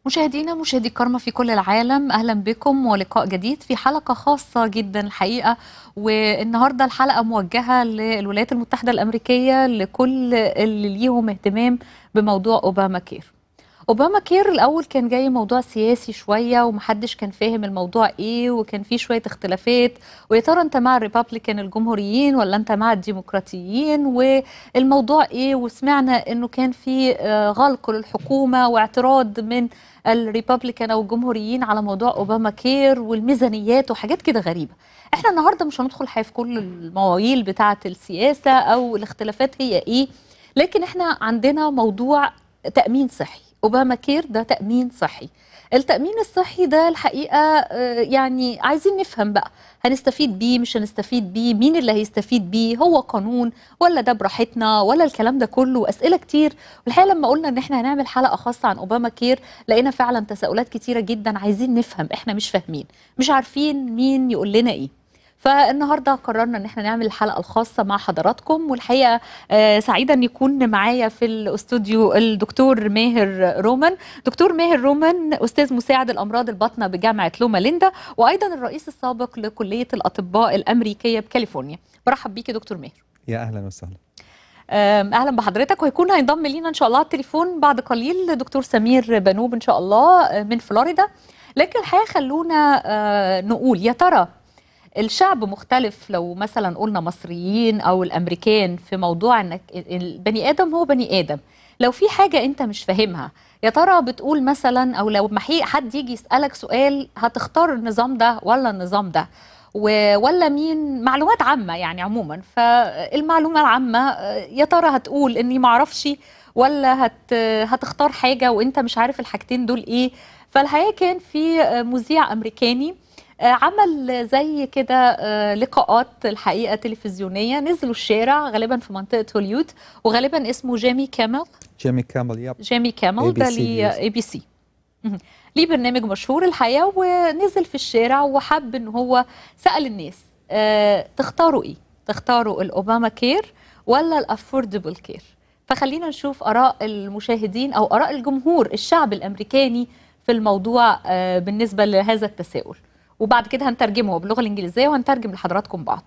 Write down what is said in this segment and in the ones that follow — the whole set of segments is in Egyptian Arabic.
مشاهدينا مشاهدي الكرامة في كل العالم أهلا بكم ولقاء جديد في حلقة خاصة جدا الحقيقة والنهاردة الحلقة موجهة للولايات المتحدة الأمريكية لكل اللي ليهم اهتمام بموضوع أوباما كير اوباما كير الاول كان جاي موضوع سياسي شويه ومحدش كان فاهم الموضوع ايه وكان فيه شويه اختلافات ويا ترى انت مع الريبابليكان الجمهوريين ولا انت مع الديمقراطيين والموضوع ايه وسمعنا انه كان في آه، غلق للحكومه واعتراض من الريبابليكان او الجمهوريين على موضوع اوباما كير والميزانيات وحاجات كده غريبه احنا النهارده مش هندخل حقيقة في كل المواويل بتاعه السياسه او الاختلافات هي ايه لكن احنا عندنا موضوع تامين صحي اوباما كير ده تامين صحي التامين الصحي ده الحقيقه آه، يعني عايزين نفهم بقى هنستفيد بيه مش هنستفيد بيه مين اللي هيستفيد بيه هو قانون ولا ده براحتنا ولا الكلام ده كله اسئله كتير والحقيقه لما قلنا ان احنا هنعمل حلقه خاصه عن اوباما كير لقينا فعلا تساؤلات كتيره جدا عايزين نفهم احنا مش فاهمين مش عارفين مين يقول لنا ايه فالنهارده قررنا ان احنا نعمل الحلقه الخاصه مع حضراتكم والحقيقه آه، سعيده ان يكون معايا في الاستوديو الدكتور ماهر رومان دكتور ماهر رومان استاذ مساعد الامراض الباطنه بجامعه لوما ليندا وايضا الرئيس السابق لكليه الاطباء الامريكيه بكاليفورنيا برحب بيك يا دكتور ماهر يا اهلا وسهلا آم، اهلا بحضرتك وهيكون هينضم لينا ان شاء الله على التليفون بعد قليل دكتور سمير بنوب ان شاء الله آه، من فلوريدا لكن الحقيقه خلونا آه، نقول يا ترى الشعب مختلف لو مثلا قلنا مصريين او الامريكان في موضوع انك البني ادم هو بني ادم لو في حاجه انت مش فاهمها يا ترى بتقول مثلا او لو محي حد يجي يسالك سؤال هتختار النظام ده ولا النظام ده و- ولا مين معلومات عامه يعني عموما فالمعلومه العامه آه، يا ترى هتقول اني ما اعرفش ولا هت هتختار حاجه وانت مش عارف الحاجتين دول ايه فالحقيقه كان في آه، مذيع امريكاني آه، عمل زي كده آه، لقاءات الحقيقه تلفزيونيه نزلوا الشارع غالبا في منطقه هوليود وغالبا اسمه جيمي كامل جيمي كامل يب جيمي كامل ده ABC ليه news. اي بي سي ليه برنامج مشهور الحقيقه ونزل في الشارع وحب ان هو سال الناس آه تختاروا ايه تختاروا الاوباما كير ولا الافوردبل كير فخلينا نشوف اراء المشاهدين او اراء الجمهور الشعب الامريكاني في الموضوع آه بالنسبه لهذا التساؤل وبعد كده هنترجمه باللغه الانجليزيه وهنترجم لحضراتكم بعضه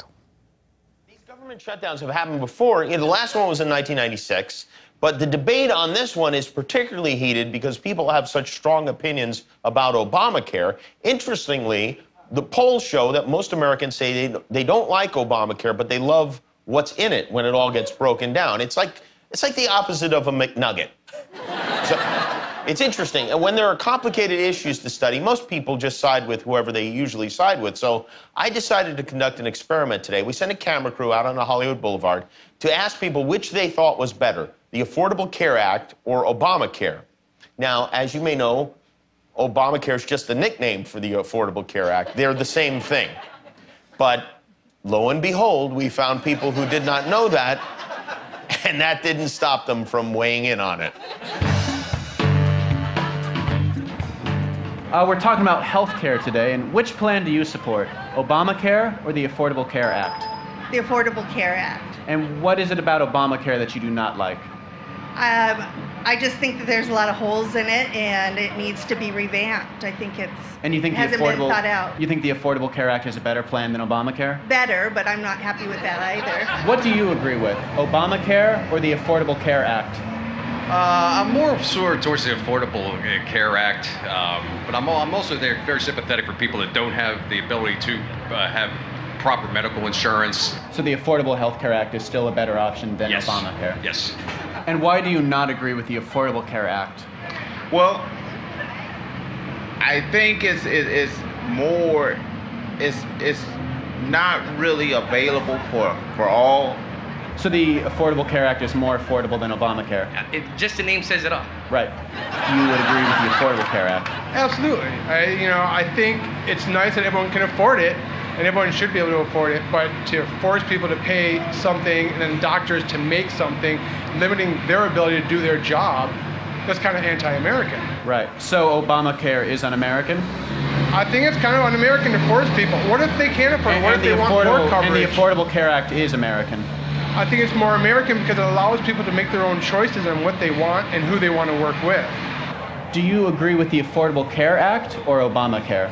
These government shutdowns have happened before. You know, the last one was in 1996, but the debate on this one is particularly heated because people have such strong opinions about Obamacare. Interestingly, the polls show that most Americans say they, they don't like Obamacare, but they love what's in it when it all gets broken down. It's like it's like the opposite of a McNugget. So, it's interesting. And when there are complicated issues to study, most people just side with whoever they usually side with. So I decided to conduct an experiment today. We sent a camera crew out on the Hollywood Boulevard to ask people which they thought was better, the Affordable Care Act or Obamacare. Now, as you may know, Obamacare is just a nickname for the Affordable Care Act. They're the same thing. But lo and behold, we found people who did not know that, and that didn't stop them from weighing in on it. Uh, we're talking about healthcare today, and which plan do you support, Obamacare or the Affordable Care Act? the Affordable Care Act. And what is it about Obamacare that you do not like? Um, I just think that there's a lot of holes in it, and it needs to be revamped. I think it's And you think the hasn't Affordable been thought out. you think the Affordable Care Act is a better plan than Obamacare? Better, but I'm not happy with that either. What do you agree with, Obamacare or the Affordable Care Act? Uh, I'm more sort of towards the Affordable uh, Care Act, um, but I'm, al- I'm also there very sympathetic for people that don't have the ability to uh, have proper medical insurance. So the Affordable Health Care Act is still a better option than Yes. Obamacare. Yes. And why do you not agree with the Affordable Care Act? Well, I think it's it, it's more it's it's not really available for for all. So the Affordable Care Act is more affordable than Obamacare. It, just the name says it all. Right. You would agree with the Affordable Care Act. Absolutely. I, you know, I think it's nice that everyone can afford it, and everyone should be able to afford it. But to force people to pay something and then doctors to make something, limiting their ability to do their job, that's kind of anti-American. Right. So Obamacare is un-American. I think it's kind of un-American to force people. What if they can't afford? it? And, What and if the they want more affordable and the coverage? Affordable Care Act is American. I think it's more American because it allows people to make their own choices on what they want and who they want to work with. Do you agree with the Affordable Care Act or Obamacare?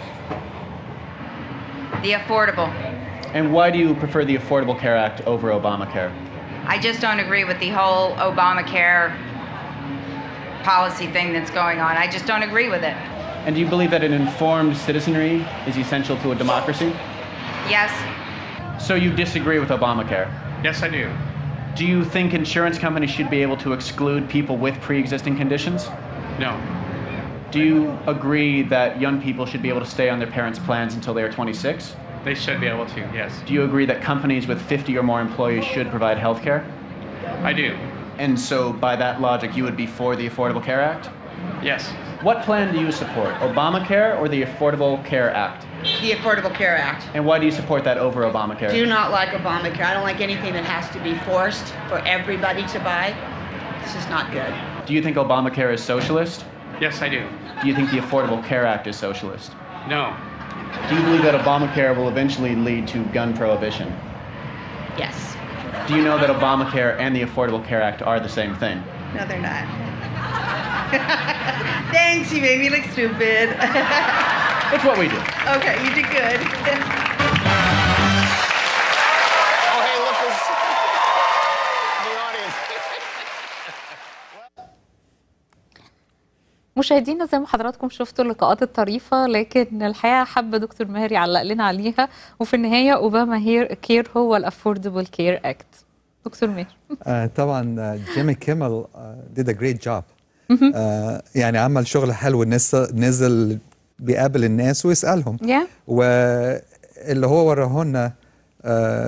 The affordable. And why do you prefer the Affordable Care Act over Obamacare? I just don't agree with the whole Obamacare policy thing that's going on. I just don't agree with it. And do you believe that an informed citizenry is essential to a democracy? Yes, So you disagree with Obamacare? Yes, I do. Do you think insurance companies should be able to exclude people with pre existing conditions? No. Do you agree that young people should be able to stay on their parents' plans until they are 26? They should be able to, yes. Do you agree that companies with 50 or more employees should provide health care? I do. And so, by that logic, you would be for the Affordable Care Act? Yes. What plan do you support, Obamacare or the Affordable Care Act? The Affordable Care Act. And why do you support that over Obamacare? Do not like Obamacare. I don't like anything that has to be forced for everybody to buy. This is not good. Do you think Obamacare is socialist? Yes, I do. Do you think the Affordable Care Act is socialist? No. Do you believe that Obamacare will eventually lead to gun prohibition? Yes. Do you know that Obamacare and the Affordable Care Act are the same thing? No, they're not. Thanks, you made me look stupid. It's what we do. okay, you did good. Oh, hey, look, there's the audience. مشاهدينا زي ما حضراتكم شفتوا اللقاءات الطريفة لكن الحقيقة حابة دكتور ماهر يعلق لنا عليها وفي النهاية أوباما هير كير هو الأفوردبل كير أكت دكتور ماهر آه طبعا جيمي كيمل did a great job آه يعني عمل شغل حلو نزل, نزل بيقابل الناس ويسألهم يا واللي هو وراه لنا آه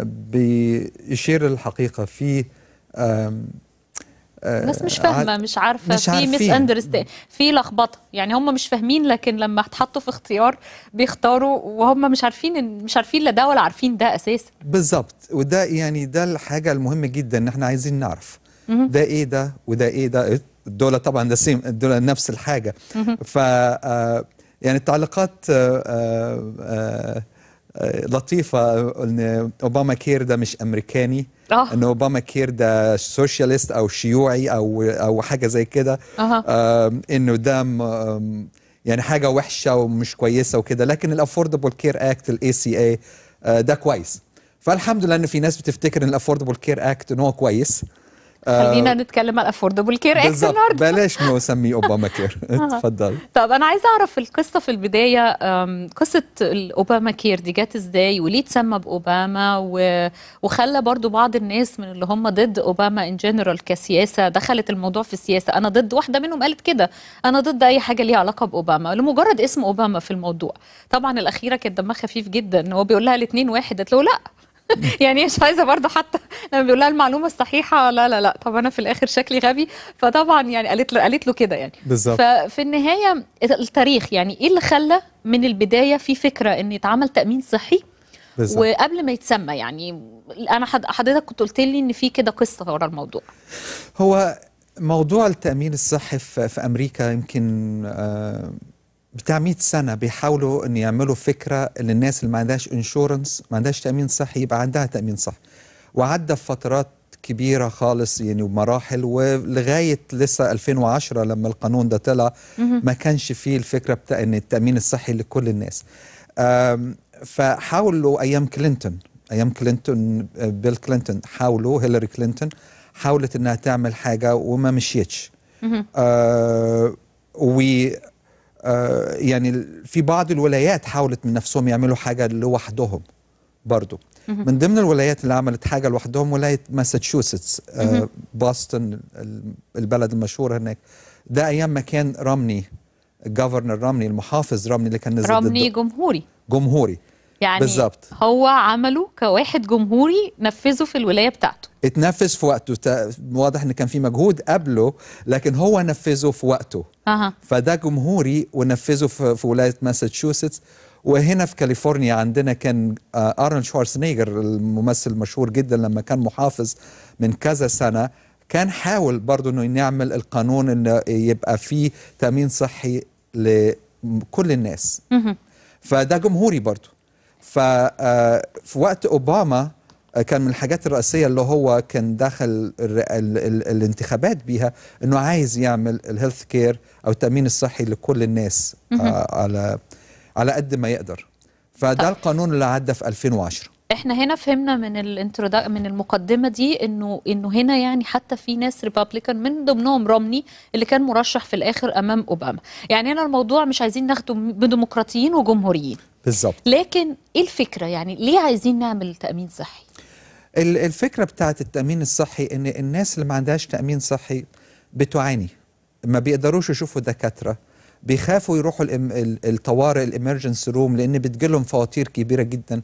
بيشير للحقيقة في آم، آه، الناس مش فاهمة عاد- مش عارفة مش في مس عارفين. اندرستاند في لخبطة يعني هم مش فاهمين لكن لما اتحطوا في اختيار بيختاروا وهم مش عارفين مش عارفين لا ده ولا عارفين ده أساسا بالظبط وده يعني ده الحاجة المهمة جدا ان احنا عايزين نعرف ده ايه ده وده ايه ده دول طبعا ده سيم دول نفس الحاجة ف آه، يعني التعليقات آه، آه، آه، آه، لطيفة ان اوباما كير ده مش امريكاني آه. ان اوباما كير ده سوشياليست او شيوعي او او حاجة زي كده أها. آم، انه ده م- آم، يعني حاجه وحشه ومش كويسه وكده لكن الافوردبل كير اكت الاي سي اي ده كويس فالحمد لله ان في ناس بتفتكر ان الافوردبل كير اكت ان هو كويس آه، خلينا نتكلم على الأفوردبل كير أكت بالظبط النهاردة بلاش نسميه اوباما كير اتفضل طب انا عايزه اعرف القصه في البدايه أم، قصه الاوباما كير دي جت ازاي وليه اتسمى باوباما و... وخلى برضو بعض الناس من اللي هم ضد اوباما ان جنرال كسياسه دخلت الموضوع في السياسه انا ضد واحده منهم قالت كده انا ضد اي حاجه ليها علاقه باوباما لمجرد اسم اوباما في الموضوع طبعا الاخيره كانت دمها خفيف جدا هو بيقول لها الاثنين واحد قالت له لا يعني مش عايزه برضه حتى لما بيقول لها المعلومه الصحيحه لا لا لا طب انا في الاخر شكلي غبي فطبعا يعني قالت له قالت له كده يعني بالظبط. ففي النهايه التاريخ يعني ايه اللي خلى من البدايه في فكره ان يتعمل تامين صحي بالظبط وقبل ما يتسمى يعني انا حد- حضرتك كنت قلت لي ان في كده قصه ورا الموضوع هو موضوع التأمين الصحي في, في أمريكا يمكن آه، بتاع 100 سنة بيحاولوا إن يعملوا فكرة إن الناس اللي ما عندهاش انشورنس ما عندهاش تأمين صحي يبقى عندها تأمين صحي وعدى في فترات كبيرة خالص يعني ومراحل ولغاية لسه 2010 لما القانون ده طلع ما كانش فيه الفكرة بتاع إن التأمين الصحي لكل الناس آم، فحاولوا أيام كلينتون أيام كلينتون آه، بيل كلينتون حاولوا هيلاري كلينتون حاولت إنها تعمل حاجة وما مشيتش آه و آه يعني في بعض الولايات حاولت من نفسهم يعملوا حاجة لوحدهم برضو من ضمن الولايات اللي عملت حاجة لوحدهم ولاية ماساتشوستس آه بوسطن ال- البلد المشهور هناك ده أيام ما كان رمني الجفرنر رمني المحافظ رمني اللي كان نزل رمني ضد جمهوري جمهوري يعني بالظبط. هو عمله كواحد جمهوري نفذه في الولايه بتاعته اتنفذ في وقته تا- واضح ان كان في مجهود قبله لكن هو نفذه في وقته اها فده جمهوري ونفذه في, في ولايه ماساتشوستس وهنا في كاليفورنيا عندنا كان آه، ارنولد شوارزنيجر الممثل المشهور جدا لما كان محافظ من كذا سنه كان حاول برضه انه نعمل القانون انه يبقى فيه تامين صحي لكل الناس فده جمهوري برضه ففي وقت اوباما آه، كان من الحاجات الرئيسيه اللي هو كان داخل ال ال ال الانتخابات بيها انه عايز يعمل الهيلث كير او التامين الصحي لكل الناس مهم. آه على على قد ما يقدر فده القانون اللي عدى في 2010 احنا هنا فهمنا من الانترودا من المقدمه دي انه انه هنا يعني حتى في ناس ريبابليكان من ضمنهم رومني اللي كان مرشح في الاخر امام اوباما يعني هنا الموضوع مش عايزين ناخده بديمقراطيين وجمهوريين بالظبط لكن ايه الفكره يعني ليه عايزين نعمل تامين صحي ال- الفكره بتاعت التامين الصحي ان الناس اللي ما عندهاش تامين صحي بتعاني ما بيقدروش يشوفوا دكاتره بيخافوا يروحوا الإم- ال- الطوارئ الامرجنسي روم لان بتجيلهم فواتير كبيره جدا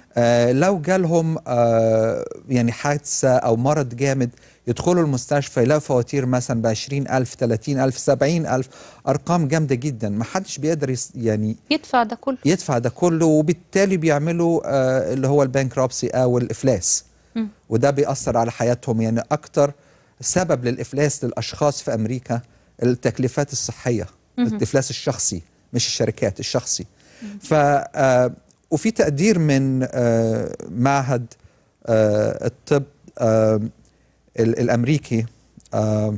آه لو جالهم آه يعني حادثه او مرض جامد يدخلوا المستشفى يلاقوا فواتير مثلا ب 20000 30000 70000 ارقام جامده جدا ما حدش بيقدر يس يعني يدفع ده كله يدفع ده كله وبالتالي بيعملوا آه اللي هو البانكرابسي او الافلاس مم. وده بيأثر على حياتهم يعني أكتر سبب للإفلاس للأشخاص في أمريكا التكليفات الصحية مهم. الإفلاس الشخصي مش الشركات الشخصي ف آه، وفي تقدير من آه، معهد آه، الطب آه، ال- الأمريكي آه،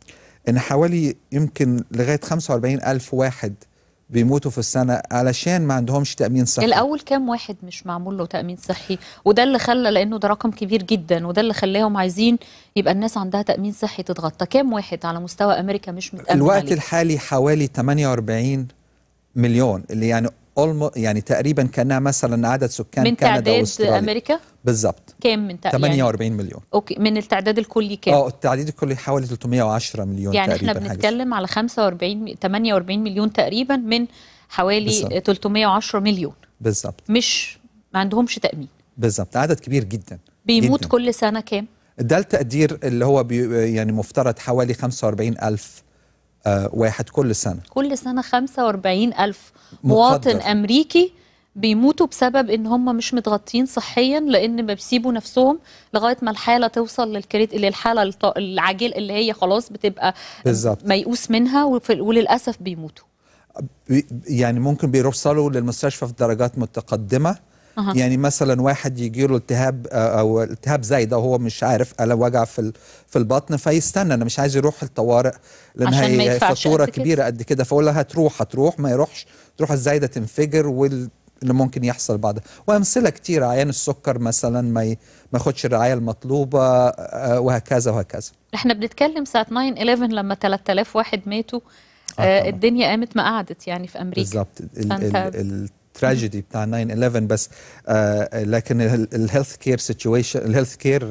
إن حوالي يمكن لغاية 45 ألف واحد بيموتوا في السنة علشان ما عندهمش تأمين صحي الاول كام واحد مش معمول له تامين صحي وده اللي خلى لانه ده رقم كبير جدا وده اللي خلاهم عايزين يبقى الناس عندها تامين صحي تتغطى كام واحد على مستوى امريكا مش متامن الوقت عليه الحالي حوالي 48 مليون اللي يعني almo- يعني تقريبا كانها مثلا عدد سكان من كندا تعداد واستراليا امريكا بالظبط كام من تعداد 48 مليون اوكي من التعداد الكلي كام اه التعديد الكلي حوالي 310 مليون يعني تقريبا احنا حاجة بنتكلم على 45 48 مليون تقريبا من حوالي بالظبط. 310 مليون بالظبط مش ما عندهمش تامين بالظبط عدد كبير جدا بيموت جداً. كل سنه كام ده التقدير اللي هو بي يعني مفترض حوالي 45 ألف آه واحد كل سنة كل سنة 45 ألف مواطن مقدر. أمريكي بيموتوا بسبب ان هم مش متغطين صحيا لان ما بيسيبوا نفسهم لغايه ما الحاله توصل للكريت للحاله الط- العاجل اللي هي خلاص بتبقى بالظبط ميؤوس منها وفي- وللاسف بيموتوا بي- يعني ممكن بيوصلوا للمستشفى في درجات متقدمة أها. يعني مثلا واحد يجي له التهاب آه، او التهاب زايده وهو مش عارف الم وجع في ال- في البطن فيستنى انا مش عايز يروح الطوارئ لان عشان ما هي يدفعش فاتوره قد كده. كبيره قد كده فاقول لها هتروح هتروح ما يروحش تروح الزايده تنفجر واللي ممكن يحصل بعدها وامثله كتير عيان السكر مثلا ما ي- ما ياخدش الرعايه المطلوبه آه، وهكذا وهكذا احنا بنتكلم ساعه 9 11 لما 3000 واحد ماتوا آه آه طبعاً. الدنيا قامت ما قعدت يعني في امريكا بالظبط ال- فأنت- ال- التراجيدي بتاع 9 11 بس آه لكن الهيلث كير سيتويشن الهيلث كير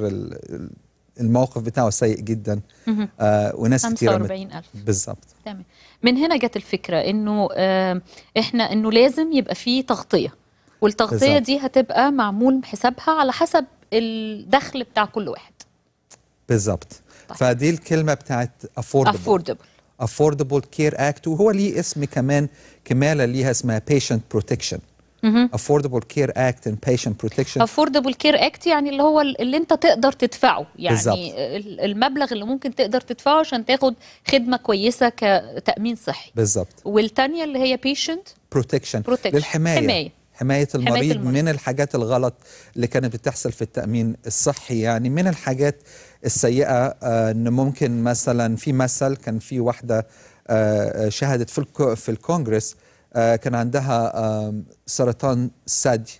الموقف بتاعه سيء جدا مهم. آه وناس كتيره مت- 45,000. بالظبط تمام من هنا جت الفكره انه آه احنا انه لازم يبقى فيه تغطيه والتغطيه بالظبط. دي هتبقى معمول حسابها على حسب الدخل بتاع كل واحد بالظبط فدي الكلمه بتاعت affordable affordable affordable care act وهو ليه اسم كمان كماله ليها اسمها patient protection مهم. affordable care act and patient protection affordable care act يعني اللي هو اللي انت تقدر تدفعه يعني بالظبط. ال- المبلغ اللي ممكن تقدر تدفعه عشان تاخد خدمه كويسه كتامين صحي بالظبط والتانية اللي هي patient بروتكشن Protection. للحمايه حماية. حمايه المريض, المريض. من الحاجات الغلط اللي كانت بتحصل في التامين الصحي يعني من الحاجات السيئه آه، ان ممكن مثلا في مثل كان في واحده آه، آه، شهدت في الكو- في الكونجرس آه، كان عندها آم، سرطان ثدي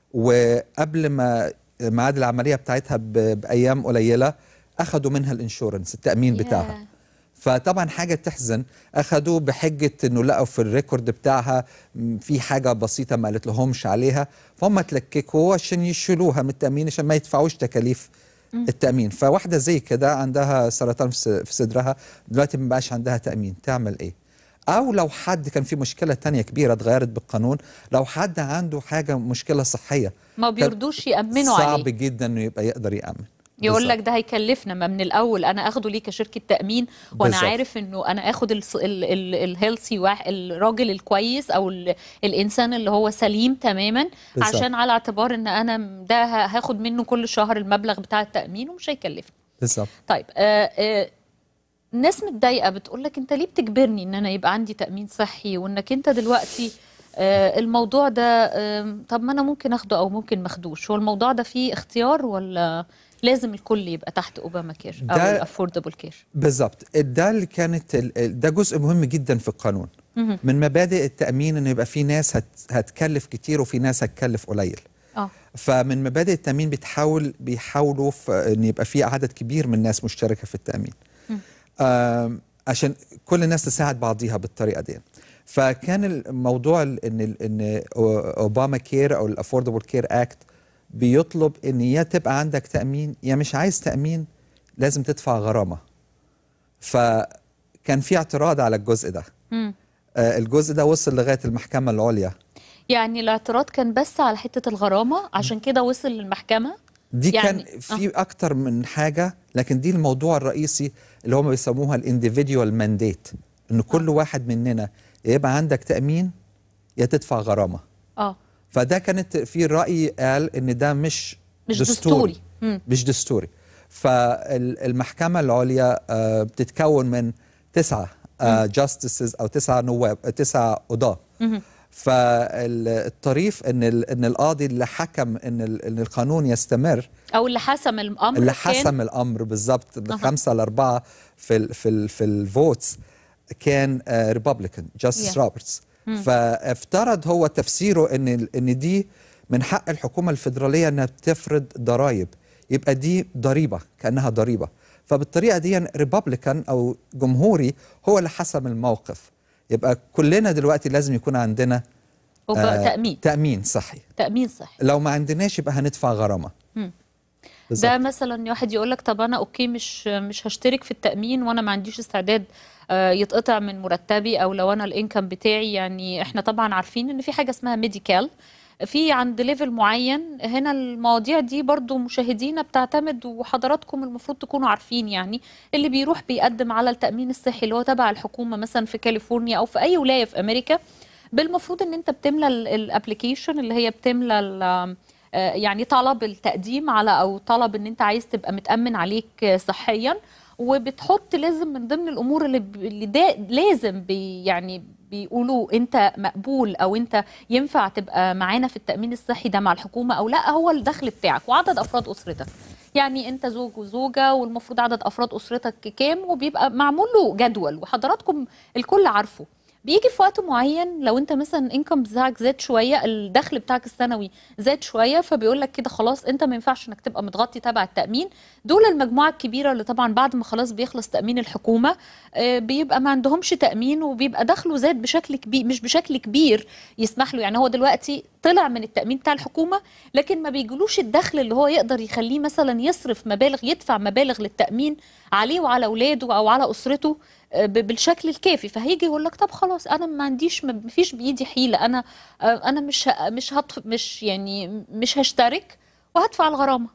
وقبل ما ميعاد العمليه بتاعتها ب- بايام قليله اخذوا منها الانشورنس التامين بتاعها فطبعا حاجه تحزن اخذوه بحجه انه لقوا في الريكورد بتاعها م، في حاجه بسيطه ما قالت لهمش عليها فهم تلككوا عشان يشيلوها من التامين عشان ما يدفعوش تكاليف مم. التامين فواحده زي كده عندها سرطان في س- في صدرها دلوقتي ما بقاش عندها تامين تعمل ايه او لو حد كان في مشكله تانية كبيره اتغيرت بالقانون لو حد عنده حاجه مشكله صحيه ما كان بيرضوش يامنوا صعب عليه جدا انه يبقى يقدر يامن يقول بالظبط. لك ده هيكلفنا ما من الاول انا اخده ليه كشركه تامين وانا بالظبط. عارف انه انا اخد الهيلثي الراجل الكويس او ال- الانسان اللي هو سليم تماما بالظبط. عشان على اعتبار ان انا ده ه- هاخد منه كل شهر المبلغ بتاع التامين ومش هيكلفني بالظبط طيب آه آه ناس متضايقه بتقول لك انت ليه بتجبرني ان انا يبقى عندي تامين صحي وانك انت دلوقتي آه، الموضوع ده آم، طب ما انا ممكن اخده او ممكن ما اخدوش هو الموضوع ده فيه اختيار ولا لازم الكل يبقى تحت اوباما كير او ده- الافوردبل كير بالظبط ده اللي كانت ال- ال- ده جزء مهم جدا في القانون مهم. من مبادئ التامين ان يبقى في ناس هت هتكلف كتير وفي ناس هتكلف قليل اه فمن مبادئ التامين بتحاول بيحاولوا في ان يبقى في عدد كبير من الناس مشتركه في التامين مم. آم، عشان كل الناس تساعد بعضيها بالطريقه دي فكان الموضوع ال- ان ال- ان اوباما كير او الافوردبل كير اكت بيطلب ان يا تبقى عندك تامين يا مش عايز تامين لازم تدفع غرامه فكان في اعتراض على الجزء ده مم. آه، الجزء ده وصل لغايه المحكمه العليا يعني الاعتراض كان بس على حته الغرامه عشان كده وصل للمحكمه دي يعني- كان في اكتر من حاجه لكن دي الموضوع الرئيسي اللي هم بيسموها الانديفيديوال مانديت ان كل واحد مننا يبقى عندك تامين يا تدفع غرامه اه فده كانت في راي قال ان ده مش مش دستوري مم. مش دستوري فالمحكمه العليا آه، بتتكون من تسعه جاستسز او تسعه نواب آه، تسعه قضاه مهم. فالطريف ان ال- ان القاضي اللي حكم ان ال- ان القانون يستمر او اللي حسم الامر اللي كان- حسم الامر بالظبط أها. خمسه لاربعه في ال في ال في الفوتس كان ريبابليكان جاستس Yeah. روبرتس مم. فافترض هو تفسيره ان ال- ان دي من حق الحكومه الفدراليه انها تفرض ضرائب يبقى دي ضريبه كانها ضريبه فبالطريقه دي ريبابليكان او جمهوري هو اللي حسم الموقف يبقى كلنا دلوقتي لازم يكون عندنا وبقى تامين تامين صحي تامين صحي لو ما عندناش يبقى هندفع غرامه مم. بالظبط. ده مثلا واحد يقول لك طب انا اوكي مش مش هشترك في التامين وانا ما عنديش استعداد آه، يتقطع من مرتبي او لو انا الانكم بتاعي يعني احنا طبعا عارفين ان في حاجه اسمها ميديكال في عند ليفل معين هنا المواضيع دي برضو مشاهدينا بتعتمد وحضراتكم المفروض تكونوا عارفين يعني اللي بيروح بيقدم على التأمين الصحي اللي هو تبع الحكومة مثلا في كاليفورنيا أو في أي ولاية في أمريكا بالمفروض ان انت بتملى الابلكيشن اللي هي بتملى ال- آه، يعني طلب التقديم على او طلب ان انت عايز تبقى متأمن عليك آه، صحيا وبتحط لازم من ضمن الامور اللي, ب- اللي ده لازم بي يعني بيقولوا انت مقبول او انت ينفع تبقى معانا في التأمين الصحي ده مع الحكومة او لا هو الدخل بتاعك وعدد افراد اسرتك يعني انت زوج وزوجة والمفروض عدد افراد اسرتك كام وبيبقى معمول له جدول وحضراتكم الكل عارفه بيجي في وقت معين لو انت مثلا انكم بتاعك زاد شويه الدخل بتاعك السنوي زاد شويه فبيقول لك كده خلاص انت ما ينفعش انك تبقى متغطي تبع التامين دول المجموعه الكبيره اللي طبعا بعد ما خلاص بيخلص تامين الحكومه آه، بيبقى ما عندهمش تامين وبيبقى دخله زاد بشكل كبير مش بشكل كبير يسمح له يعني هو دلوقتي طلع من التامين بتاع الحكومه لكن ما بيجيلوش الدخل اللي هو يقدر يخليه مثلا يصرف مبالغ يدفع مبالغ للتامين عليه وعلى اولاده او على اسرته ب- بالشكل الكافي فهيجي يقول لك طب خلاص انا ما عنديش ما فيش بايدي حيله انا آه، انا مش ه- مش هطف مش يعني مش هشترك وهدفع الغرامه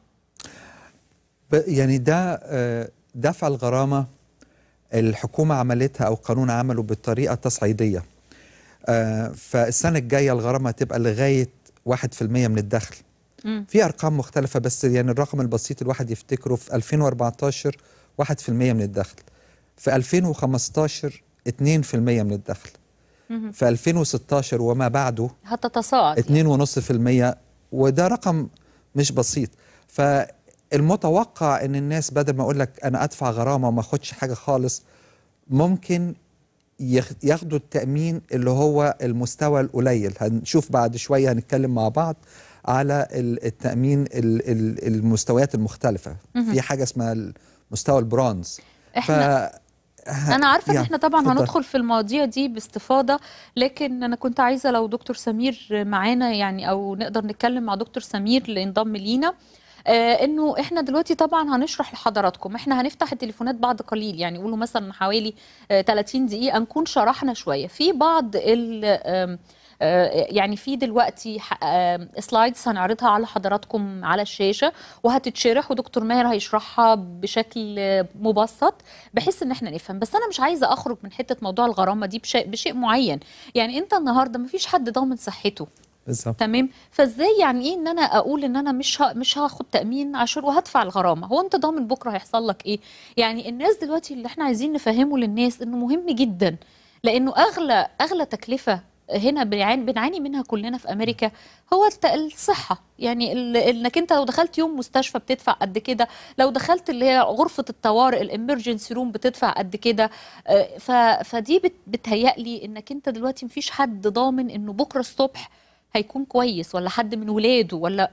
ب- يعني ده آه، دفع الغرامة الحكومة عملتها أو قانون عمله بالطريقة التصعيدية آه، فالسنة الجاية الغرامة هتبقى لغاية 1% من الدخل مم. في أرقام مختلفة بس يعني الرقم البسيط الواحد يفتكره في 2014 1% من الدخل في 2015 2% من الدخل مهم. في 2016 وما بعده هتتصاعد اتنين ونص في المية وده رقم مش بسيط فالمتوقع ان الناس بدل ما اقول لك انا ادفع غرامة وما اخدش حاجة خالص ممكن ياخ- ياخدوا التأمين اللي هو المستوى القليل هنشوف بعد شوية هنتكلم مع بعض على ال- التأمين ال- ال- المستويات المختلفة مهم. في حاجة اسمها مستوى البرونز احنا انا عارفه ان يعني احنا طبعا اتفضل. هندخل في المواضيع دي باستفاضه لكن انا كنت عايزه لو دكتور سمير معانا يعني او نقدر نتكلم مع دكتور سمير اللي انضم لينا آه انه احنا دلوقتي طبعا هنشرح لحضراتكم احنا هنفتح التليفونات بعد قليل يعني قولوا مثلا حوالي آه 30 دقيقه نكون شرحنا شويه في بعض ال آم، آه، يعني في دلوقتي ح- آم، سلايدز هنعرضها على حضراتكم على الشاشه وهتتشرح ودكتور ماهر هيشرحها بشكل آه، مبسط بحيث ان احنا نفهم بس انا مش عايزه اخرج من حته موضوع الغرامه دي بشيء, بشيء معين يعني انت النهارده مفيش حد ضامن صحته بالظبط تمام فازاي يعني ايه ان انا اقول ان انا مش ه... مش هاخد تامين عشان وهدفع الغرامه هو انت ضامن بكره هيحصل لك ايه يعني الناس دلوقتي اللي احنا عايزين نفهمه للناس انه مهم جدا لانه اغلى اغلى تكلفه هنا بنعاني, بنعاني منها كلنا في امريكا هو الت- الصحه يعني ال- انك انت لو دخلت يوم مستشفى بتدفع قد كده لو دخلت اللي هي غرفه الطوارئ الامرجنسي روم بتدفع قد كده آه، ف- فدي بت- بتهيألي انك انت دلوقتي مفيش حد ضامن انه بكره الصبح هيكون كويس ولا حد من ولاده ولا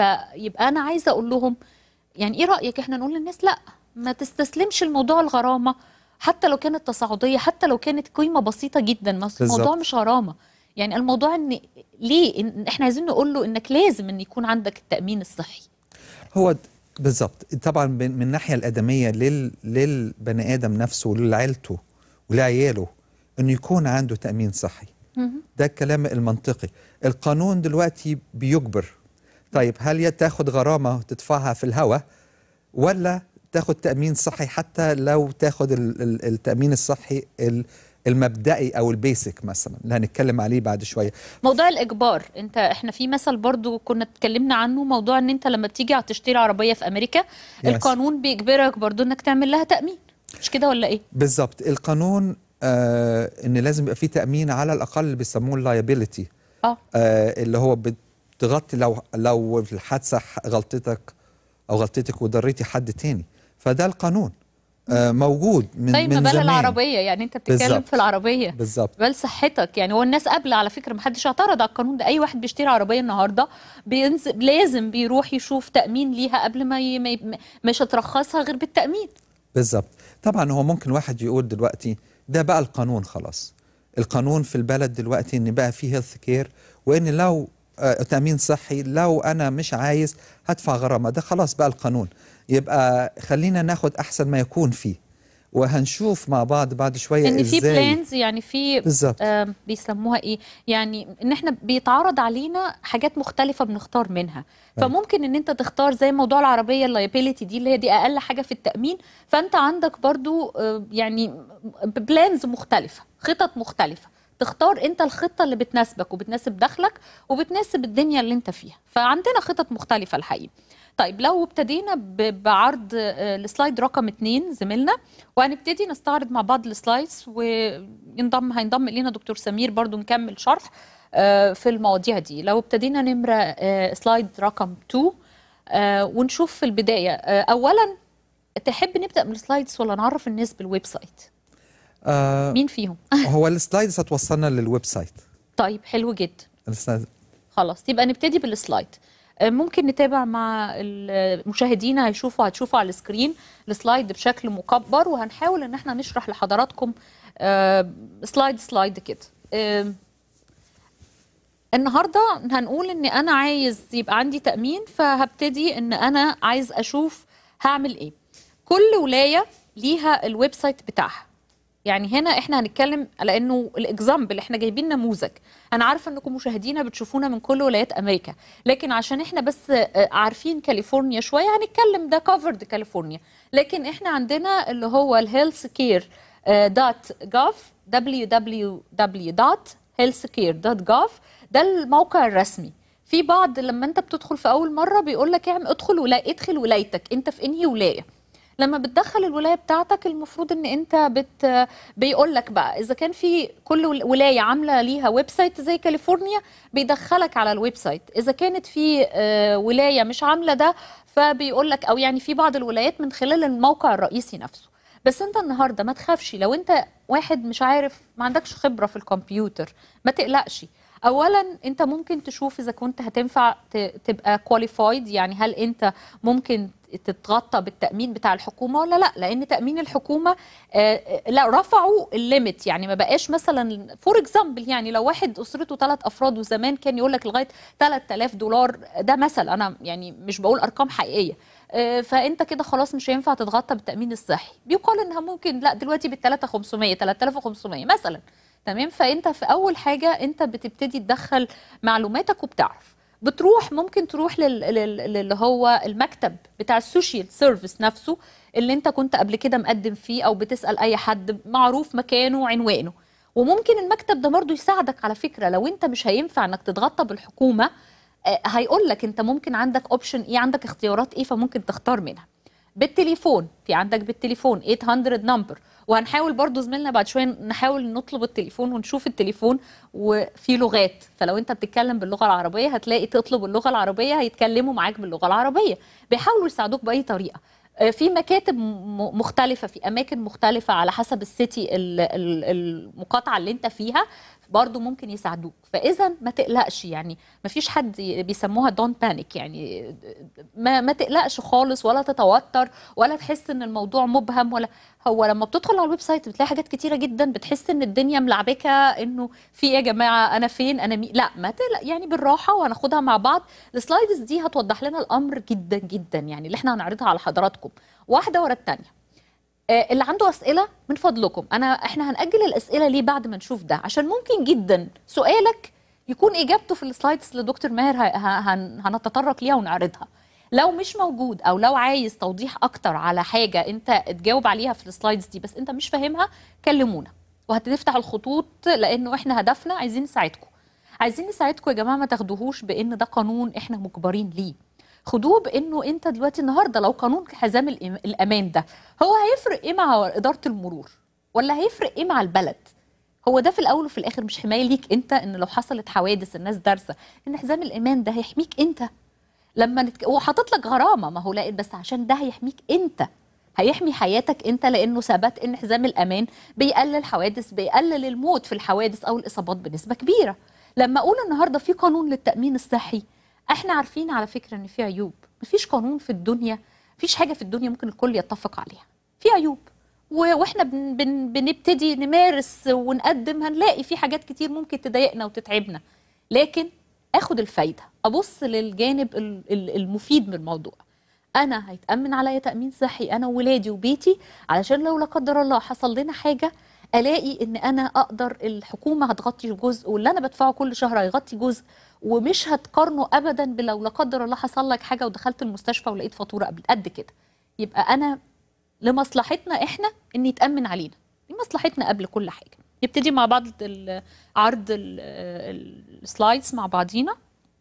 فيبقى انا عايزه اقول لهم يعني ايه رايك احنا نقول للناس لا ما تستسلمش الموضوع الغرامه حتى لو كانت تصاعديه حتى لو كانت قيمه بسيطه جدا ما أصل الموضوع بالظبط. مش غرامه يعني الموضوع ان ليه إن احنا عايزين نقول له انك لازم ان يكون عندك التامين الصحي هو د- بالظبط طبعا من من الناحيه الادميه لل للبني ادم نفسه ولعيلته ولعياله انه يكون عنده تامين صحي ده الكلام المنطقي القانون دلوقتي بيجبر طيب هل يا تاخد غرامه تدفعها في الهواء ولا تاخد تامين صحي حتى لو تاخد ال- ال- التامين الصحي ال- المبدئي او البيسك مثلا اللي هنتكلم عليه بعد شويه موضوع الاجبار انت احنا في مثل برضو كنا اتكلمنا عنه موضوع ان انت لما بتيجي تشتري عربيه في امريكا Yes. القانون بيجبرك برضو انك تعمل لها تامين مش كده ولا ايه بالظبط القانون آه ان لازم يبقى فيه تامين على الاقل اللي بيسموه اللايبيليتي اه آه اللي هو بتغطي لو لو في الحادثه ح- غلطتك او غلطتك وضريتي حد تاني فده القانون آه موجود من طيب ما من بال زمان العربيه يعني انت بتتكلم بالظبط. في العربيه بالظبط بل صحتك يعني هو الناس قبل على فكره ما حدش اعترض على القانون ده اي واحد بيشتري عربيه النهارده بينزل لازم بيروح يشوف تامين ليها قبل ما, ي... ما ي... مش هترخصها غير بالتامين بالظبط طبعا هو ممكن واحد يقول دلوقتي ده بقى القانون خلاص القانون في البلد دلوقتي ان بقى فيه هيلث كير وان لو آه تامين صحي لو انا مش عايز هدفع غرامه ده خلاص بقى القانون يبقى خلينا ناخد احسن ما يكون فيه وهنشوف مع بعض بعد شويه ان في ازاي بلانز يعني في بالظبط. آم، بيسموها ايه يعني ان احنا بيتعرض علينا حاجات مختلفه بنختار منها أيوة. فممكن ان انت تختار زي موضوع العربيه اللايبيليتي دي اللي هي دي اقل حاجه في التامين فانت عندك برضو آه، يعني بلانز مختلفه خطط مختلفه تختار انت الخطه اللي بتناسبك وبتناسب دخلك وبتناسب الدنيا اللي انت فيها فعندنا خطط مختلفه الحقيقه طيب لو ابتدينا ب- بعرض آه، السلايد رقم اتنين زميلنا وهنبتدي نستعرض مع بعض السلايدز وينضم هينضم الينا دكتور سمير برضو نكمل شرح آه، في المواضيع دي لو ابتدينا نمرة آه، سلايد رقم 2 آه، ونشوف في البداية آه، أولا تحب نبدأ من السلايدز ولا نعرف الناس بالويب سايت آه مين فيهم هو السلايدز هتوصلنا للويب سايت طيب حلو جدا السلايد- خلاص يبقى نبتدي بالسلايد آه، ممكن نتابع مع المشاهدين هيشوفوا هتشوفوا على السكرين السلايد بشكل مكبر وهنحاول ان احنا نشرح لحضراتكم آه، سلايد سلايد كده آه، النهارده هنقول ان انا عايز يبقى عندي تامين فهبتدي ان انا عايز اشوف هعمل ايه كل ولايه ليها الويب سايت بتاعها يعني هنا احنا هنتكلم على انه الاكزامبل احنا جايبين نموذج انا عارفه انكم مشاهدينا بتشوفونا من كل ولايات امريكا لكن عشان احنا بس آه، عارفين كاليفورنيا شويه هنتكلم ده كفرد كاليفورنيا لكن احنا عندنا اللي هو الهيلث كير دوت جوف www.healthcare.gov ده الموقع الرسمي في بعض لما انت بتدخل في اول مره بيقول لك اعمل ادخل ولايه ادخل ولايتك انت في انهي ولايه لما بتدخل الولايه بتاعتك المفروض ان انت بت بيقول لك بقى اذا كان في كل ول- ولايه عامله ليها ويب سايت زي كاليفورنيا بيدخلك على الويب سايت اذا كانت في آه، ولايه مش عامله ده فبيقول لك او يعني في بعض الولايات من خلال الموقع الرئيسي نفسه بس انت النهارده ما تخافش لو انت واحد مش عارف ما عندكش خبره في الكمبيوتر ما تقلقش اولا انت ممكن تشوف اذا كنت هتنفع ت- تبقى كواليفايد يعني هل انت ممكن تتغطى بالتامين بتاع الحكومه ولا لا لان تامين الحكومه آه، لا رفعوا الليميت يعني ما بقاش مثلا فور اكزامبل يعني لو واحد اسرته ثلاث افراد وزمان كان يقول لك لغايه 3000 دولار ده مثل انا يعني مش بقول ارقام حقيقيه آه، فانت كده خلاص مش هينفع تتغطى بالتامين الصحي بيقال انها ممكن لا دلوقتي بال 3500 3500 مثلا تمام فانت في اول حاجه انت بتبتدي تدخل معلوماتك وبتعرف بتروح ممكن تروح لل- لل- للي هو المكتب بتاع السوشيال سيرفيس نفسه اللي انت كنت قبل كده مقدم فيه او بتسال اي حد معروف مكانه وعنوانه وممكن المكتب ده برضه يساعدك على فكره لو انت مش هينفع انك تتغطى بالحكومه آه، هيقول لك انت ممكن عندك اوبشن ايه عندك اختيارات ايه فممكن تختار منها بالتليفون في عندك بالتليفون 800 نمبر وهنحاول برضو زميلنا بعد شويه نحاول نطلب التليفون ونشوف التليفون وفي لغات فلو انت بتتكلم باللغه العربيه هتلاقي تطلب اللغه العربيه هيتكلموا معاك باللغه العربيه بيحاولوا يساعدوك باي طريقه آه، في مكاتب م- مختلفة في أماكن مختلفة على حسب السيتي ال- ال- المقاطعة اللي أنت فيها برضو ممكن يساعدوك فإذا ما تقلقش يعني ما فيش حد ي- بيسموها دون بانيك يعني ما, ما تقلقش خالص ولا تتوتر ولا تحس ان الموضوع مبهم ولا هو لما بتدخل على الويب سايت بتلاقي حاجات كتيرة جدا بتحس ان الدنيا ملعبكة انه في ايه يا جماعة انا فين انا مين لا ما تقلق يعني بالراحة وهناخدها مع بعض السلايدز دي هتوضح لنا الامر جدا جدا يعني اللي احنا هنعرضها على حضراتكم واحدة ورا التانية آه، اللي عنده اسئله من فضلكم انا احنا هنأجل الاسئله ليه بعد ما نشوف ده عشان ممكن جدا سؤالك يكون اجابته في السلايدز اللي دكتور ماهر ه- ه- هن- هنتطرق ليها ونعرضها لو مش موجود او لو عايز توضيح اكتر على حاجه انت تجاوب عليها في السلايدز دي بس انت مش فاهمها كلمونا وهتفتح الخطوط لانه احنا هدفنا عايزين نساعدكم عايزين نساعدكم يا جماعه ما تاخدوهوش بان ده قانون احنا مجبرين ليه خدوه بانه انت دلوقتي النهارده لو قانون حزام الإم- الامان ده هو هيفرق ايه مع اداره المرور ولا هيفرق ايه مع البلد هو ده في الاول وفي الاخر مش حمايه ليك انت ان لو حصلت حوادث الناس دارسه ان حزام الامان ده هيحميك انت لما نتك... هو حاطط لك غرامه ما هو لا بس عشان ده هيحميك انت هيحمي حياتك انت لانه ثبت ان حزام الامان بيقلل حوادث بيقلل الموت في الحوادث او الاصابات بنسبه كبيره لما اقول النهارده في قانون للتامين الصحي احنا عارفين على فكره ان في عيوب مفيش قانون في الدنيا مفيش حاجه في الدنيا ممكن الكل يتفق عليها في عيوب و- واحنا بن بن بنبتدي نمارس ونقدم هنلاقي في حاجات كتير ممكن تضايقنا وتتعبنا لكن اخد الفايده ابص للجانب ال- ال- المفيد من الموضوع انا هيتامن عليا تامين صحي انا وولادي وبيتي علشان لو لا قدر الله حصل لنا حاجه الاقي ان انا اقدر الحكومه هتغطي جزء واللي انا بدفعه كل شهر هيغطي جزء ومش هتقارنه ابدا بلو لا قدر الله حصل لك حاجه ودخلت المستشفى ولقيت فاتوره قبل قد كده يبقى انا لمصلحتنا احنا ان يتامن علينا دي مصلحتنا قبل كل حاجه نبتدي مع بعض ال- عرض ال- ال- السلايدز مع بعضينا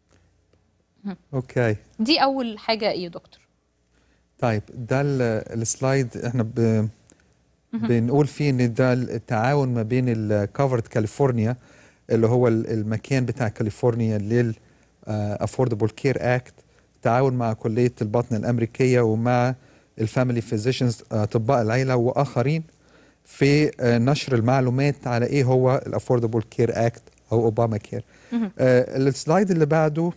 اوكي دي اول حاجه ايه يا دكتور طيب ده ال- السلايد احنا ب... بنقول فيه ان ده التعاون ما بين الكفرد كاليفورنيا اللي هو ال- المكان بتاع كاليفورنيا لل افوردبل كير اكت تعاون مع كليه البطن الامريكيه ومع الفاميلي فيزيشنز اطباء العيله واخرين في آه، نشر المعلومات على ايه هو الافوردبل كير اكت او اوباما كير آه، السلايد اللي بعده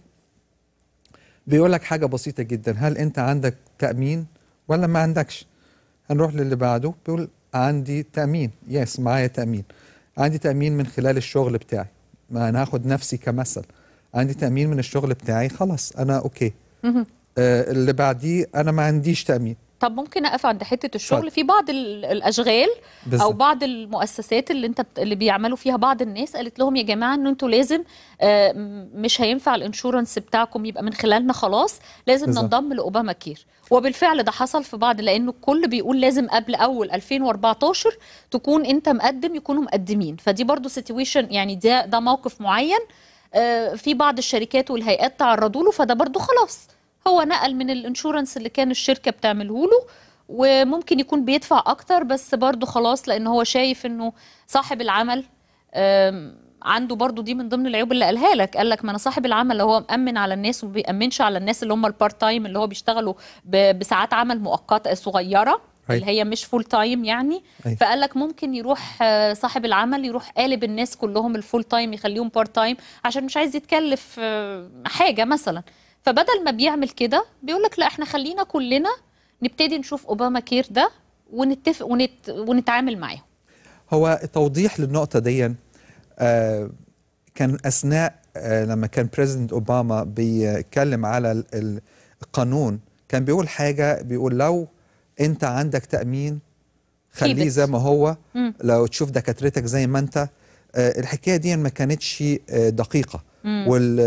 بيقول لك حاجه بسيطه جدا هل انت عندك تامين ولا ما عندكش هنروح للي بعده بيقول عندي تامين يس معايا تامين عندي تامين من خلال الشغل بتاعي ما انا هاخد نفسي كمثل عندي تامين من الشغل بتاعي خلاص انا اوكي مهم. آه اللي بعديه انا ما عنديش تامين طب ممكن اقف عند حته الشغل اتفضل. في بعض ال- الاشغال او بالظبط. بعض المؤسسات اللي انت بت... اللي بيعملوا فيها بعض الناس قالت لهم يا جماعه ان انتوا لازم آه، م- مش هينفع الانشورنس بتاعكم يبقى من خلالنا خلاص لازم بالظبط. ننضم لاوباما كير وبالفعل ده حصل في بعض لانه الكل بيقول لازم قبل اول 2014 تكون انت مقدم يكونوا مقدمين فدي برضو سيتويشن يعني ده ده موقف معين آه، في بعض الشركات والهيئات تعرضوا له فده برضو خلاص هو نقل من الانشورنس اللي كان الشركه بتعمله له وممكن يكون بيدفع اكتر بس برضو خلاص لان هو شايف انه صاحب العمل آم، عنده برضو دي من ضمن العيوب اللي قالها لك قال لك ما انا صاحب العمل اللي هو مأمن على الناس وما بيأمنش على الناس اللي هم البارت تايم اللي هو بيشتغلوا ب- بساعات عمل مؤقته صغيره أي. اللي هي مش فول تايم يعني أي. فقال لك ممكن يروح آه، صاحب العمل يروح قالب الناس كلهم الفول تايم يخليهم بارت تايم عشان مش عايز يتكلف آه، حاجه مثلا فبدل ما بيعمل كده بيقول لك لا احنا خلينا كلنا نبتدي نشوف اوباما كير ده ونتفق ونت... ونتعامل معاه هو توضيح للنقطة دي آه كان أثناء آه لما كان بريزيدنت أوباما بيتكلم على ال- ال- القانون كان بيقول حاجة بيقول لو أنت عندك تأمين خليه it. زي ما هو مم. لو تشوف دكاترتك زي ما أنت آه الحكاية دي ما كانتش آه دقيقة مم.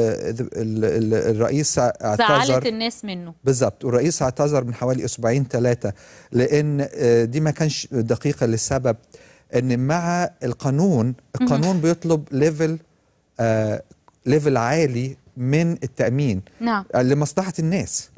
والرئيس زعلت اعتذر الناس منه بالظبط والرئيس اعتذر من حوالي اسبوعين ثلاثه لان آه، دي ما كانش دقيقه لسبب ان مع القانون القانون بيطلب ليفل آه ليفل عالي من التامين نعم آه، لمصلحه الناس مهم.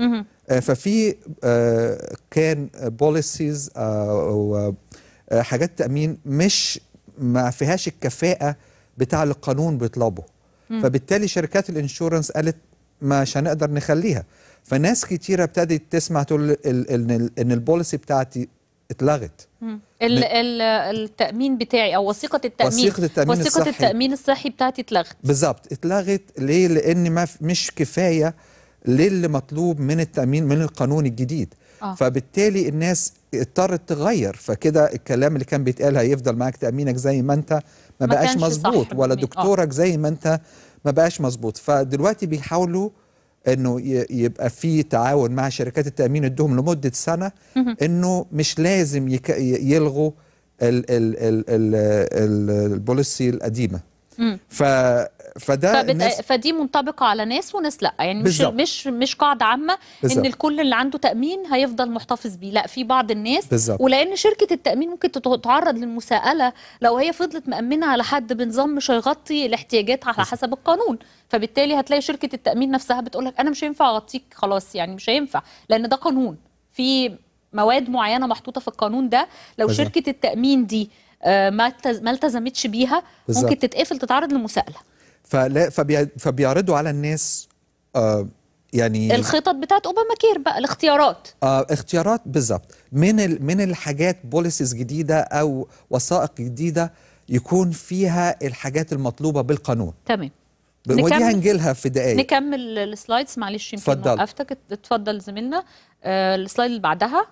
آه، ففي آه، كان بوليسيز او آه، حاجات تامين مش ما فيهاش الكفاءه بتاع اللي القانون بيطلبه مم. فبالتالي شركات الانشورنس قالت مش هنقدر نخليها فناس كتيره ابتدت تسمع تقول ال- ال- ان ال- ان البوليسي بتاعتي اتلغت مم. ال ال التأمين بتاعي أو وثيقة التأمين وثيقة التأمين وثيقة الصحي. التأمين الصحي بتاعتي اتلغت بالظبط اتلغت ليه لان ما ف- مش كفايه للي مطلوب من التامين من القانون الجديد آه. فبالتالي الناس اضطرت تغير فكده الكلام اللي كان بيتقال هيفضل معاك تامينك زي ما انت ما, ما بقاش كانش مظبوط صح ولا بالمية. آه. دكتورك زي ما انت ما بقاش مظبوط فدلوقتي بيحاولوا انه ي- يبقى في تعاون مع شركات التامين ادهم لمده سنه مهم. انه مش لازم يك... ي- يلغوا ال... ال... ال... ال... ال... البوليسي القديمه مم. ف... فده فبت... الناس فدي منطبقة على ناس وناس لا يعني مش بالظبط. مش مش قاعدة عامة بالظبط. ان الكل اللي عنده تأمين هيفضل محتفظ بيه لا في بعض الناس بالظبط. ولان شركة التأمين ممكن تت- تتعرض للمساءلة لو هي فضلت مأمنة على حد بنظام مش هيغطي الاحتياجات على حسب القانون فبالتالي هتلاقي شركة التأمين نفسها بتقول لك انا مش هينفع اغطيك خلاص يعني مش هينفع لان ده قانون في مواد معينة محطوطة في القانون ده لو بالظبط. شركة التأمين دي آه، ما التز- ما التزمتش بيها بالظبط. ممكن تتقفل تتعرض لمساءلة فلا فبي... فبيعرضوا على الناس آه يعني الخطط بتاعت اوباما كير بقى الاختيارات آه اختيارات بالظبط من ال... من الحاجات بوليسيز جديده او وثائق جديده يكون فيها الحاجات المطلوبه بالقانون تمام ب- ودي نكمل- هنجيلها في دقائق نكمل السلايدز معلش يمكن اتفضل. وقفتك ات- اتفضل زميلنا آه السلايد اللي بعدها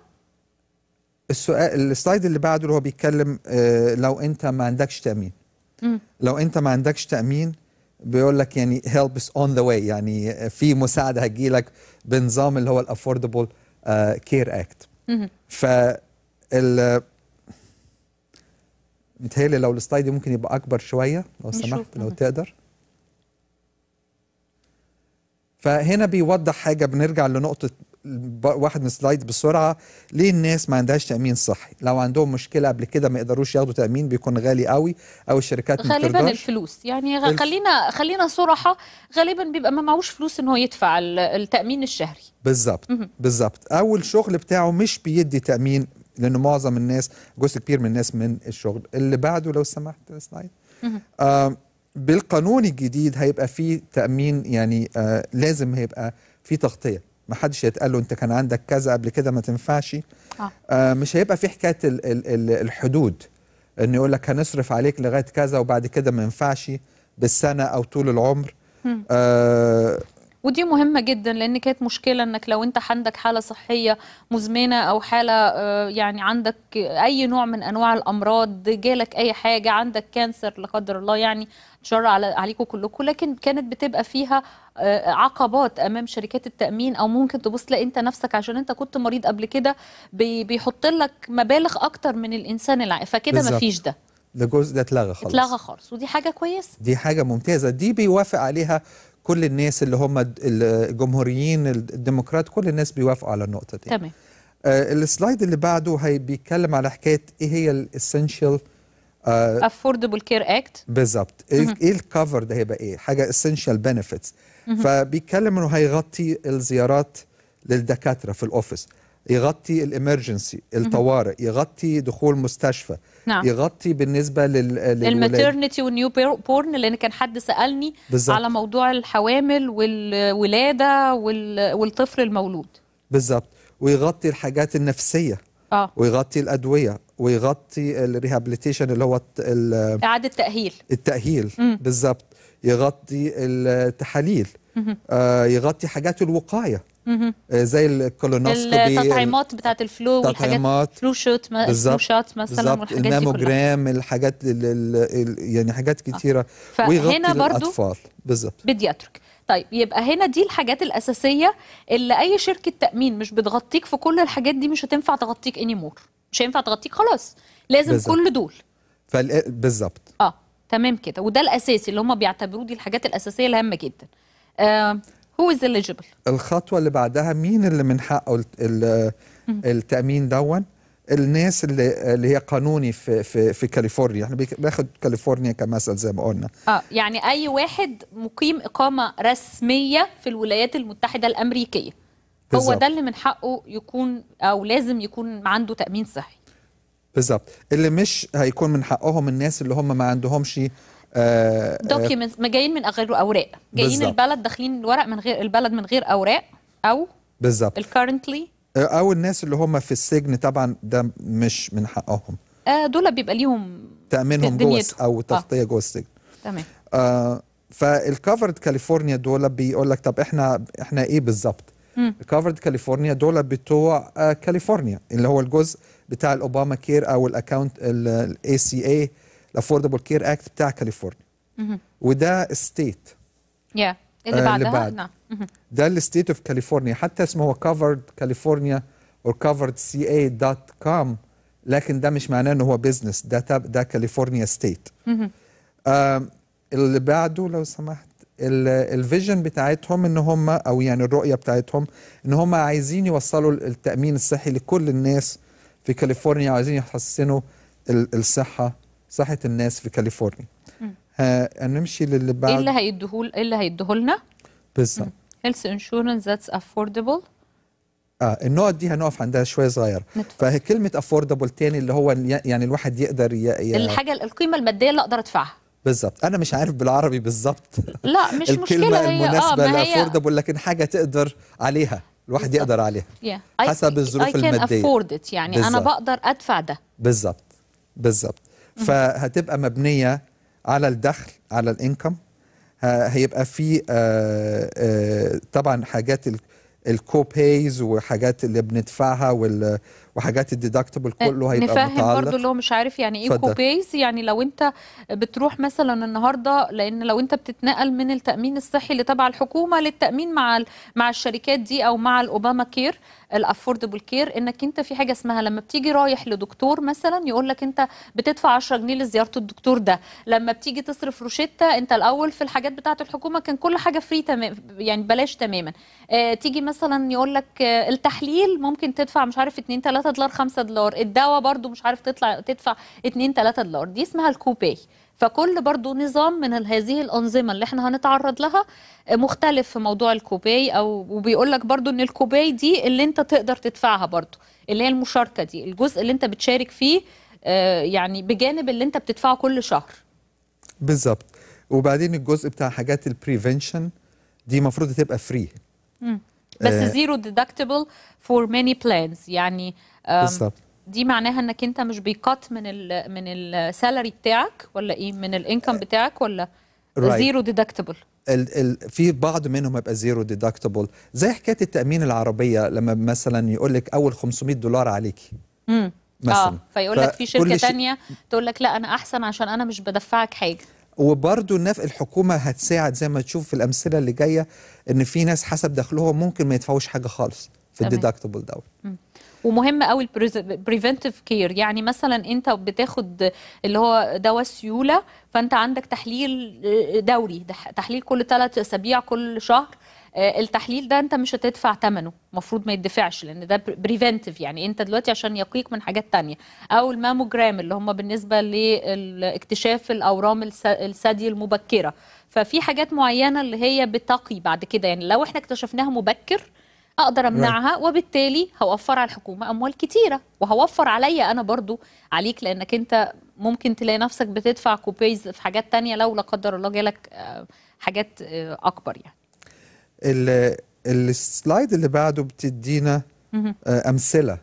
السؤال السلايد اللي بعده اللي هو بيتكلم آه لو انت ما عندكش تامين مم. لو انت ما عندكش تامين بيقول لك يعني help is on the way يعني في مساعده هتجيلك بنظام اللي هو الافوردبل كير اكت مهم. ف ال متهيألي لو السلايد ممكن يبقى اكبر شويه لو نشوف. سمحت لو مهم. تقدر فهنا بيوضح حاجه بنرجع لنقطه ب- واحد من السلايد بسرعه ليه الناس ما عندهاش تامين صحي لو عندهم مشكله قبل كده ما يقدروش ياخدوا تامين بيكون غالي قوي او الشركات ما غالبا بترضاش الفلوس يعني غ- الف- خلينا خلينا صراحه غالبا بيبقى ما معهوش فلوس ان هو يدفع ال- التامين الشهري بالظبط مهم. بالظبط اول شغل بتاعه مش بيدي تامين لانه معظم الناس جزء كبير من الناس من الشغل اللي بعده لو سمحت سلايد مهم. آه بالقانون الجديد هيبقى فيه تامين يعني آه لازم هيبقى فيه تغطيه ما حدش يتقال له انت كان عندك كذا قبل كده ما تنفعش آه. آه مش هيبقى في حكايه ال ال ال الحدود انه يقول لك هنصرف عليك لغايه كذا وبعد كده ما ينفعش بالسنه او طول العمر مم. آه ودي مهمة جدا لأن كانت مشكلة إنك لو أنت عندك حالة صحية مزمنة أو حالة آه، يعني عندك أي نوع من أنواع الأمراض جالك أي حاجة عندك كانسر لا قدر الله يعني شر على عليكم كلكم لكن كانت بتبقى فيها آه، عقبات أمام شركات التأمين أو ممكن تبص تلاقي أنت نفسك عشان أنت كنت مريض قبل كده بي- بيحط لك مبالغ أكتر من الإنسان العادي فكده بالظبط. مفيش ده ده جزء ده اتلغى خلاص اتلغى خالص ودي حاجة كويسة دي حاجة ممتازة دي بيوافق عليها كل الناس اللي هم الد- الجمهوريين الديمقراط كل الناس بيوافقوا على النقطة دي تمام آه السلايد اللي بعده هي بيتكلم على حكاية ايه هي الاسينشال آه Affordable Care Act بالظبط ايه مهم. إيه الكفر ده هيبقى ايه حاجة essential benefits مهم. فبيتكلم انه هيغطي الزيارات للدكاترة في الاوفيس يغطي الامرجنسي الطوارئ يغطي دخول مستشفى نعم. يغطي بالنسبة لل للولاد الماترنتي والنيو بورن لان كان حد سالني بالظبط. على موضوع الحوامل والولاده وال- والطفل المولود بالظبط ويغطي الحاجات النفسيه اه ويغطي الادويه ويغطي الريهابيليتيشن اللي هو الت- ال- اعاده تاهيل التاهيل مم. بالظبط يغطي التحاليل مهم. آه يغطي حاجات الوقايه مهم. آه زي الكولونوسكوبي التطعيمات بتاعت الفلو والحاجات التطعيمات. فلو شوت ما- فلو بالظبط شات مثلا بالظبط والحاجات دي كلها الماموجرام الحاجات ال- ال- ال- يعني حاجات كتيره فهنا ويغطي برضو الاطفال بالظبط بيدياتريك طيب يبقى هنا دي الحاجات الاساسيه اللي اي شركه تامين مش بتغطيك في كل الحاجات دي مش هتنفع تغطيك اني مور مش هينفع تغطيك خلاص لازم بالظبط. كل دول فال- بالظبط اه تمام كده وده الاساسي اللي هم بيعتبروه دي الحاجات الاساسيه الهامه جدا هو از eligible الخطوه اللي بعدها مين اللي من حقه الت- ال- مم. التامين دون الناس اللي اللي هي قانوني في في في كاليفورنيا احنا بيك- بناخد كاليفورنيا كمثل زي ما قلنا اه يعني اي واحد مقيم اقامه رسميه في الولايات المتحده الامريكيه هو بالظبط. ده اللي من حقه يكون او لازم يكون عنده تامين صحي بالظبط اللي مش هيكون من حقهم الناس اللي هم ما عندهمش آه، آه، دوكيومنتس ما جايين من غير اوراق جايين بالظبط. البلد داخلين الورق من غير البلد من غير اوراق او بالظبط الكارنتلي او الناس اللي هم في السجن طبعا ده مش من حقهم دول بيبقى ليهم تامينهم جوه دنيته. او تغطيه جوه السجن تمام آه فالكفرد كاليفورنيا دول بيقول لك طب احنا احنا ايه بالظبط مم. الكفرد كاليفورنيا دول بتوع آه كاليفورنيا اللي هو الجزء بتاع الاوباما كير او الاكونت الاي سي اي الافوردبل كير اكت بتاع كاليفورنيا مهم. وده ستيت يا اللي آه، اللي بعدها بعد. نعم مهم. ده الستيت اوف كاليفورنيا حتى اسمه هو كفرد كاليفورنيا او كفرد سي اي دوت كوم لكن ده مش معناه انه هو بزنس ده تب- ده كاليفورنيا ستيت مهم. آم، اللي بعده لو سمحت ال- الفيجن بتاعتهم ان هم او يعني الرؤيه بتاعتهم ان هم عايزين يوصلوا التامين الصحي لكل الناس في كاليفورنيا وعايزين يحسنوا ال- الصحه صحه الناس في كاليفورنيا مم. ها نمشي للي ايه اللي بعد هيديهول ايه اللي هيديهولنا بالظبط health insurance that's affordable اه النقط دي هنقف عندها شويه صغير فهي كلمه افوردبل تاني اللي هو ي- يعني الواحد يقدر ي... ي... الحاجه القيمه الماديه اللي اقدر ادفعها بالظبط انا مش عارف بالعربي بالظبط لا مش الكلمه مشكله هي اه المناسبه ما هي لافوردبل لكن حاجه تقدر عليها الواحد يقدر عليها yeah. I- حسب الظروف I can المادية. afford it يعني انا بالظبط. بقدر ادفع ده بالظبط بالظبط فهتبقى مبنيه على الدخل على الانكم هيبقى في آه، آه، طبعا حاجات الكوبيز وحاجات اللي بندفعها وال- وحاجات الديدكتبل كله هيبقى نفهم برضو متعلق اللي هو مش عارف يعني ايه اتفضل. كوبيز يعني لو انت بتروح مثلا النهارده لان لو انت بتتنقل من التامين الصحي اللي تبع الحكومه للتامين مع ال- مع الشركات دي او مع الاوباما كير الافوردبل كير انك انت في حاجه اسمها لما بتيجي رايح لدكتور مثلا يقول لك انت بتدفع 10 جنيه لزياره الدكتور ده لما بتيجي تصرف روشته انت الاول في الحاجات بتاعه الحكومه كان كل حاجه فري تمام يعني بلاش تماما آه تيجي مثلا يقول لك آه التحليل ممكن تدفع مش عارف 2 3 دولار 5 دولار الدواء برضو مش عارف تطلع تدفع 2 3 دولار دي اسمها الكوباي فكل برضو نظام من ال- هذه الأنظمة اللي احنا هنتعرض لها آه، مختلف في موضوع الكوباي أو وبيقول لك برضو إن الكوباي دي اللي أنت تقدر تدفعها برضو اللي هي المشاركة دي الجزء اللي أنت بتشارك فيه آه، يعني بجانب اللي أنت بتدفعه كل شهر بالظبط وبعدين الجزء بتاع حاجات البريفنشن دي المفروض تبقى فري مم. بس آه. زيرو ديدكتبل فور ماني بلانز يعني آم، بالظبط دي معناها انك انت مش بيقات من ال من السالري بتاعك ولا ايه من الانكم بتاعك ولا Right. زيرو ديدكتبل ال ال في بعض منهم يبقى زيرو ديدكتبل زي حكايه التامين العربيه لما مثلا يقول لك اول 500 دولار عليكي امم مثلا اه فيقول لك في فكل شركه شيء- تانية تقول لك لا انا احسن عشان انا مش بدفعك حاجه وبرضه النف الحكومه هتساعد زي ما تشوف في الامثله اللي جايه ان في ناس حسب دخلهم ممكن ما يدفعوش حاجه خالص في تمام. الديدكتبل دوت مم. ومهم قوي البريفنتيف كير يعني مثلا انت بتاخد اللي هو دواء سيوله فانت عندك تحليل دوري دح- تحليل كل ثلاث اسابيع كل شهر آه، التحليل ده انت مش هتدفع ثمنه المفروض ما يدفعش لان ده بريفنتيف يعني انت دلوقتي عشان يقيك من حاجات تانية او الماموجرام اللي هم بالنسبه لاكتشاف الاورام الس- الثدي المبكره ففي حاجات معينه اللي هي بتقي بعد كده يعني لو احنا اكتشفناها مبكر اقدر امنعها وبالتالي هوفر على الحكومه اموال كتيره وهوفر عليا انا برضو عليك لانك انت ممكن تلاقي نفسك بتدفع كوبيز في حاجات تانية لو لا قدر الله جالك آه، حاجات آه، اكبر يعني ال- السلايد اللي بعده بتدينا مهم. آه، امثله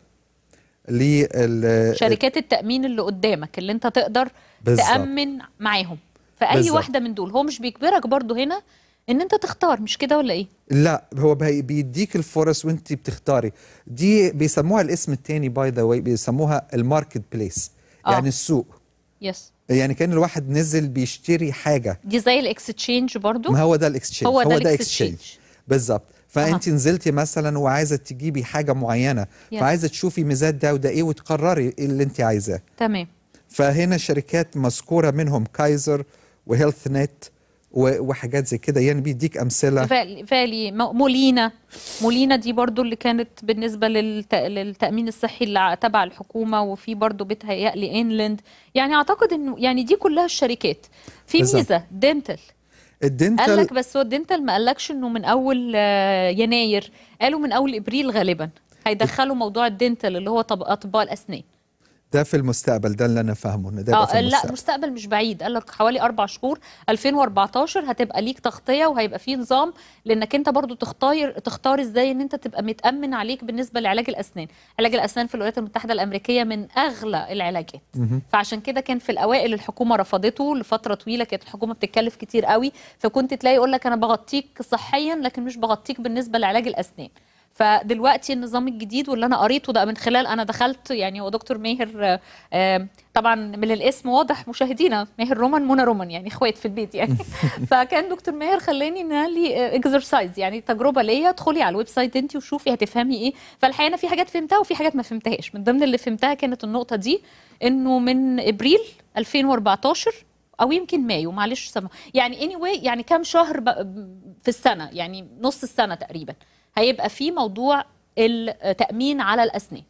لل شركات التامين اللي قدامك اللي انت تقدر بالظبط. تامن معاهم فاي بالظبط. واحده من دول هو مش بيجبرك برضو هنا ان انت تختار مش كده ولا ايه لا هو بي- بيديك الفرص وانت بتختاري دي بيسموها الاسم التاني باي ذا واي بيسموها الماركت بليس آه. يعني السوق يس يعني كان الواحد نزل بيشتري حاجه دي زي الاكستشينج برضو ما هو ده الاكسشينج هو ده ده الاكستشينج بالظبط فانت نزلتي مثلا وعايزه تجيبي حاجه معينه Yes. فعايزه تشوفي ميزات ده وده ايه وتقرري ايه اللي انت عايزاه تمام فهنا شركات مذكوره منهم كايزر وهيلث نت و- وحاجات زي كده يعني بيديك امثله فالي فالي مو- مولينا مولينا دي برضو اللي كانت بالنسبة للت... للتأمين الصحي اللي ع- تبع الحكومة وفي برضو بيتهيألي انلاند يعني أعتقد إنه يعني دي كلها الشركات في بالظبط. ميزة دينتل قال الدنتال لك بس هو الدنتال ما قالكش انه من اول آه، يناير قالوا من اول ابريل غالبا هيدخلوا موضوع الدنتال اللي هو طب اطباء الاسنان ده في المستقبل ده اللي انا فاهمه ان ده يبقى في اه لا المستقبل مستقبل مش بعيد قال لك حوالي اربع شهور 2014 هتبقى ليك تغطيه وهيبقى فيه نظام لانك انت برضو تختار تختار ازاي ان انت تبقى متامن عليك بالنسبه لعلاج الاسنان علاج الاسنان في الولايات المتحده الامريكيه من اغلى العلاجات مهم. فعشان كده كان في الاوائل الحكومه رفضته لفتره طويله كانت الحكومه بتتكلف كتير قوي فكنت تلاقي يقول لك انا بغطيك صحيا لكن مش بغطيك بالنسبه لعلاج الاسنان فدلوقتي النظام الجديد واللي انا قريته ده من خلال انا دخلت يعني هو دكتور ماهر آه، آه، طبعا من الاسم واضح مشاهدينا ماهر رومان منى رومان يعني اخوات في البيت يعني فكان دكتور ماهر خلاني ان قال لي اكسرسايز يعني تجربه ليا ادخلي على الويب سايت انت وشوفي هتفهمي ايه فالحقيقه انا في حاجات فهمتها وفي حاجات ما فهمتهاش من ضمن اللي فهمتها كانت النقطه دي انه من ابريل 2014 او يمكن مايو معلش سما يعني اني anyway يعني كام شهر بق- في السنه يعني نص السنه تقريبا هيبقى في موضوع التامين على الاسنان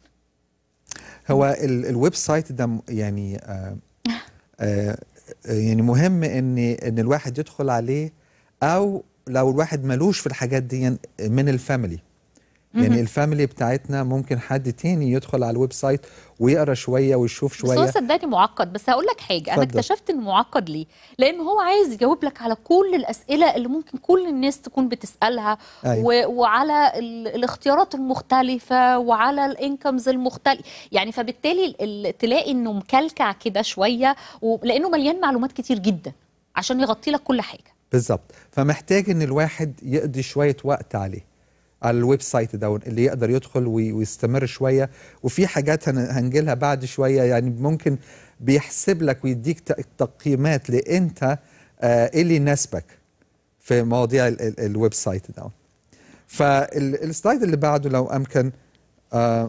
هو ال- الويب سايت ده م- يعني آه آه يعني مهم ان ان الواحد يدخل عليه او لو الواحد ملوش في الحاجات دي من الفاميلي مهم. يعني الفاميلي بتاعتنا ممكن حد تاني يدخل على الويب سايت ويقرا شويه ويشوف بس هو شويه صدقني معقد بس هقول لك حاجه انا اتفضل. اكتشفت انه معقد ليه لان هو عايز يجاوب لك على كل الاسئله اللي ممكن كل الناس تكون بتسالها أيوة. و... وعلى ال... الاختيارات المختلفه وعلى الانكمز المختلف يعني فبالتالي ال... ال- تلاقي انه مكلكع كده شويه ولانه مليان معلومات كتير جدا عشان يغطي لك كل حاجه بالظبط فمحتاج ان الواحد يقضي شويه وقت عليه على الويب سايت ده اللي يقدر يدخل وي- ويستمر شويه وفي حاجات هن- هنجيلها بعد شويه يعني ممكن بيحسب لك ويديك ت- تقييمات لانت آه، ايه اللي يناسبك في مواضيع ال- ال- الويب سايت ده فالسلايد اللي بعده لو امكن آه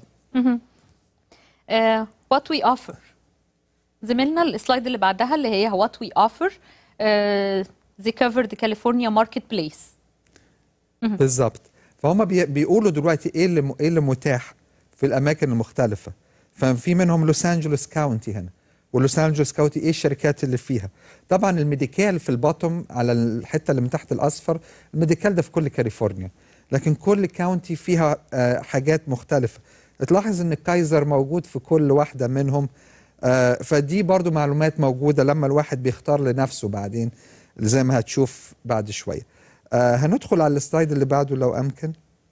وات وي اوفر زميلنا السلايد اللي بعدها اللي هي وات وي اوفر ذي كفرد كاليفورنيا ماركت بليس بالظبط فهم بي بيقولوا دلوقتي ايه اللي م- ايه اللي متاح في الاماكن المختلفه ففي منهم لوس انجلوس كاونتي هنا ولوس انجلوس كاونتي ايه الشركات اللي فيها طبعا الميديكال في البottom على الحته اللي من تحت الاصفر الميديكال ده في كل كاليفورنيا لكن كل كاونتي فيها آه، حاجات مختلفه تلاحظ ان الكايزر موجود في كل واحده منهم آه، فدي برضو معلومات موجوده لما الواحد بيختار لنفسه بعدين زي ما هتشوف بعد شويه آه هندخل على السلايد اللي بعده لو امكن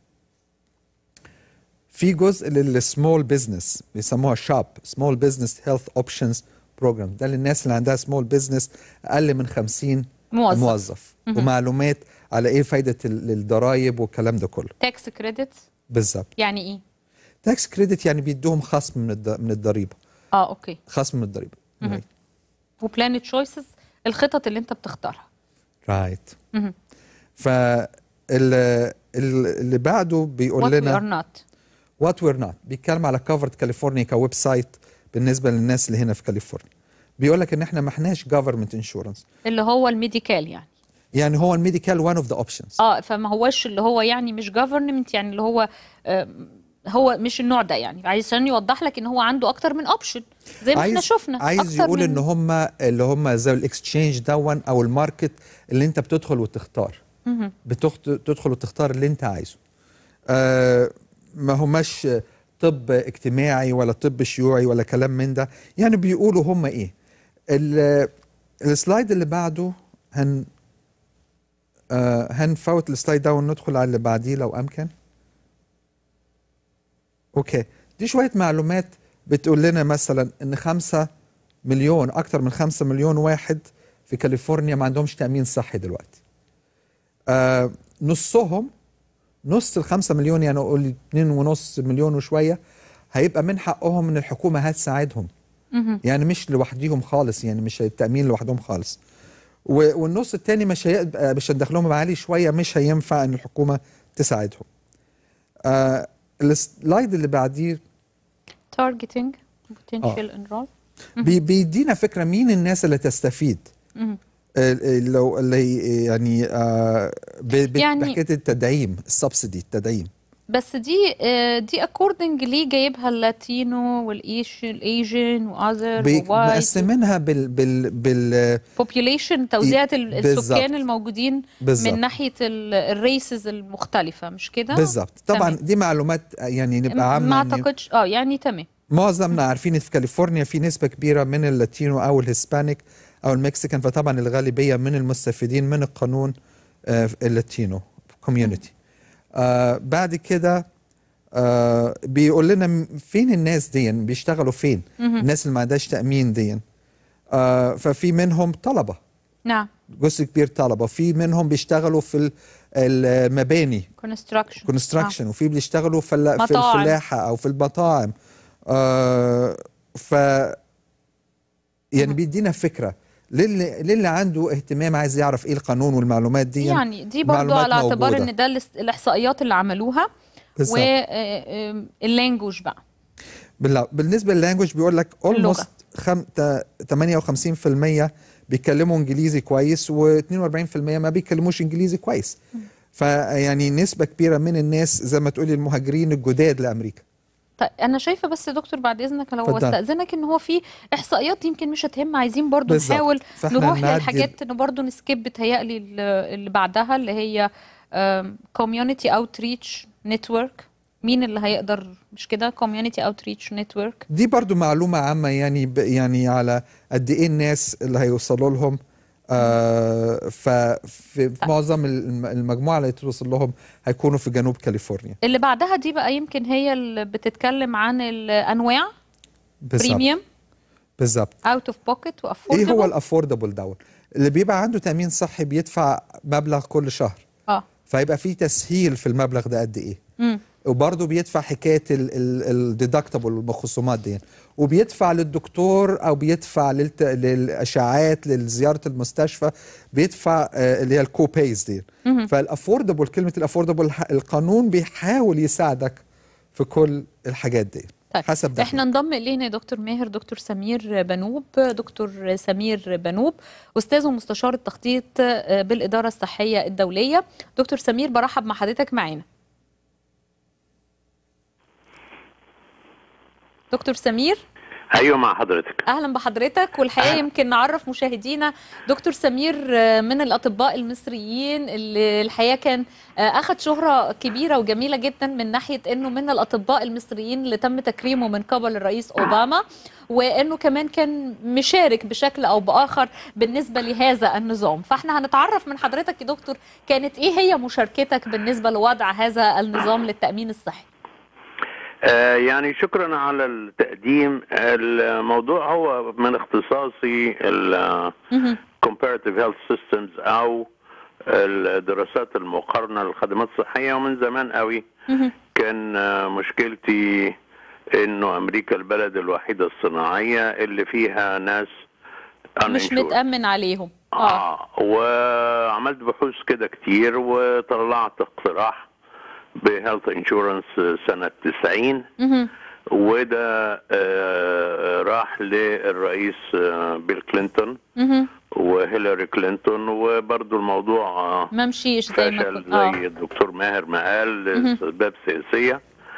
في جزء للسمول بزنس بيسموها شاب سمول بزنس هيلث اوبشنز بروجرام ده للناس اللي عندها سمول بزنس اقل من 50 موظف. موظف مهم. ومعلومات على ايه فايده ال- الضرايب والكلام ده كله تاكس كريدت بالظبط يعني ايه تاكس كريدت يعني بيدوهم خصم من الض- من الضريبه اه اوكي خصم من الضريبه مهم. وبلان تشويسز الخطط اللي انت بتختارها رايت مهم. فاللي بعده بيقول What we لنا are not وات وير نوت بيتكلم على كفرد كاليفورنيا كويب سايت بالنسبه للناس اللي هنا في كاليفورنيا بيقول لك ان احنا ما احناش جفرمنت انشورنس اللي هو الميديكال يعني يعني هو الميديكال وان اوف ذا اوبشنز اه فما هوش اللي هو يعني مش جفرمنت يعني اللي هو آه هو مش النوع ده يعني عشان يوضح لك ان هو عنده اكتر من اوبشن زي ما احنا شفنا عايز أكتر يقول من- ان هم اللي هم زي الاكسشينج دون او الماركت اللي انت بتدخل وتختار مهم. بتخت... تدخل وتختار اللي انت عايزه آه ما هماش طب اجتماعي ولا طب شيوعي ولا كلام من ده يعني بيقولوا هم ايه ال- السلايد اللي بعده هن آه هنفوت السلايد ده وندخل على اللي بعديه لو امكن اوكي دي شويه معلومات بتقول لنا مثلا ان خمسة مليون اكتر من خمسة مليون واحد في كاليفورنيا ما عندهمش تامين صحي دلوقتي آه نصهم نص الخمسة مليون يعني اقول اتنين ونص مليون وشويه هيبقى من حقهم ان الحكومه هتساعدهم مهم. يعني مش لوحديهم خالص يعني مش التامين لوحدهم خالص و- والنص التاني مش هيبقى مش دخلهم عالي شويه مش هينفع ان الحكومه تساعدهم آه السلايد اللي بعديه targeting potential enroll بي بيدينا فكره مين الناس اللي تستفيد مهم. آه، لو اللي يعني آه ب- ب- يعني- بحكايه التدعيم السبسيدي التدعيم بس دي آه، دي اكوردنج ليه جايبها اللاتينو والايش الايجن واذر بيك- ووايت مقسمينها بال بال بال population توزيعة ال- بالظبط. السكان الموجودين بالظبط. من ناحية الريسز المختلفة مش كده؟ بالظبط طبعا تمام. دي معلومات يعني نبقى عامه ما يعني اعتقدش اه يعني تمام معظمنا عارفين في كاليفورنيا في نسبة كبيرة من اللاتينو أو الهسبانيك أو المكسيكان فطبعا الغالبية من المستفيدين من القانون آه، اللاتينو كوميونتي آه بعد كده آه بيقول لنا م- فين الناس دي بيشتغلوا فين مهم. الناس اللي ما عندهاش تأمين دي آه ففي منهم طلبة نعم جزء كبير طلبة في منهم بيشتغلوا في ال- المباني construction كونستراكشن وفي بيشتغلوا في ال- في مطاعم. الفلاحه او في المطاعم آه ف يعني بيدينا فكره للي للي عنده اهتمام عايز يعرف ايه القانون والمعلومات دي يعني دي برضو معلومات على اعتبار موجودة. ان ده الاس- الاحصائيات اللي عملوها بالظبط. واللانجوج بقى بالله- بالنسبه لللانجوج بيقول لك اولموست 58% بيتكلموا انجليزي كويس و42% ما بيتكلموش انجليزي كويس فيعني نسبه كبيره من الناس زي ما تقولي المهاجرين الجداد لامريكا طيب انا شايفه بس يا دكتور بعد اذنك لو اتفضل. استاذنك ان هو في احصائيات يمكن مش هتهم عايزين برضو بالظبط. نحاول فإحنا نروح نعدي- للحاجات ان برضو نسكيب بتهيألي ال- اللي بعدها اللي هي كوميونتي اوتريتش نتورك مين اللي هيقدر مش كده كوميونتي اوتريتش نتورك دي برضو معلومة عامة يعني ب يعني على قد ايه الناس اللي هيوصلوا لهم آه ففي في معظم الم- المجموعة اللي هتوصل لهم هيكونوا في جنوب كاليفورنيا اللي بعدها دي بقى يمكن هي اللي بتتكلم عن الانواع بالظبط بريميوم بالظبط اوت اوف بوكيت ايه هو وافوردبل الافوردبل دون اللي بيبقى عنده تأمين صحي بيدفع مبلغ كل شهر اه فيبقى في تسهيل في المبلغ ده قد ايه مم. وبرضه بيدفع حكايه الديدكتبل والخصومات دي وبيدفع للدكتور او بيدفع للت... للاشعاعات لزياره المستشفى بيدفع آه، اللي هي الكوبيز دي مهم. فالافوردبل كلمه الافوردبل القانون بيحاول يساعدك في كل الحاجات دي طيب حسب دخلك احنا انضم الينا يا دكتور ماهر دكتور سمير بنوب دكتور سمير بنوب استاذ ومستشار التخطيط آه، بالاداره الصحيه الدوليه دكتور سمير برحب مع حضرتك معانا دكتور سمير ايوه مع حضرتك اهلا بحضرتك والحقيقه يمكن نعرف مشاهدينا دكتور سمير آه، من الاطباء المصريين اللي الحقيقه كان آه، اخذ شهره كبيره وجميله جدا من ناحيه انه من الاطباء المصريين اللي تم تكريمه من قبل الرئيس اوباما وانه كمان كان مشارك بشكل او باخر بالنسبه لهذا النظام فاحنا هنتعرف من حضرتك يا دكتور كانت ايه هي مشاركتك بالنسبه لوضع هذا النظام للتامين الصحي آه يعني شكرا على التقديم الموضوع هو من اختصاصي ال مهم. comparative health systems او الدراسات المقارنة للخدمات الصحية ومن زمان قوي مهم. كان آه، مشكلتي انه امريكا البلد الوحيدة الصناعية اللي فيها ناس مش uninsured. متامن عليهم اه وعملت بحوث كده كتير وطلعت اقتراح بهيلث انشورنس سنة 90 مهم. وده آه، راح للرئيس آه، بيل كلينتون مهم. وهيلاري كلينتون وبرضو الموضوع آه، ما مشيش زي ما فشل كنت اه زي الدكتور ماهر ما قال مهم. لاسباب سياسيه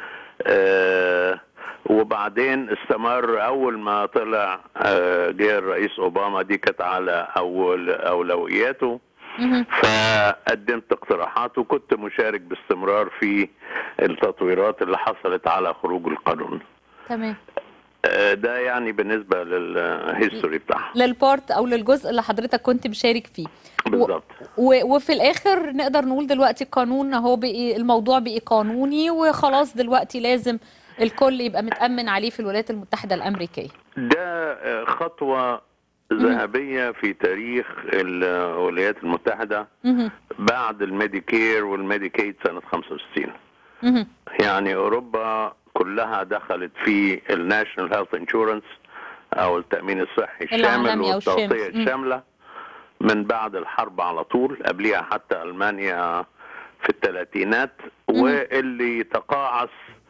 آه وبعدين استمر اول ما طلع آه جه الرئيس اوباما دي كانت على اول اولوياته مهم. فقدمت اقتراحات وكنت مشارك باستمرار في التطويرات اللي حصلت على خروج القانون تمام آه ده يعني بالنسبه للهيستوري بتاعها للبارت او للجزء اللي حضرتك كنت مشارك فيه بالظبط و- وفي الاخر نقدر نقول دلوقتي القانون اهو بقي الموضوع بقي قانوني وخلاص دلوقتي لازم الكل يبقى متأمن عليه في الولايات المتحدة الأمريكية ده آه، خطوة ذهبية في تاريخ الولايات المتحدة مهم. بعد الميديكير والميديكيد سنة 65 مهم. يعني أوروبا كلها دخلت في الناشونال هيلث انشورنس أو التأمين الصحي الشامل العالمي أو والتغطية الشامل. مم. الشاملة من بعد الحرب على طول قبلها حتى ألمانيا في الثلاثينات واللي تقاعس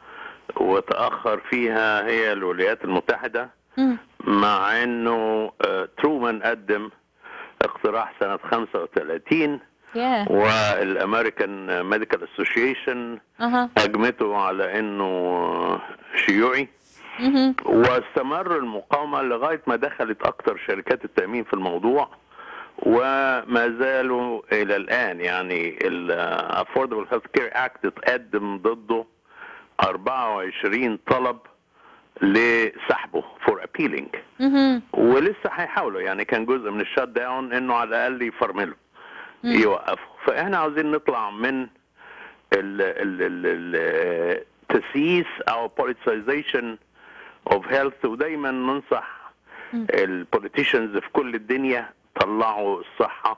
وتأخر فيها هي الولايات المتحدة مم. مع انه آه، ترومان قدم اقتراح سنة 35 ياه والامريكان ميديكال اسوشيشن اها هجمته على انه شيوعي مهم. واستمر المقاومة لغاية ما دخلت أكتر شركات التأمين في الموضوع وما زالوا إلى الآن يعني ال Affordable Health Care Act اتقدم ضده 24 طلب لسحبه for appealing مهم. ولسه هيحاولوا يعني كان جزء من الشات داون انه على الاقل يفرملوا مم. يوقفوا فاحنا عاوزين نطلع من ال ال ال ال تسييس او politicization of health ودايما ننصح مم. البوليتيشنز في كل الدنيا طلعوا الصحة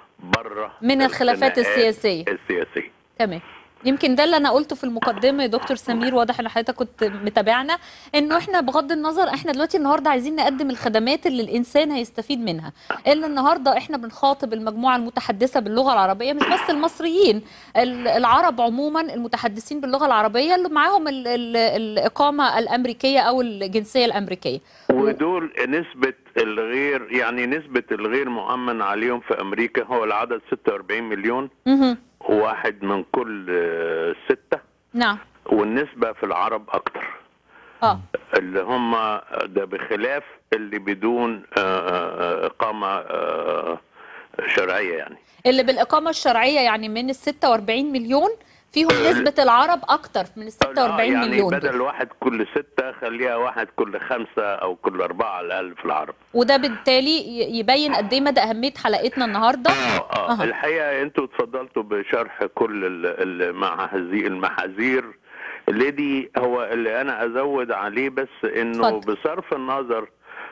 بره من الخلافات الخناقات السياسية. السياسية تمام يمكن ده اللي انا قلته في المقدمه يا دكتور سمير واضح ان حضرتك كنت متابعنا انه احنا بغض النظر احنا دلوقتي النهارده عايزين نقدم الخدمات اللي الانسان هيستفيد منها الا النهارده احنا بنخاطب المجموعه المتحدثه باللغه العربيه مش بس المصريين ال- العرب عموما المتحدثين باللغه العربيه اللي معاهم ال ال الاقامه الامريكيه او الجنسيه الامريكيه ودول نسبة الغير يعني نسبة الغير مؤمن عليهم في أمريكا هو العدد 46 مليون مهم. واحد من كل آه، ستة نعم والنسبة في العرب أكتر اه اللي هم ده بخلاف اللي بدون آه، آه، إقامة آه، شرعية يعني اللي بالاقامه الشرعيه يعني من ال 46 مليون فيهم نسبه العرب اكتر من ال 46 آه، يعني مليون بدل دول. واحد كل ستة خليها واحد كل خمسة أو كل أربعة على الأقل في العرب وده بالتالي ي- يبين قد ايه مدى اهميه حلقتنا النهارده اه أها. الحقيقه انتوا اتفضلتوا بشرح كل ال- المحاذير المحاذير اللي دي هو اللي انا ازود عليه بس انه اتفضل. بصرف النظر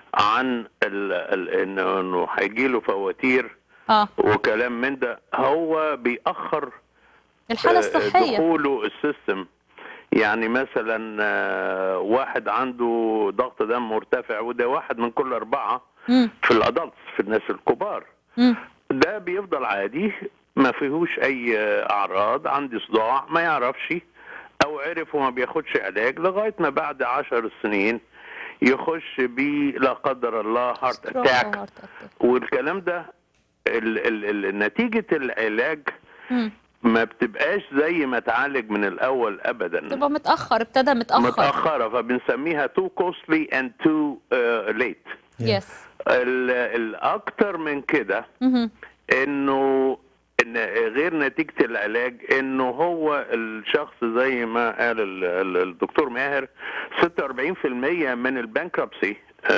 عن ال ال انه إنه هيجي له فواتير اه وكلام من ده هو بيأخر الحاله آه، الصحيه دخوله السيستم يعني مثلا آه، واحد عنده ضغط دم مرتفع وده واحد من كل أربعة مم. في الأدلتس في الناس الكبار مم. ده بيفضل عادي ما فيهوش اي اعراض عندي صداع ما يعرفش او عرف وما بياخدش علاج لغايه ما بعد عشر سنين يخش بيه لا قدر الله هارت Stroke اتاك أو heart attack. والكلام ده ال ال ال نتيجه العلاج مم. ما بتبقاش زي ما اتعالج من الاول ابدا تبقى متاخر ابتدى متاخر متاخره فبنسميها تو كوستلي اند تو ليت يس الاكتر من كده مهم. انه ان غير نتيجه العلاج انه هو الشخص زي ما قال ال- ال- الدكتور ماهر 46% من البانكربسي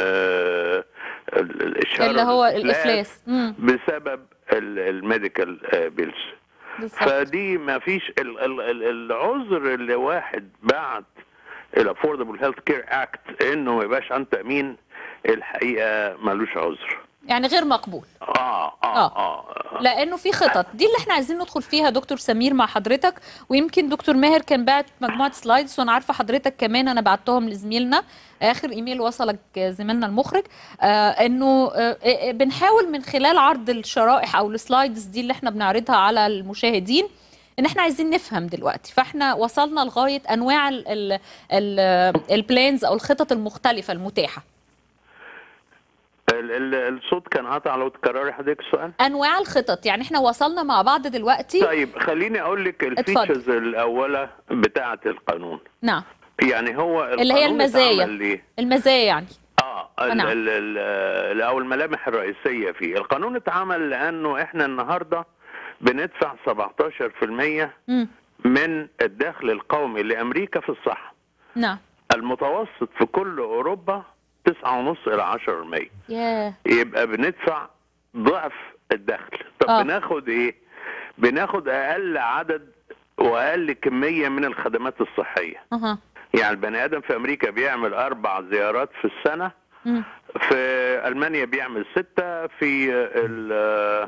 اللي هو الافلاس مم. بسبب الميديكال بيلز بالظبط فدي ما فيش ال- ال- ال- العذر اللي واحد بعت الافوردبل هيلث كير اكت انه ما يبقاش عن تامين الحقيقه ملوش عذر يعني غير مقبول اه اه اه لانه في خطط دي اللي احنا عايزين ندخل فيها دكتور سمير مع حضرتك ويمكن دكتور ماهر كان باعت مجموعه سلايدز وانا عارفه حضرتك كمان انا بعتهم لزميلنا اخر ايميل وصلك زميلنا المخرج آه انه آه آه، بنحاول من خلال عرض الشرائح او السلايدز دي اللي احنا بنعرضها على المشاهدين ان احنا عايزين نفهم دلوقتي فاحنا وصلنا لغايه انواع ال- ال- ال- البلانز او الخطط المختلفه المتاحه ال- ال- الصوت كان قطع لو تكرري حضرتك السؤال انواع الخطط يعني احنا وصلنا مع بعض دلوقتي طيب خليني اقول لك اتفضل. الفيتشرز الاولى بتاعه القانون نعم يعني هو اللي هي القانون المزايا. اتعمل ليه؟ المزايا يعني اه ال- نعم. ال- ال- او الملامح الرئيسيه فيه القانون اتعمل لانه احنا النهارده بندفع 17% مم. من الدخل القومي لامريكا في الصحه نعم المتوسط في كل اوروبا 9.5 الى 10% ياه يبقى بندفع ضعف الدخل طب آه. آه. بناخد ايه بناخد اقل عدد واقل كميه من الخدمات الصحيه اها يعني البني ادم في امريكا بيعمل اربع زيارات في السنه مم. في المانيا بيعمل سته في ال-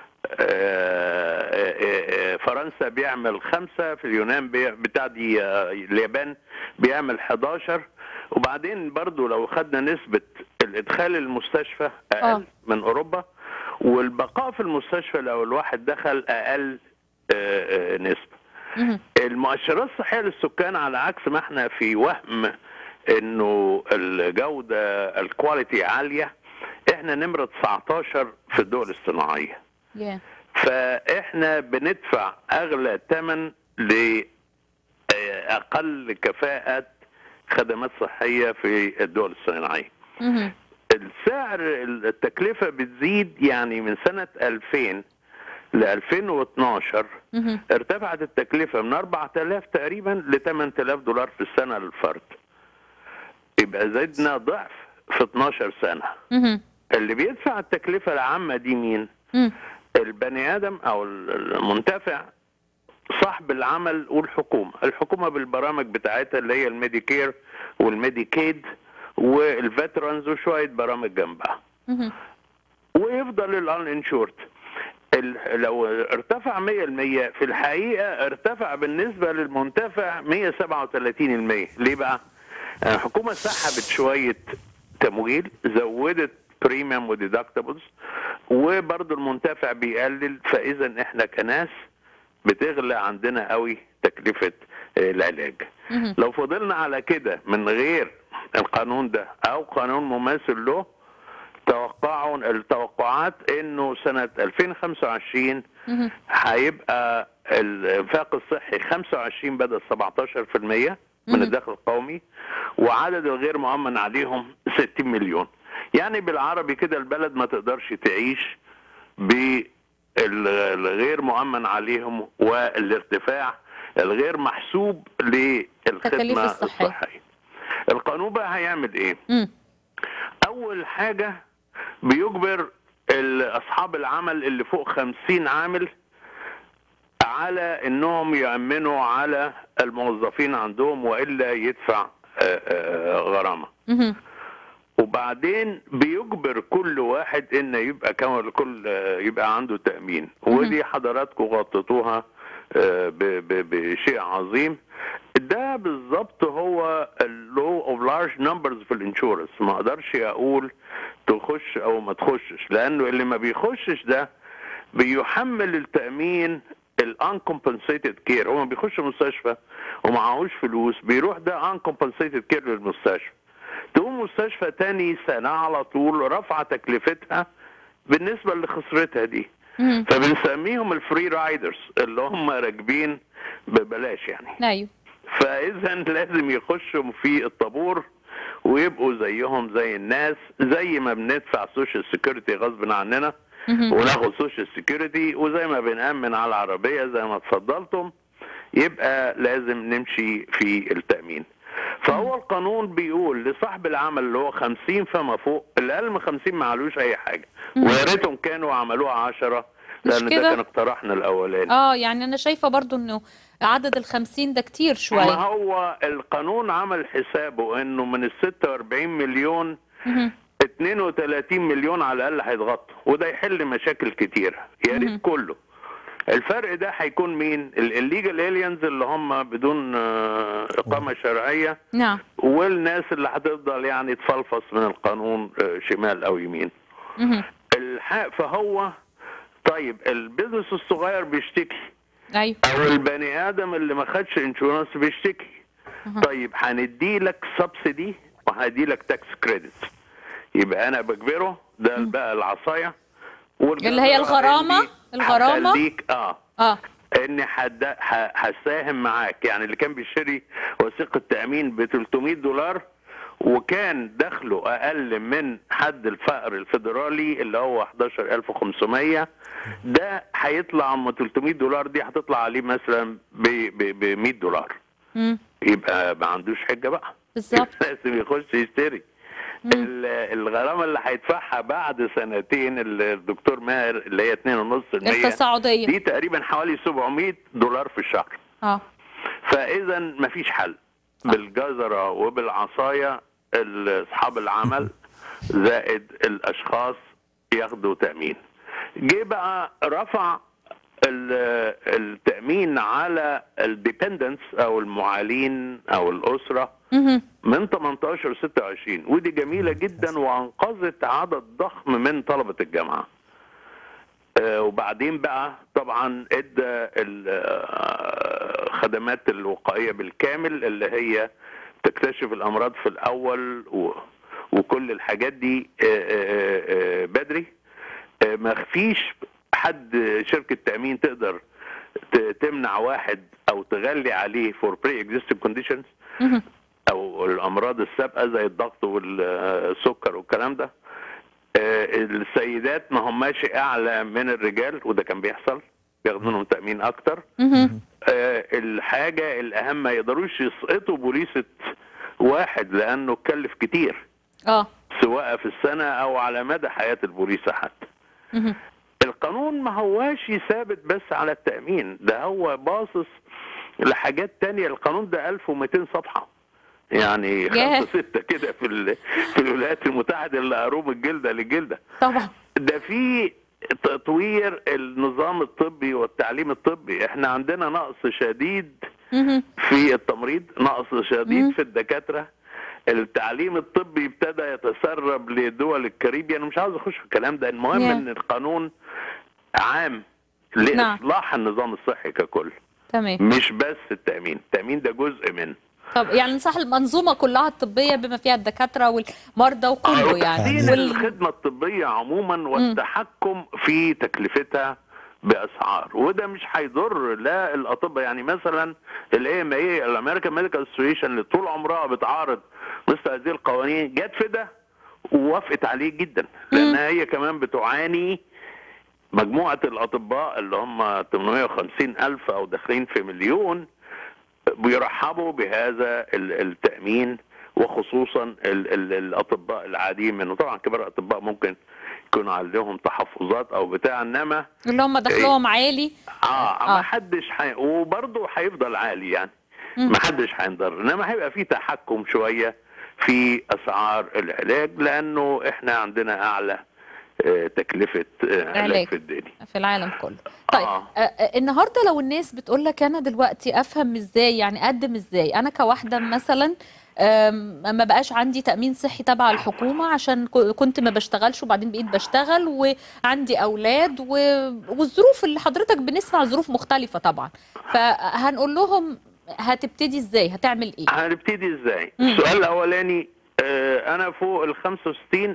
آه، آه، آه، فرنسا بيعمل خمسة في اليونان بي- بتاع دي آه، اليابان بيعمل 11 وبعدين برضو لو خدنا نسبة الإدخال المستشفى أقل آه. من أوروبا والبقاء في المستشفى لو الواحد دخل أقل آه، آه، نسبة مهم. المؤشرات الصحيه للسكان على عكس ما احنا في وهم انه الجوده الكواليتي عاليه احنا نمره 19 في الدول الصناعيه ياه فاحنا بندفع اغلى ثمن لاقل كفاءه خدمات صحيه في الدول الصناعيه مهم. السعر التكلفه بتزيد يعني من سنه 2000 ل 2012 مهم. ارتفعت التكلفه من 4000 تقريبا ل 8000 دولار في السنه للفرد يبقى زدنا ضعف في 12 سنه مهم. اللي بيدفع التكلفه العامه دي مين مم. البني ادم او المنتفع صاحب العمل والحكومه الحكومه بالبرامج بتاعتها اللي هي الميديكير والميديكيد والفيترانز وشويه برامج جنبها مهم. ويفضل الان انشورد لو ارتفع 100% في الحقيقه ارتفع بالنسبه للمنتفع 137% ليه بقى؟ آه، الحكومه سحبت شويه تمويل زودت بريميوم وديدكتبلز وبرضه المنتفع بيقلل فاذا احنا كناس بتغلى عندنا قوي تكلفه آه، العلاج مهم. لو فضلنا على كده من غير القانون ده او قانون مماثل له توقعوا التوقعات انه سنه 2025 مهم. هيبقى الانفاق الصحي 25 بدل 17% من مهم. الدخل القومي وعدد الغير مؤمن عليهم 60 مليون يعني بالعربي كده البلد ما تقدرش تعيش بالغير مؤمن عليهم والارتفاع الغير محسوب التكاليف للخدمه الصحية. الصحيه القانون بقى هيعمل ايه مم. اول حاجه بيجبر ال- اصحاب العمل اللي فوق خمسين عامل على انهم يامنوا على الموظفين عندهم والا يدفع آه، آه، غرامه مهم. وبعدين بيجبر كل واحد ان يبقى كمان كل آه، يبقى عنده تامين ودي حضراتكم غطيتوها آه، ب- ب- بشيء عظيم ده بالظبط هو اللو اوف لارج نمبرز في الانشورنس ما اقدرش اقول تخش او ما تخشش لانه اللي ما بيخشش ده بيحمل التامين الانكمبنسيتد كير هو ما بيخش مستشفى ومعهوش فلوس بيروح ده انكمبنسيتد كير للمستشفى تقوم مستشفى تاني سنة على طول رفع تكلفتها بالنسبة اللي خسرتها دي مهم. فبنسميهم الفري رايدرز اللي هم راكبين ببلاش يعني ايوه فاذا لازم يخشوا في الطابور ويبقوا زيهم زي الناس زي ما بندفع سوشيال سيكوريتي غصب عننا مهم. وناخد سوشيال سيكوريتي وزي ما بنأمن على العربية زي ما اتفضلتم يبقى لازم نمشي في التأمين فهو القانون بيقول لصاحب العمل اللي هو 50 فما فوق اللي اقل من 50 ما علوش اي حاجه ويا ريتهم كانوا عملوها 10 مش لان ده كده؟ كان اقتراحنا الاولاني اه يعني انا شايفه برضو انه عدد الخمسين ده كتير ما شويه هو القانون عمل حسابه انه من ال 46 مليون مهم. 32 مليون على الاقل هيتغطوا وده يحل مشاكل كتيره يا مهم. ريت كله الفرق ده هيكون مين الليجل الينز اللي هم بدون آه، اقامه شرعيه نعم والناس اللي هتفضل يعني تفلفص من القانون آه، شمال او يمين مهم. الحق فهو طيب البيزنس الصغير بيشتكي ايوه او البني ادم اللي ما خدش انشورنس بيشتكي أها. طيب هندي لك سبسيدي وهدي لك تاكس كريدت يبقى انا بجبره ده بقى العصايه اللي هي الغرامة؟ الغرامة؟ هخليك اه اه اني حد ه- هساهم معاك يعني اللي كان بيشتري وثيقه تامين ب 300 دولار وكان دخله اقل من حد الفقر الفيدرالي اللي هو 11500 ده هيطلع من 300 دولار دي هتطلع عليه مثلا ب 100 دولار مم. يبقى ما عندوش حجه بقى بالظبط لازم يخش يشتري ال- الغرامه اللي هيدفعها بعد سنتين اللي الدكتور ماهر اللي هي 2.5% التصاعدية. دي تقريبا حوالي 700 دولار في الشهر اه فاذا مفيش حل بالجزره وبالعصايه ال- اصحاب العمل زائد الاشخاص ياخدوا تامين جه بقى رفع ال- التامين على الديبندنس او المعالين او الاسره مهم. من 18 ل 26 ودي جميله جدا وانقذت عدد ضخم من طلبه الجامعه آه، وبعدين بقى طبعا ادى الخدمات الوقائيه بالكامل اللي هي تكتشف الامراض في الاول و وكل الحاجات دي آه، آه، آه، بدري آه، ما فيش حد شركه تامين تقدر ت- تمنع واحد او تغلي عليه فور بري اكزيستنج كونديشنز مهم. او الامراض السابقه زي الضغط والسكر والكلام ده آه، السيدات ما هماش اعلى من الرجال وده كان بيحصل بياخدوا منهم تامين اكتر مهم. آه، الحاجه الاهم ما يقدروش يسقطوا بوليصه واحد لانه اتكلف كتير اه سواء في السنه او على مدى حياه البوليصه حتى مهم. القانون ما هواش ثابت بس على التأمين ده هو باصص لحاجات تانية القانون ده 1200 صفحة يعني ياه. خمسة ستة كده في ال... في الولايات المتحدة اللي قروه من الجلدة للجلدة طبعا ده في تطوير النظام الطبي والتعليم الطبي احنا عندنا نقص شديد مهم. في التمريض نقص شديد مم. في الدكاتره التعليم الطبي ابتدى يتسرب لدول الكاريبيا انا مش عاوز اخش في الكلام ده المهم Yeah. ان القانون عام نعم. لاصلاح النظام الصحي ككل تمام مش بس التامين التامين ده جزء منه طب يعني صح المنظومه كلها الطبيه بما فيها الدكاتره والمرضى وكله يعني تحسين وال... الخدمه الطبيه عموما والتحكم في تكلفتها باسعار وده مش هيضر لا الاطباء يعني مثلا الاي ام اي الامريكان ميديكال اسوسيشن اللي طول عمرها بتعارض مثل هذه القوانين جت في ده ووافقت عليه جدا لان هي كمان بتعاني مجموعه الاطباء اللي هم 850 الف او داخلين في مليون بيرحبوا بهذا ال- التامين وخصوصا ال ال الاطباء العاديين منه طبعا كبار الاطباء ممكن يكون عندهم تحفظات او بتاع انما اللي هم دخلهم عالي اه ما حدش حي... وبرضه هيفضل عالي يعني مم. ما حدش هينضر انما هيبقى في تحكم شويه في اسعار العلاج لانه احنا عندنا اعلى آه، تكلفه آه، علاج علاج. في الدنيا في العالم كله طيب آه. آه النهارده لو الناس بتقول لك انا دلوقتي افهم ازاي يعني اقدم ازاي انا كواحده مثلا آم، ما بقاش عندي تأمين صحي تبع الحكومة عشان ك- كنت ما بشتغلش وبعدين بقيت بشتغل وعندي أولاد و... والظروف اللي حضرتك بنسمع ظروف مختلفة طبعا فهنقول لهم هتبتدي ازاي هتعمل ايه هنبتدي ازاي مم. السؤال الاولاني آه، انا فوق ال 65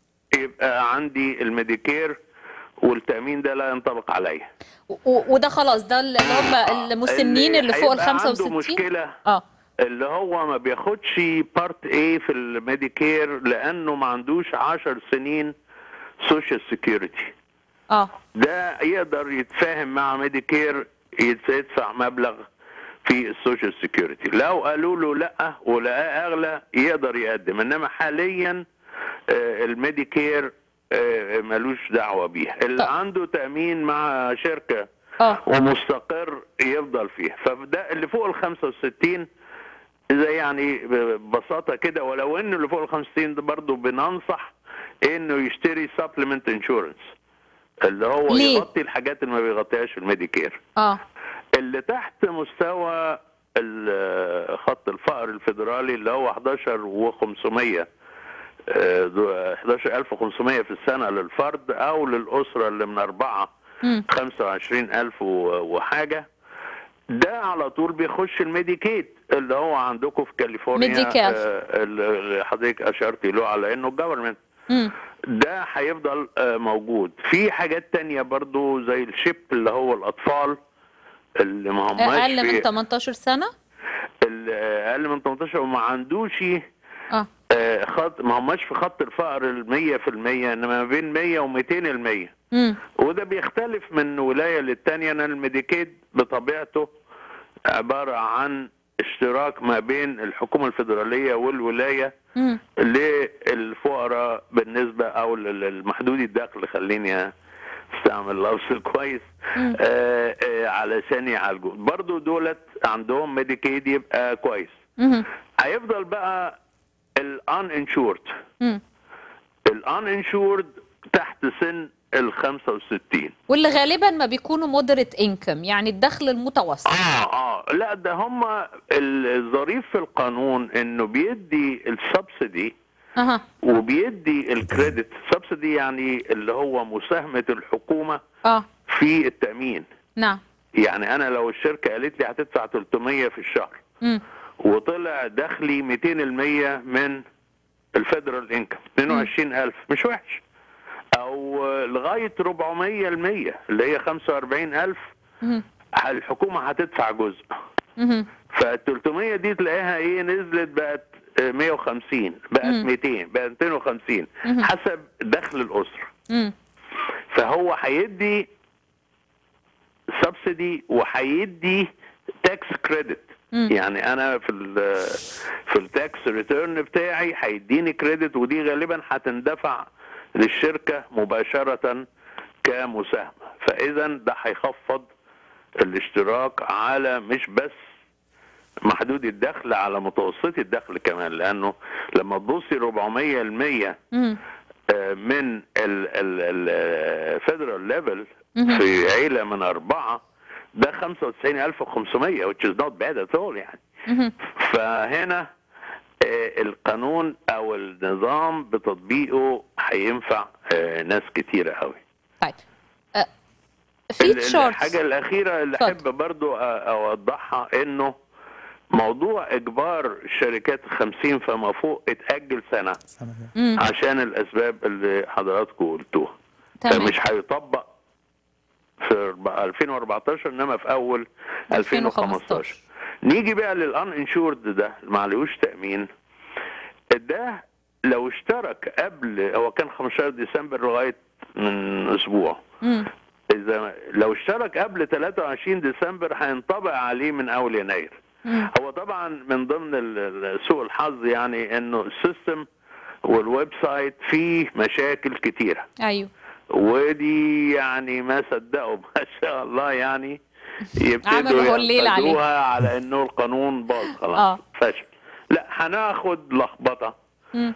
يبقى عندي الميديكير والتامين ده لا ينطبق عليا و... وده خلاص ده اللي هم المسنين اللي فوق ال هيبقى عنده 65 مشكله اه اللي هو ما بياخدش بارت ايه في الميديكير لانه ما عندوش 10 سنين سوشيال سيكيورتي اه ده يقدر يتفاهم مع ميديكير يتس- يدفع مبلغ في السوشيال سيكيورتي لو قالوا له لا ولقاه اغلى يقدر يقدم انما حاليا آه، الميديكير آه، ملوش دعوه بيها اللي عنده تامين مع شركه اه ومستقر يفضل فيها فده اللي فوق ال 65 زي يعني ببساطه كده ولو ان اللي فوق ال 65 ده برضه بننصح انه يشتري سبلمنت انشورنس اللي هو ليه؟ يغطي الحاجات اللي ما بيغطيهاش الميديكير اه اللي تحت مستوى ال- خط الفقر الفيدرالي اللي هو 11 و500 11500 في السنة للفرد أو للأسرة اللي من أربعة مم. 25000 و- وحاجة ده على طول بيخش الميديكيد اللي هو عندكم في كاليفورنيا ميديكال. آه، اللي حضرتك أشرت له على إنه الجفرمنت مم. ده هيفضل آه، موجود في حاجات تانية برضو زي الشيب اللي هو الأطفال اللي ما هماش اقل في من 18 سنة اللي اقل من 18 وما عندوش اه آه، خط ما هماش في خط الفقر ال 100% انما ما بين 100 و 200 المية مم. وده بيختلف من ولايه للتانيه ان الميديكيد بطبيعته عباره عن اشتراك ما بين الحكومه الفدراليه والولايه مم. للفقراء بالنسبه او للمحدودي الدخل خليني استعمل لفظ كويس مم. آه آه علشان يعالجوا برضو دولت عندهم ميديكيد يبقى كويس مم. هيفضل بقى الان انشورد مم. الان انشورد تحت سن ال 65 واللي غالبا ما بيكونوا مودريت انكم يعني الدخل المتوسط اه اه لا ده هم الظريف في القانون انه بيدي السبسيدي اها وبيدي الكريدت سبسيدي يعني اللي هو مساهمه الحكومه اه في التامين نعم يعني انا لو الشركه قالت لي هتدفع 300 في الشهر مم. وطلع دخلي 200% من الفيدرال انكم 22000 مش وحش او لغايه 400 المية اللي هي 45000 مهم. الحكومه هتدفع جزء مهم. فال 300 دي تلاقيها ايه نزلت بقت آه، 150 بقت مم. 200 بقت 250 مهم. حسب دخل الاسره مم. فهو هيدي سبسيدي وهيدي تاكس كريدت مم. يعني انا في ال في التاكس ريتيرن بتاعي هيديني كريدت ودي غالبا هتندفع للشركه مباشره كمساهمه فاذا ده هيخفض الاشتراك على مش بس محدود الدخل على متوسطي الدخل كمان لانه لما تبصي 400 المية مم. آه، من الفيدرال ليفل مهم. في عيلة من أربعة ده 95500 which is not bad at all يعني مهم. فهنا آه، القانون أو النظام بتطبيقه هينفع آه، ناس كتيرة قوي طيب أه، في ال- تشارت الحاجة الأخيرة اللي اتفضل. أحب برضو أ- أوضحها إنه موضوع إجبار الشركات 50 فما فوق اتأجل سنة مم. عشان الأسباب اللي حضراتكم قلتوها تمام فمش هيطبق في أربع- 2014 انما في اول 2015 نيجي بقى للان انشورد ده اللي معلوش تامين ده لو اشترك قبل هو كان 15 ديسمبر لغايه من اسبوع مم. اذا لو اشترك قبل 23 ديسمبر هينطبق عليه من اول يناير مم. هو طبعا من ضمن ال- ال- سوء الحظ يعني انه السيستم والويب سايت فيه مشاكل كتيره ايوه ودي يعني ما صدقوا ما شاء الله يعني يبتدوا عملوا هو الليل عليه. يعتادوها على انه القانون باظ اه خلاص فشل لا هناخد لخبطه مم.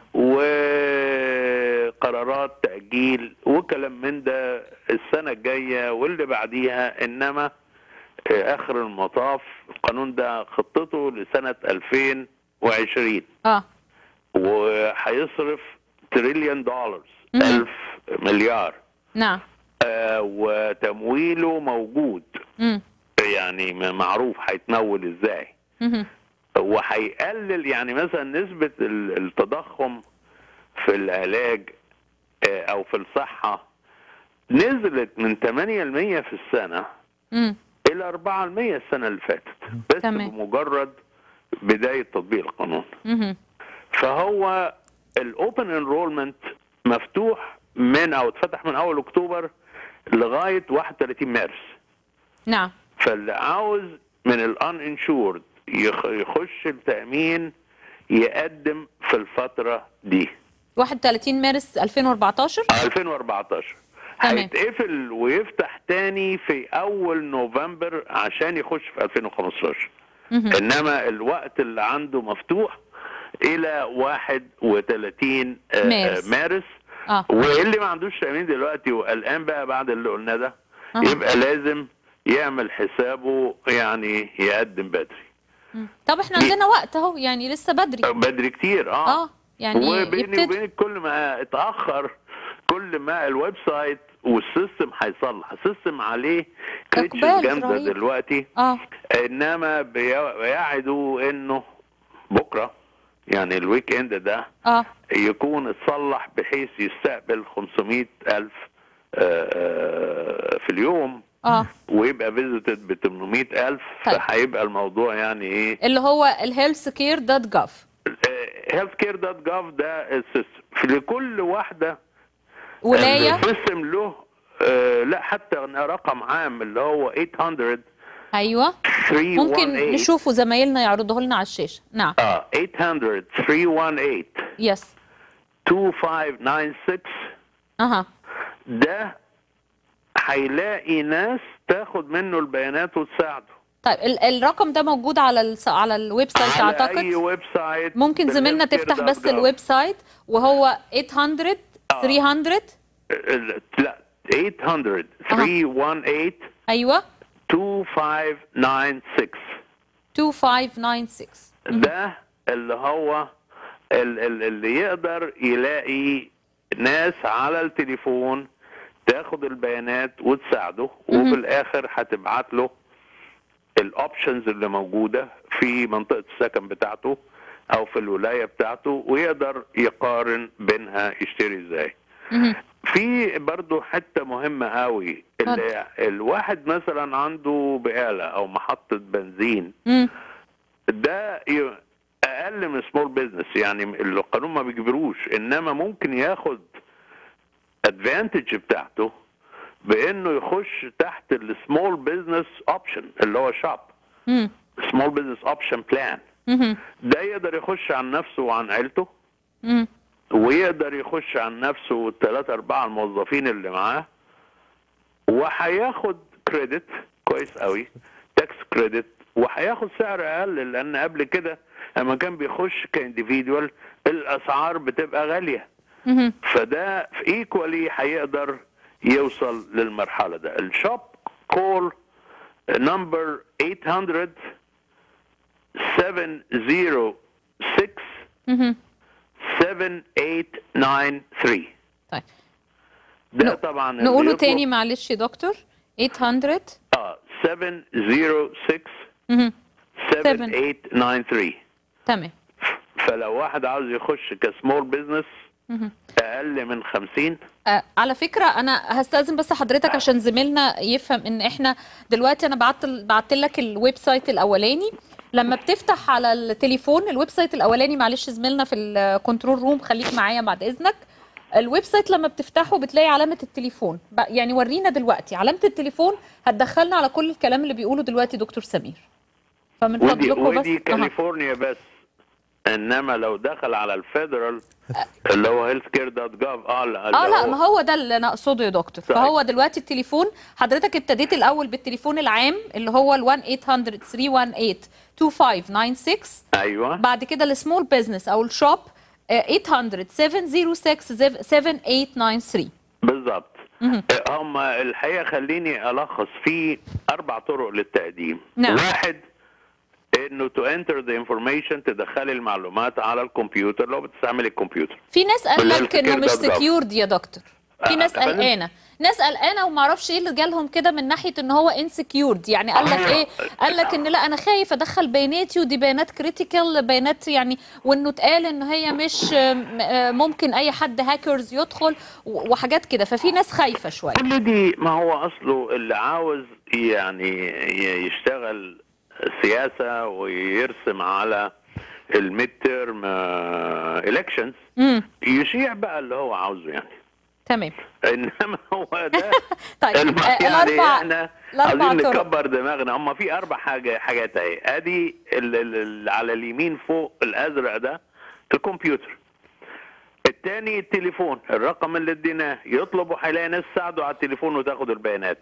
وقرارات تأجيل وكلام من ده السنة الجاية واللي بعديها إنما آه، آخر المطاف القانون ده خطته لسنة 2020 اه وهيصرف تريليون دولار مم. ألف مليار نعم آه، وتمويله موجود مم. يعني م- معروف هيتمول ازاي مهم. وهيقلل يعني مثلا نسبة ال- التضخم في العلاج آه، او في الصحة نزلت من 8% في السنة مم. الى 4% السنة اللي فاتت بس تمام. بمجرد بداية تطبيق القانون مهم. فهو الاوبن انرولمنت مفتوح من او اتفتح من اول اكتوبر لغايه 31 مارس نعم فاللي عاوز من الان انشورد يخش التامين يقدم في الفتره دي 31 مارس 2014 2014 تمام. هيتقفل ويفتح تاني في اول نوفمبر عشان يخش في 2015 مهم. انما الوقت اللي عنده مفتوح الى 31 آه، مارس. مارس اه واللي ما عندوش تامين دلوقتي وقلقان بقى بعد اللي قلناه ده آه. يبقى لازم يعمل حسابه يعني يقدم بدري مم. طب احنا عندنا وقت اهو يعني لسه بدري بدري كتير اه, اه يعني وبيني يبتدي وبينك كل ما اتاخر كل ما الويب سايت والسيستم هيصلح السيستم عليه كريتشز إقبال جامده رهيب. دلوقتي اه انما بي- بيعدوا انه بكره يعني الويك اند ده اه يكون اتصلح بحيث يستقبل 500 ألف آه، آه، في اليوم اه ويبقى فيزيتد ب 800 ألف طيب. فهيبقى الموضوع يعني ايه اللي هو الهيلث كير دوت جاف هيلث كير دوت جاف ده السيستم في لكل واحده ولايه السيستم له آه، لا حتى رقم عام اللي هو 800 ايوه 318 ممكن نشوفه زمايلنا يعرضوه لنا على الشاشه نعم اه 800 318 يس 2596 اها ده هيلاقي ناس تاخد منه البيانات وتساعده طيب ال الرقم ده موجود على الس... على الويب سايت على اعتقد اي ويب سايت ممكن زميلنا تفتح بس الويب سايت وهو 800 300 ال- لا 800 318 ايوه 2596 2596 ده اللي هو ال- ال- اللي يقدر يلاقي ناس على التليفون تاخد البيانات وتساعده مهم. وفي الاخر هتبعت له الاوبشنز اللي موجوده في منطقه السكن بتاعته او في الولايه بتاعته ويقدر يقارن بينها يشتري ازاي مهم. في برضو حته مهمه قوي اللي الواحد مثلا عنده بقاله او محطه بنزين مم. ده ي- اقل من سمول بزنس يعني القانون ما بيجبروش انما ممكن ياخد ادفانتج بتاعته بانه يخش تحت السمول بزنس اوبشن اللي هو شاب مم. سمول بزنس اوبشن بلان مهم. ده يقدر يخش عن نفسه وعن عيلته مم. ويقدر يخش عن نفسه والثلاثة أربعة الموظفين اللي معاه وهياخد كريدت كويس قوي تاكس كريدت وهياخد سعر أقل لأن قبل كده لما كان بيخش كانديفيدوال الأسعار بتبقى غالية مهم. فده ايكوالي هيقدر يوصل للمرحلة ده الشوب كول نمبر 800 706 مهم. 7893 طيب ده طبعا اللي نقوله يطلب- تاني معلش يا دكتور 800 اه 706 مهم. 7893 تمام فلو واحد عاوز يخش كسمول بزنس مهم. اقل من 50 آه، على فكرة أنا هستأذن بس حضرتك عشان زميلنا يفهم إن إحنا دلوقتي أنا بعت بعت لك الويب سايت الأولاني لما بتفتح على التليفون الويب سايت الأولاني معلش زميلنا في الكنترول روم خليك معايا بعد إذنك الويب سايت لما بتفتحه بتلاقي علامة التليفون بق- يعني ورينا دلوقتي علامة التليفون هتدخلنا على كل الكلام اللي بيقوله دلوقتي دكتور سمير فمن ودي فضلكم بس ودي أها. كاليفورنيا بس انما لو دخل على الفيدرال اللي هو هيلث كير دوت جوف اه لا اه اللي لا هو- ما هو ده اللي انا اقصده يا دكتور طيب. فهو دلوقتي التليفون حضرتك ابتديت الاول بالتليفون العام اللي هو ال 1 800 318 2596 ايوه بعد كده السمول بزنس او الشوب آه، 800 706 7893 بالظبط مهم. هم الحقيقه خليني الخص في اربع طرق للتقديم نعم. واحد انه تو انتر ذا انفورميشن تدخلي المعلومات على الكمبيوتر لو بتستعمل الكمبيوتر في ناس قال بالله لك انه مش السكيور ده سكيورد يا دكتور في آه، ناس أبداً. قلقانه ناس قلقانه وما اعرفش ايه اللي جالهم كده من ناحيه ان هو انسكيورد يعني قال لك ايه قال لك ان لا انا خايف ادخل بياناتي ودي بيانات كريتيكال بيانات يعني وانه اتقال ان هي مش آم، آه، ممكن اي حد هاكرز يدخل و- وحاجات كده ففي ناس خايفه شويه كل دي ما هو اصله اللي عاوز يعني ي- يشتغل سياسه ويرسم على الميد تيرم الكشنز امم يشيع بقى اللي هو عاوزه يعني تمام انما هو ده طيب الم- آه، يعني الاربع احنا الاربع عايزين طرق نكبر دماغنا هم في اربع حاجه حاجات اهي ادي ال- ال- ال- على اليمين فوق الازرق ده الكمبيوتر الثاني التليفون الرقم اللي اديناه يطلبوا هيلاقي ناس تساعده على التليفون وتاخد البيانات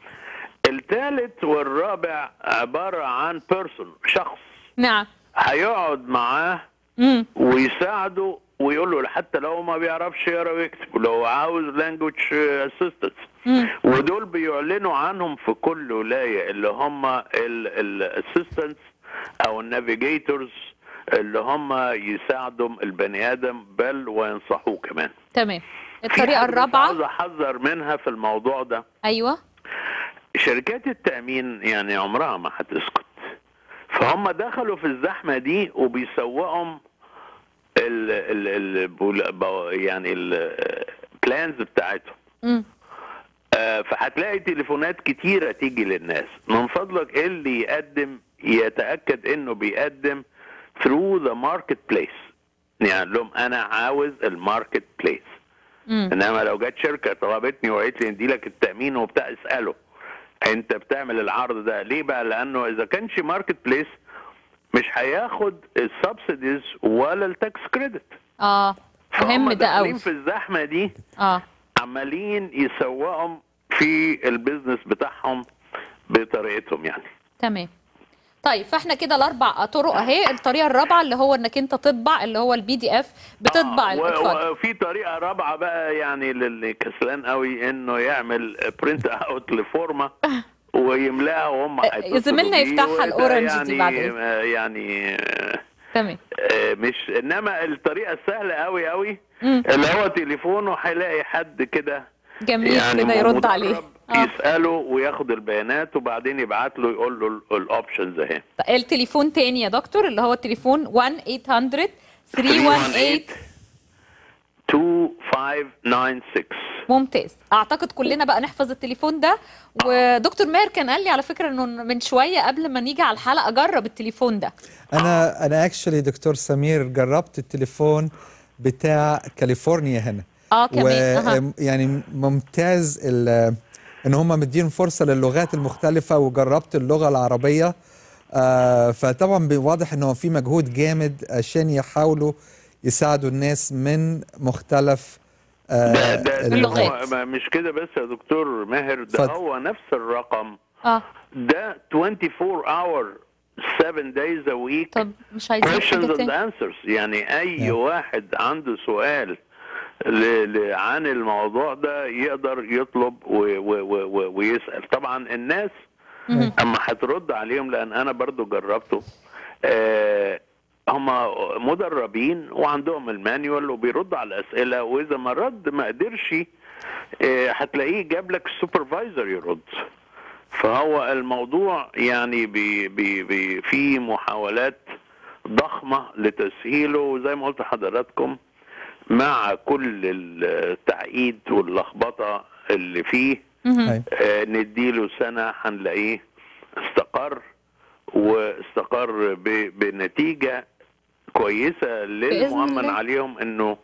الثالث والرابع عباره عن بيرسون شخص نعم هيقعد معاه امم ويساعده ويقول له حتى لو ما بيعرفش يقرا ويكتب لو عاوز لانجوج اسيستنس مم. ودول بيعلنوا عنهم في كل ولايه اللي هم الاسيستنتس او النافيجيتورز اللي هم يساعدوا البني ادم بل وينصحوه كمان تمام في الطريقه حاجة بس الرابعه عاوز احذر منها في الموضوع ده ايوه شركات التأمين يعني عمرها ما هتسكت فهم دخلوا في الزحمة دي وبيسوقهم ال ال ال بول- بو- يعني البلانز بتاعتهم امم آه، فهتلاقي تليفونات كتيرة تيجي للناس من فضلك اللي يقدم يتأكد انه بيقدم through the marketplace يعني لهم انا عاوز الماركت بليس امم انما لو جت شركه طلبتني وقالت لي ندي لك التامين وبتاع اساله انت بتعمل العرض ده ليه بقى لانه اذا كانش ماركت بليس مش هياخد السبسيديز ولا التاكس كريدت اه مهم ده قوي في الزحمه دي اه عمالين يسوقهم في البيزنس بتاعهم بطريقتهم يعني تمام طيب فاحنا كده الاربع طرق اهي الطريقه الرابعه اللي هو انك انت تطبع اللي هو البي دي اف بتطبع و- اتفضل وفي طريقه رابعه بقى يعني للي كسلان قوي انه يعمل برنت اوت لفورمه ويملاها وهم هيتصلوا زميلنا بيه، يفتحها وده الأورنج دي بعد يعني إذنك. آه، يعني آه، تمام آه، مش انما الطريقه السهله قوي قوي مم. اللي هو تليفونه هيلاقي حد كده جميل يعني كده يرد مدرب عليه اه يساله وياخد البيانات وبعدين يبعت له يقول له الاوبشنز اهي التليفون تاني يا دكتور اللي هو التليفون 1 800 318 2596 ممتاز اعتقد كلنا بقى نحفظ التليفون ده ودكتور ماهر كان قال لي على فكره انه من شويه قبل ما نيجي على الحلقه جرب التليفون ده انا انا اكشلي دكتور سمير جربت التليفون بتاع كاليفورنيا هنا اه كمان أها. يعني ممتاز ال- ان هم مدين فرصه للغات المختلفه وجربت اللغه العربيه آه فطبعا بي- واضح انه في مجهود جامد عشان يحاولوا يساعدوا الناس من مختلف آه ده, ده, ده اللغات هو ما- مش كده بس يا دكتور ماهر ده اتفضل. هو نفس الرقم اه ده 24 hour 7 days a week طب مش عايزين questions حاجه and تاني answers يعني اي واحد عنده سؤال ل... ل... عن الموضوع ده يقدر يطلب و... و... و... و... ويسأل طبعا الناس اما هترد عليهم لان انا برضو جربته آه هم مدربين وعندهم المانيوال وبيردوا على الاسئله واذا ما رد ما قدرش آه هتلاقيه جاب لك السوبرفايزر يرد فهو الموضوع يعني بي بي بي في محاولات ضخمه لتسهيله وزي ما قلت لحضراتكم مع كل التعقيد واللخبطه اللي فيه أيوة. آه، نديله سنة هنلاقيه استقر واستقر ب- بنتيجة كويسة للمؤمن الله. عليهم انه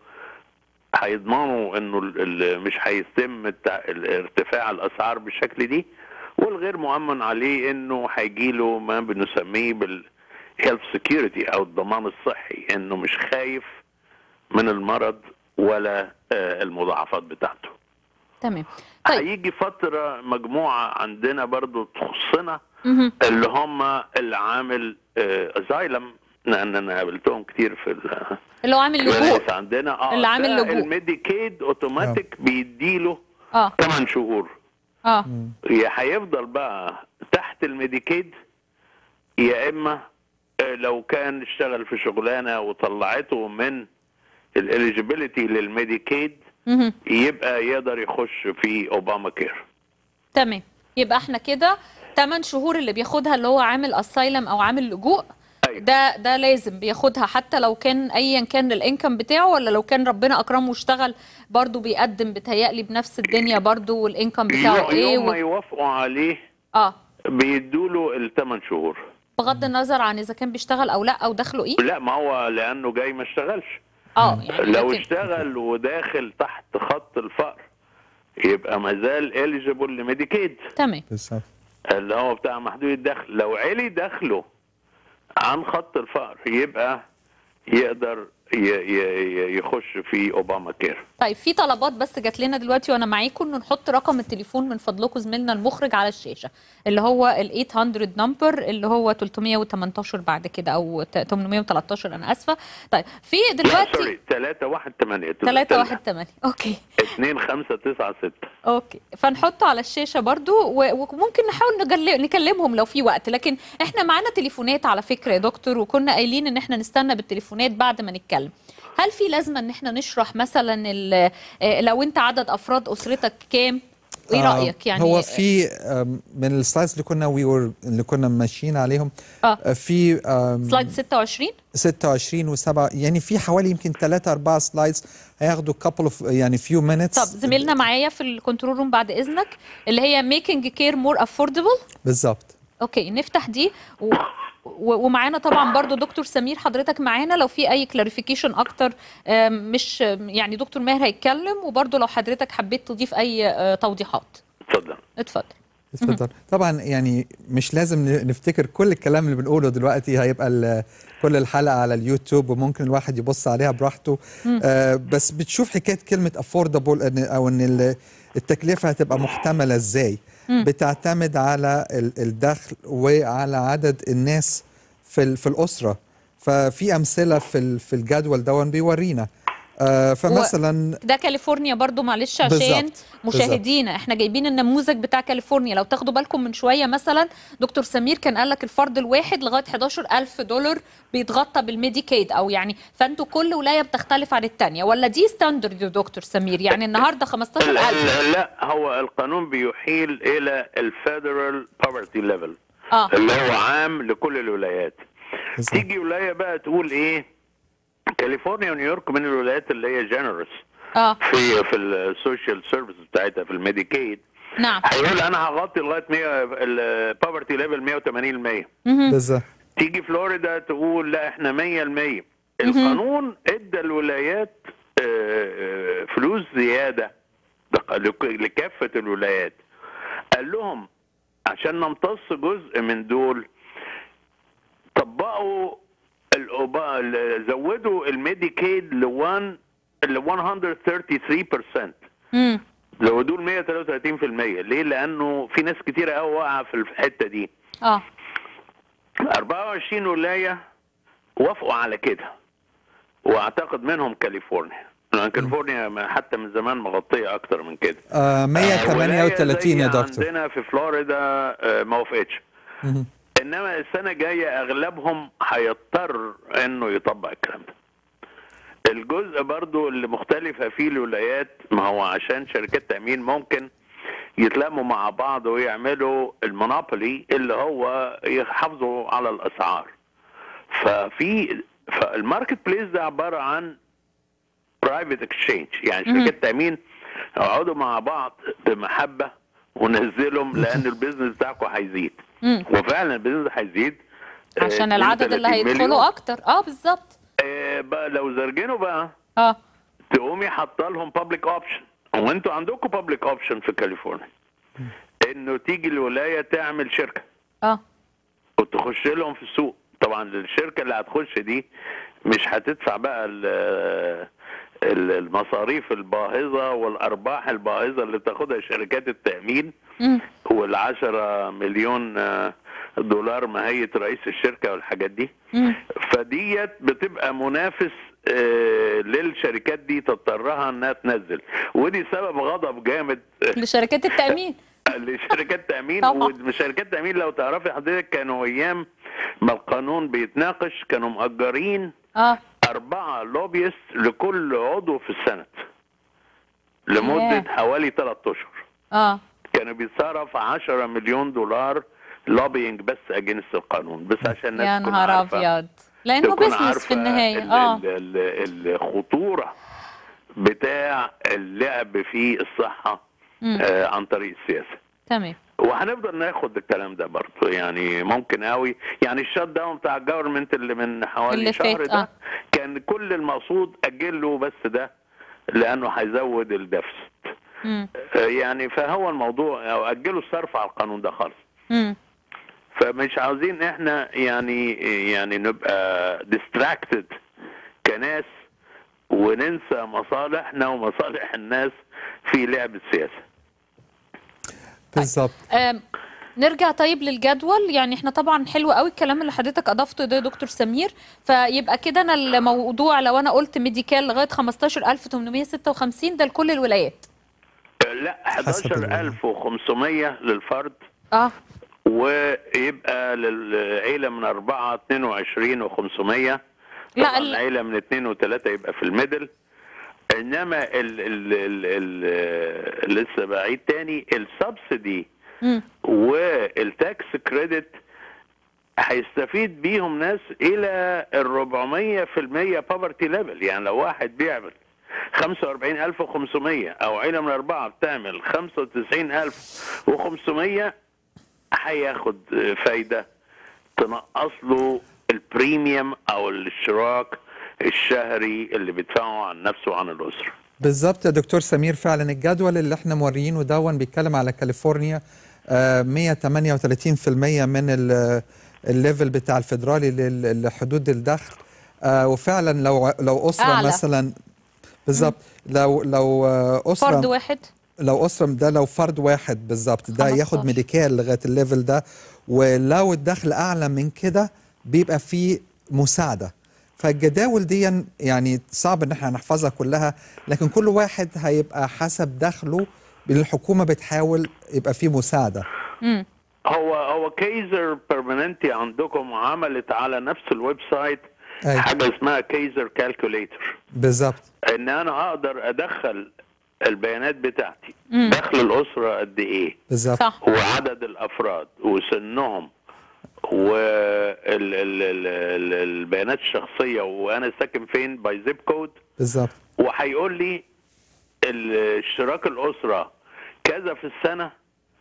هيضمنوا انه ال- ال- مش هيتم التع- ال- ارتفاع الاسعار بالشكل دي والغير مؤمن عليه انه هيجيله ما بنسميه بالهيلث سكيورتي او الضمان الصحي انه مش خايف من المرض ولا آه، المضاعفات بتاعته تمام طيب هيجي فترة مجموعة عندنا برضو تخصنا مهم. اللي هم اللي عامل ازايلم لان انا قابلتهم كتير في ال- اللي هو عامل لجوء الكنائس عندنا اه اللي عامل ده لجوء. الميديكيد اوتوماتيك بيديله اه 8 شهور اه يا هيفضل بقى تحت الميديكيد يا اما آه، لو كان اشتغل في شغلانه وطلعته من الاليجيبيليتي للميديكيد مهم. يبقى يقدر يخش في اوباما كير تمام يبقى احنا كده 8 شهور اللي بياخدها اللي هو عامل اسايلم او عامل لجوء ده ده لازم بياخدها حتى لو كان ايا كان الانكم بتاعه ولا لو كان ربنا اكرمه واشتغل برضه بيقدم بتهيألي بنفس الدنيا برضه والانكم بتاعه يوم ايه يوم ما و... يوافقوا عليه اه بيدوا له الثمان شهور بغض النظر عن اذا كان بيشتغل او لا او دخله ايه لا ما هو لانه جاي ما اشتغلش اه يعني لو لكن- اشتغل وداخل تحت خط الفقر يبقى ما زال اليجيبل لميديكيد تمام بالظبط اللي هو بتاع محدود الدخل لو علي دخله عن خط الفقر يبقى يقدر ي- ي- ي- يخش في اوباما كير طيب في طلبات بس جات لنا دلوقتي وانا معاكم انه نحط رقم التليفون من فضلكم زميلنا المخرج على الشاشه اللي هو ال 800 نمبر اللي هو 318 بعد كده او ت- 813 انا اسفه طيب في لا دلوقتي سوري 3 1 8 3 1 8 اوكي 2 5 9 6 اوكي فنحطه على الشاشه برضو و- وممكن نحاول نجل- نكلمهم لو في وقت لكن احنا معانا تليفونات على فكره يا دكتور وكنا قايلين ان احنا نستنى بالتليفونات بعد ما نتكلم هل في لازمه ان احنا نشرح مثلا ال- آه، لو انت عدد افراد اسرتك كام ايه آه، رايك يعني هو في آم، من السلايدز اللي كنا وي ور اللي كنا ماشيين عليهم اه آه، في آم، سلايد 26 26 و7 يعني في حوالي يمكن 3 4 سلايدز هياخدوا couple of يعني few minutes طب زميلنا معايا في الكنترول روم بعد اذنك اللي هي making care more affordable بالظبط اوكي نفتح دي و... و... ومعانا طبعا برضو دكتور سمير حضرتك معانا لو في اي كلاريفيكيشن اكتر آم، مش يعني دكتور ماهر هيتكلم وبرضو لو حضرتك حبيت تضيف اي آه، توضيحات اتفضل اتفضل اتفضل طبعا يعني مش لازم ن- نفتكر كل الكلام اللي بنقوله دلوقتي هيبقى ال- كل الحلقه على اليوتيوب وممكن الواحد يبص عليها براحته مم. آه بس بتشوف حكايه كلمه affordable إن او ان ال- التكلفه هتبقى محتمله ازاي مم. بتعتمد على ال- الدخل وعلى عدد الناس في ال- في الاسره ففي امثله في ال- في الجدول دون بيورينا آه فمثلا ده كاليفورنيا برضو معلش عشان بالظبط، مشاهدينا احنا جايبين النموذج بتاع كاليفورنيا لو تاخدوا بالكم من شويه مثلا دكتور سمير كان قال لك الفرد الواحد لغايه 11000 دولار بيتغطى بالميديكيد او يعني فانتوا كل ولايه بتختلف عن الثانيه ولا دي ستاندرد يا دكتور سمير يعني النهارده 15000 لا, لا هو القانون بيحيل الى الفيدرال بوفرتي ليفل اه اللي هو عام لكل الولايات تيجي ولايه بقى تقول ايه كاليفورنيا ونيويورك من الولايات اللي هي جنرس اه في في السوشيال سيرفيس بتاعتها في الميديكيد نعم هيقول انا هغطي لغايه 100 البوفرتي ليفل 180 المية مهم. بالظبط تيجي فلوريدا تقول لا احنا 100 المية القانون ادى الولايات آه، آه، فلوس زياده لك- لكافه الولايات قال لهم عشان نمتص جزء من دول طبقوا الأوبا... ال- زودوا الميديكيد ل 1 ل 133% مم. زودوه ل 133% ليه؟ لانه في ناس كتيره قوي واقعه في الحته دي اه 24 ولايه وافقوا على كده واعتقد منهم كاليفورنيا لان كاليفورنيا ما- حتى من زمان مغطيه اكتر من كده آه 138 يا ولاية زي دكتور عندنا في فلوريدا آه، ما وافقتش مهم. انما السنه الجايه اغلبهم هيضطر انه يطبق الكلام ده الجزء برضو اللي مختلفه فيه الولايات ما هو عشان شركات تامين ممكن يتلموا مع بعض ويعملوا المونوبولي اللي هو يحافظوا على الاسعار ففي فالماركت بليس ده عباره عن برايفت اكسشينج يعني مهم. شركات تامين اقعدوا مع بعض بمحبه ونزلهم لان البيزنس بتاعكم هيزيد مم. وفعلا البيزنس هيزيد آه، عشان العدد اللي 32 مليون. هيدخلوا اكتر اه بالظبط آه، بقى لو زرجنوا بقى اه تقومي حاطه لهم بابليك اوبشن وانتوا عندكم بابليك اوبشن في كاليفورنيا انه تيجي الولايه تعمل شركه اه وتخش لهم في السوق طبعا الشركه اللي هتخش دي مش هتدفع بقى ال- ال- المصاريف الباهظه والارباح الباهظه اللي تاخدها شركات التامين مم. والعشرة مليون آه، دولار ماهية رئيس الشركة والحاجات دي مم. فديت بتبقى منافس آه، للشركات دي تضطرها انها تنزل ودي سبب غضب جامد لشركات التامين لشركات تامين طبعا. وشركات تامين لو تعرفي حضرتك كانوا ايام ما القانون بيتناقش كانوا مأجرين اه أربعة لوبيست لكل عضو في السنة لمدة ياه. حوالي ثلاثة أشهر اه كانوا بيتصرف 10 مليون دولار لوبينج بس اجينست القانون بس عشان الناس يا تكون نهار عارفة ابيض لانه تكون بزنس في عارفة النهايه ال- اه ال- ال- الخطورة بتاع اللعب في الصحة مم. آه عن طريق السياسة تمام وهنفضل ناخد الكلام ده برضه يعني ممكن قوي يعني الشات داون بتاع الجفرمنت اللي من حوالي اللي شهر فات، ده آه. كان كل المقصود اجله بس ده لانه هيزود الدفست مم. آه، يعني فهو الموضوع او اجلوا الصرف على القانون ده خالص مم. فمش عاوزين احنا يعني يعني نبقى distracted كناس وننسى مصالحنا ومصالح الناس في لعب السياسه بالظبط آم، نرجع طيب للجدول يعني احنا طبعا حلو قوي الكلام اللي حضرتك اضفته ده يا دكتور سمير فيبقى كده انا الموضوع لو انا قلت ميديكال لغايه 15856 ده لكل الولايات آه، لا حسب الولاية. 11500 للفرد اه ويبقى للعيله من اربعه 22 و500 لا، طبعا ال- العيله من اثنين وثلاثه يبقى في الميدل انما ال ال ال ال لسه بعيد تاني السبسيدي مم. والتاكس كريدت هيستفيد بيهم ناس الى ال 400% بوفرتي ليفل يعني لو واحد بيعمل 45500 او عيله من اربعه بتعمل 95500 هياخد فايده تنقص له البريميوم او الاشتراك الشهري اللي بيدفعه عن نفسه وعن الاسره بالظبط يا دكتور سمير فعلا الجدول اللي احنا موريينه دون بيتكلم على كاليفورنيا آه، 138% من ال- الليفل بتاع الفيدرالي لل- لحدود الدخل آه، وفعلا لو لو اسره أعلى. مثلا بالظبط لو لو آه، اسره فرد واحد لو اسره ده لو فرد واحد بالظبط ده 15. ياخد ميديكال لغايه الليفل ده ولو الدخل اعلى من كده بيبقى فيه مساعده فالجداول دي يعني صعب ان احنا نحفظها كلها لكن كل واحد هيبقى حسب دخله الحكومه بتحاول يبقى فيه مساعده مم. هو هو كيزر بيرمننتي عندكم عملت على نفس الويب سايت أيوة. حاجه اسمها كيزر كالكوليتر بالظبط ان انا اقدر ادخل البيانات بتاعتي مم. دخل الاسره قد ايه بالظبط صح وعدد الافراد وسنهم والبيانات الشخصيه وانا ساكن فين باي زيب كود بالظبط وهيقول لي الاشتراك الاسره كذا في السنه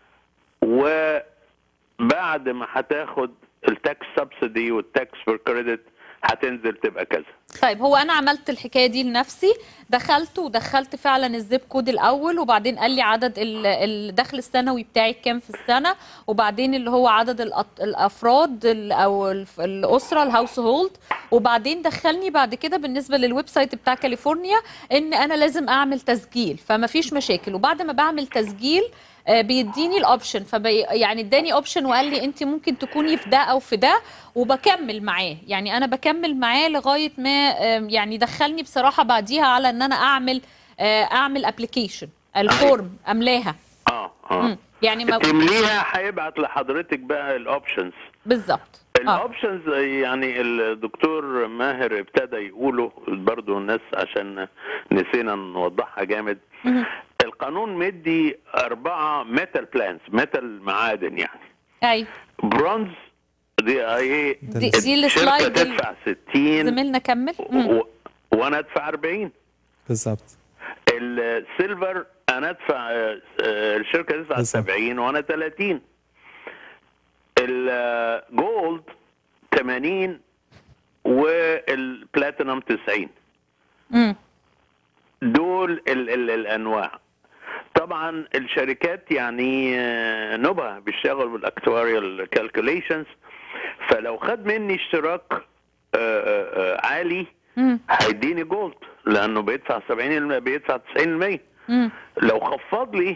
وبعد ما هتاخد التاكس سبسيدي والتاكس فور كريدت هتنزل تبقى كذا طيب هو انا عملت الحكايه دي لنفسي دخلت ودخلت فعلا الزيب كود الاول وبعدين قال لي عدد ال- الدخل السنوي بتاعي كام في السنه وبعدين اللي هو عدد الأط- الافراد ال- او الف- الاسره الهاوس هولد وبعدين دخلني بعد كده بالنسبه للويب سايت بتاع كاليفورنيا ان انا لازم اعمل تسجيل فما فيش مشاكل وبعد ما بعمل تسجيل آه، بيديني الاوبشن فبي يعني اداني اوبشن وقال لي انت ممكن تكوني في ده او في ده وبكمل معاه يعني انا بكمل معاه لغايه ما آم، يعني دخلني بصراحه بعديها على ان انا اعمل آه، اعمل ابلكيشن الفورم املاها اه اه مم. يعني ما تمليها هيبعت لحضرتك بقى الاوبشنز بالظبط الاوبشنز يعني الدكتور ماهر ابتدى يقوله برضو الناس عشان نسينا نوضحها جامد القانون مدي أربعة ميتال بلانز ميتال معادن يعني ايوه برونز دي ايه دي- دي الشركة السلايد ال- تدفع 60 زميلنا كمل مم. و... وانا ادفع 40 بالظبط السيلفر انا ادفع آه، آه، الشركه تدفع بالظبط. 70 وانا 30 الجولد 80 والبلاتينum 90 مم. دول ال ال الانواع طبعا الشركات يعني آه، نبهه بيشتغلوا بالاكتواريال كالكوليشنز فلو خد مني اشتراك آه، آه، آه، عالي مم. هيديني جولد لانه بيدفع 70 بيدفع 90% مم. لو خفض لي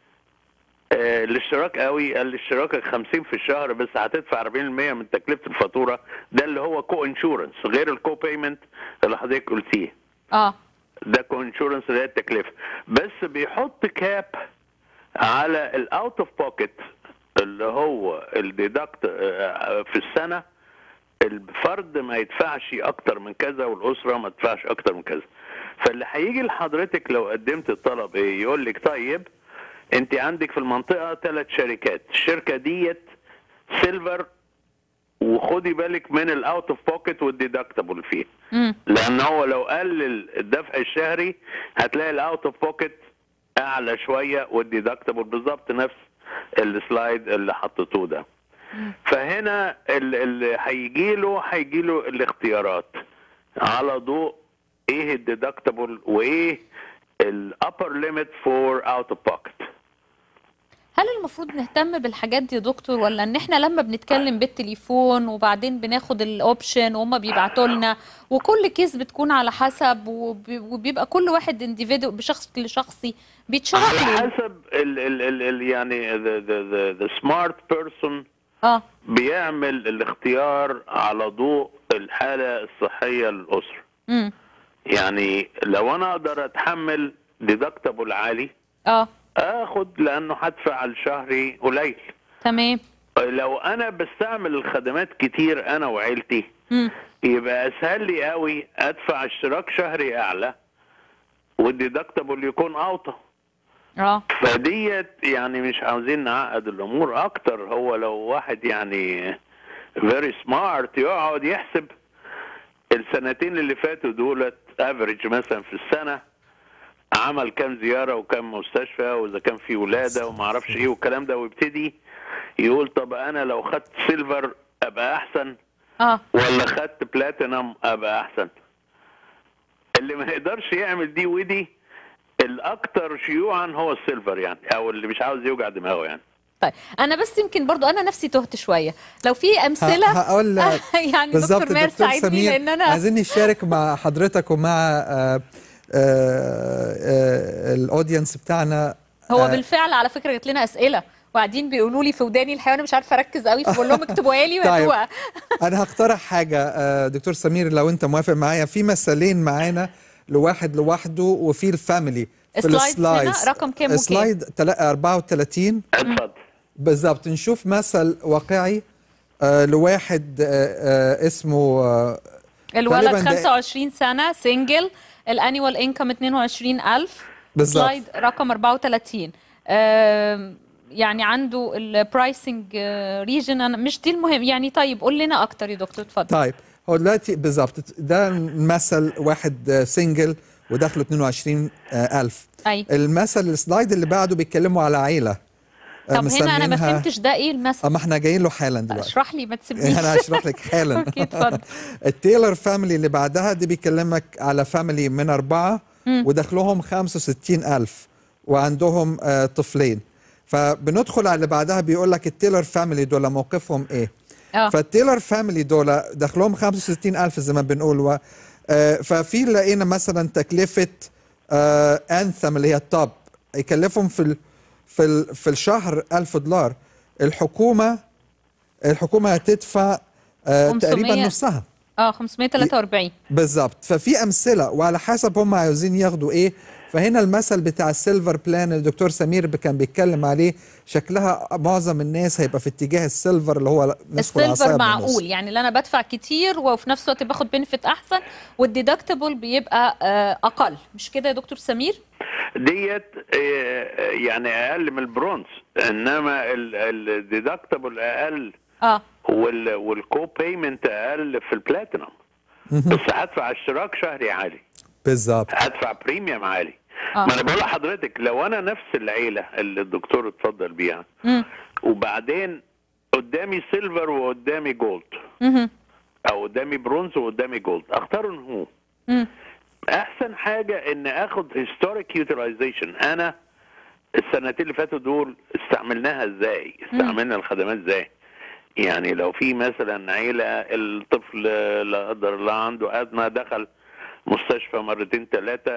آه، الاشتراك قوي قال لي اشتراكك 50 في الشهر بس هتدفع 40% من تكلفه الفاتوره ده اللي هو كو انشورنس غير الكو بيمنت اللي حضرتك قلتيه اه ده كو انشورنس اللي هي التكلفه بس بيحط كاب على الاوت اوف بوكيت اللي هو الديدكت في السنه الفرد ما يدفعش اكتر من كذا والاسره ما تدفعش اكتر من كذا فاللي هيجي لحضرتك لو قدمت الطلب ايه يقول لك طيب انت عندك في المنطقه ثلاث شركات الشركه ديت سيلفر وخدي بالك من الاوت اوف بوكيت والديدكتبل فيه مم. لان هو لو قلل الدفع الشهري هتلاقي الاوت اوف بوكيت اعلى شويه والديدكتبل بالظبط نفس السلايد اللي حطيتوه ده فهنا ال- اللي هيجي له هيجي له الاختيارات على ضوء ايه الديدكتبل وايه الابر ليميت فور اوت اوف بوكيت هل المفروض نهتم بالحاجات دي يا دكتور ولا ان احنا لما بنتكلم بالتليفون وبعدين بناخد الاوبشن وهم بيبعتوا لنا وكل كيس بتكون على حسب وبي- وبيبقى كل واحد انديفيدو بشخص لشخصي بيتشرح على له حسب ال ال ال ال يعني the, the, the, the smart person اه بيعمل الاختيار على ضوء الحالة الصحية للأسرة امم يعني لو أنا أقدر أتحمل ديدكتبل عالي اه آخد لأنه هدفع الشهري قليل تمام لو أنا بستعمل الخدمات كتير أنا وعيلتي امم يبقى أسهل لي قوي أدفع اشتراك شهري أعلى والديدكتبل يكون أوطى اه فديت يعني مش عاوزين نعقد الامور اكتر هو لو واحد يعني فيري سمارت يقعد يحسب السنتين اللي فاتوا دولت افريج مثلا في السنه عمل كام زياره وكام مستشفى واذا كان في ولاده وما اعرفش ايه والكلام ده ويبتدي يقول طب انا لو خدت سيلفر ابقى احسن اه ولا خدت بلاتينم ابقى احسن اللي ما يقدرش يعمل دي ودي الاكثر شيوعا هو السيلفر يعني او اللي مش عاوز يوجع دماغه يعني طيب انا بس يمكن برضو انا نفسي تهت شويه لو في امثله ه- هقول يعني بالظبط دكتور ماهر الدكتور ساعدني سمير لان انا عايزين نشارك مع حضرتك ومع آه، آه، آه، الاودينس بتاعنا هو آه، بالفعل على فكره جات لنا اسئله وقاعدين بيقولوا لي في وداني الحيوان أنا مش عارفه اركز قوي فبقول لهم اكتبوها لي طيب. وهاتوها انا هقترح حاجه آه، دكتور سمير لو انت موافق معايا في مثالين معانا لواحد لوحده وفي الفاميلي في سلايدز هنا السلايدز رقم كام وكام؟ سلايد تلا- 34 اتفضل بالظبط نشوف مثل واقعي آه، لواحد آه، آه، اسمه آه، الولد غالباً ده- 25 سنه سنجل الانيوال انكم 22000 بالظبط. سلايد رقم 34 آم، يعني عنده البرايسنج ريجن انا مش دي المهم يعني طيب قول لنا اكتر يا دكتور اتفضل طيب هو دلوقتي بالظبط ده مثل واحد سنجل ودخلوا 22000 اي المثل السلايد اللي بعده بيتكلموا على عيله آه، طب هنا انا ما مسمينها- فهمتش ده ايه المثل اه ما احنا جايين له حالا دلوقتي اشرح لي ما تسيبنيش انا هشرح لك حالا اوكي اتفضل التيلر فاميلي اللي بعدها دي بيكلمك على فاميلي من أربعة مم. ودخلهم 65 ألف وعندهم آه طفلين فبندخل على اللي بعدها بيقول لك التيلر فاميلي دول موقفهم ايه اه فالتيلر فاميلي دول دخلهم 65 ألف زي ما بنقول و آه، ففي لقينا مثلا تكلفة آه أنثم اللي هي التوب يكلفهم في ال في ال في الشهر 1000 دولار الحكومة الحكومة هتدفع آه 500 تقريبا نصها اه 543 بالظبط ففي امثله وعلى حسب هم عاوزين ياخدوا ايه فهنا المثل بتاع السيلفر بلان اللي الدكتور سمير كان بيتكلم عليه شكلها معظم الناس هيبقى في اتجاه السيلفر اللي هو نصف العصايه السيلفر من النص. معقول يعني اللي انا بدفع كتير وفي نفس الوقت باخد بنفيت احسن والديدكتبل بيبقى آه، اقل مش كده يا دكتور سمير ديت آه، يعني اقل من البرونز انما الديدكتبل اقل اه وال والكو بيمنت اقل في البلاتينوم بس هدفع اشتراك شهري عالي بالظبط هدفع بريميوم عالي آه. ما انا بقول لحضرتك لو انا نفس العيله اللي الدكتور اتفضل بيها مم. وبعدين قدامي سيلفر وقدامي جولد مهم. او قدامي برونز وقدامي جولد اختار هو مم. احسن حاجه ان اخد هيستوريك يوتيلايزيشن انا السنتين اللي فاتوا دول استعملناها ازاي استعملنا الخدمات ازاي يعني لو في مثلا عيله الطفل لا قدر الله عنده ازمه دخل مستشفى مرتين ثلاثه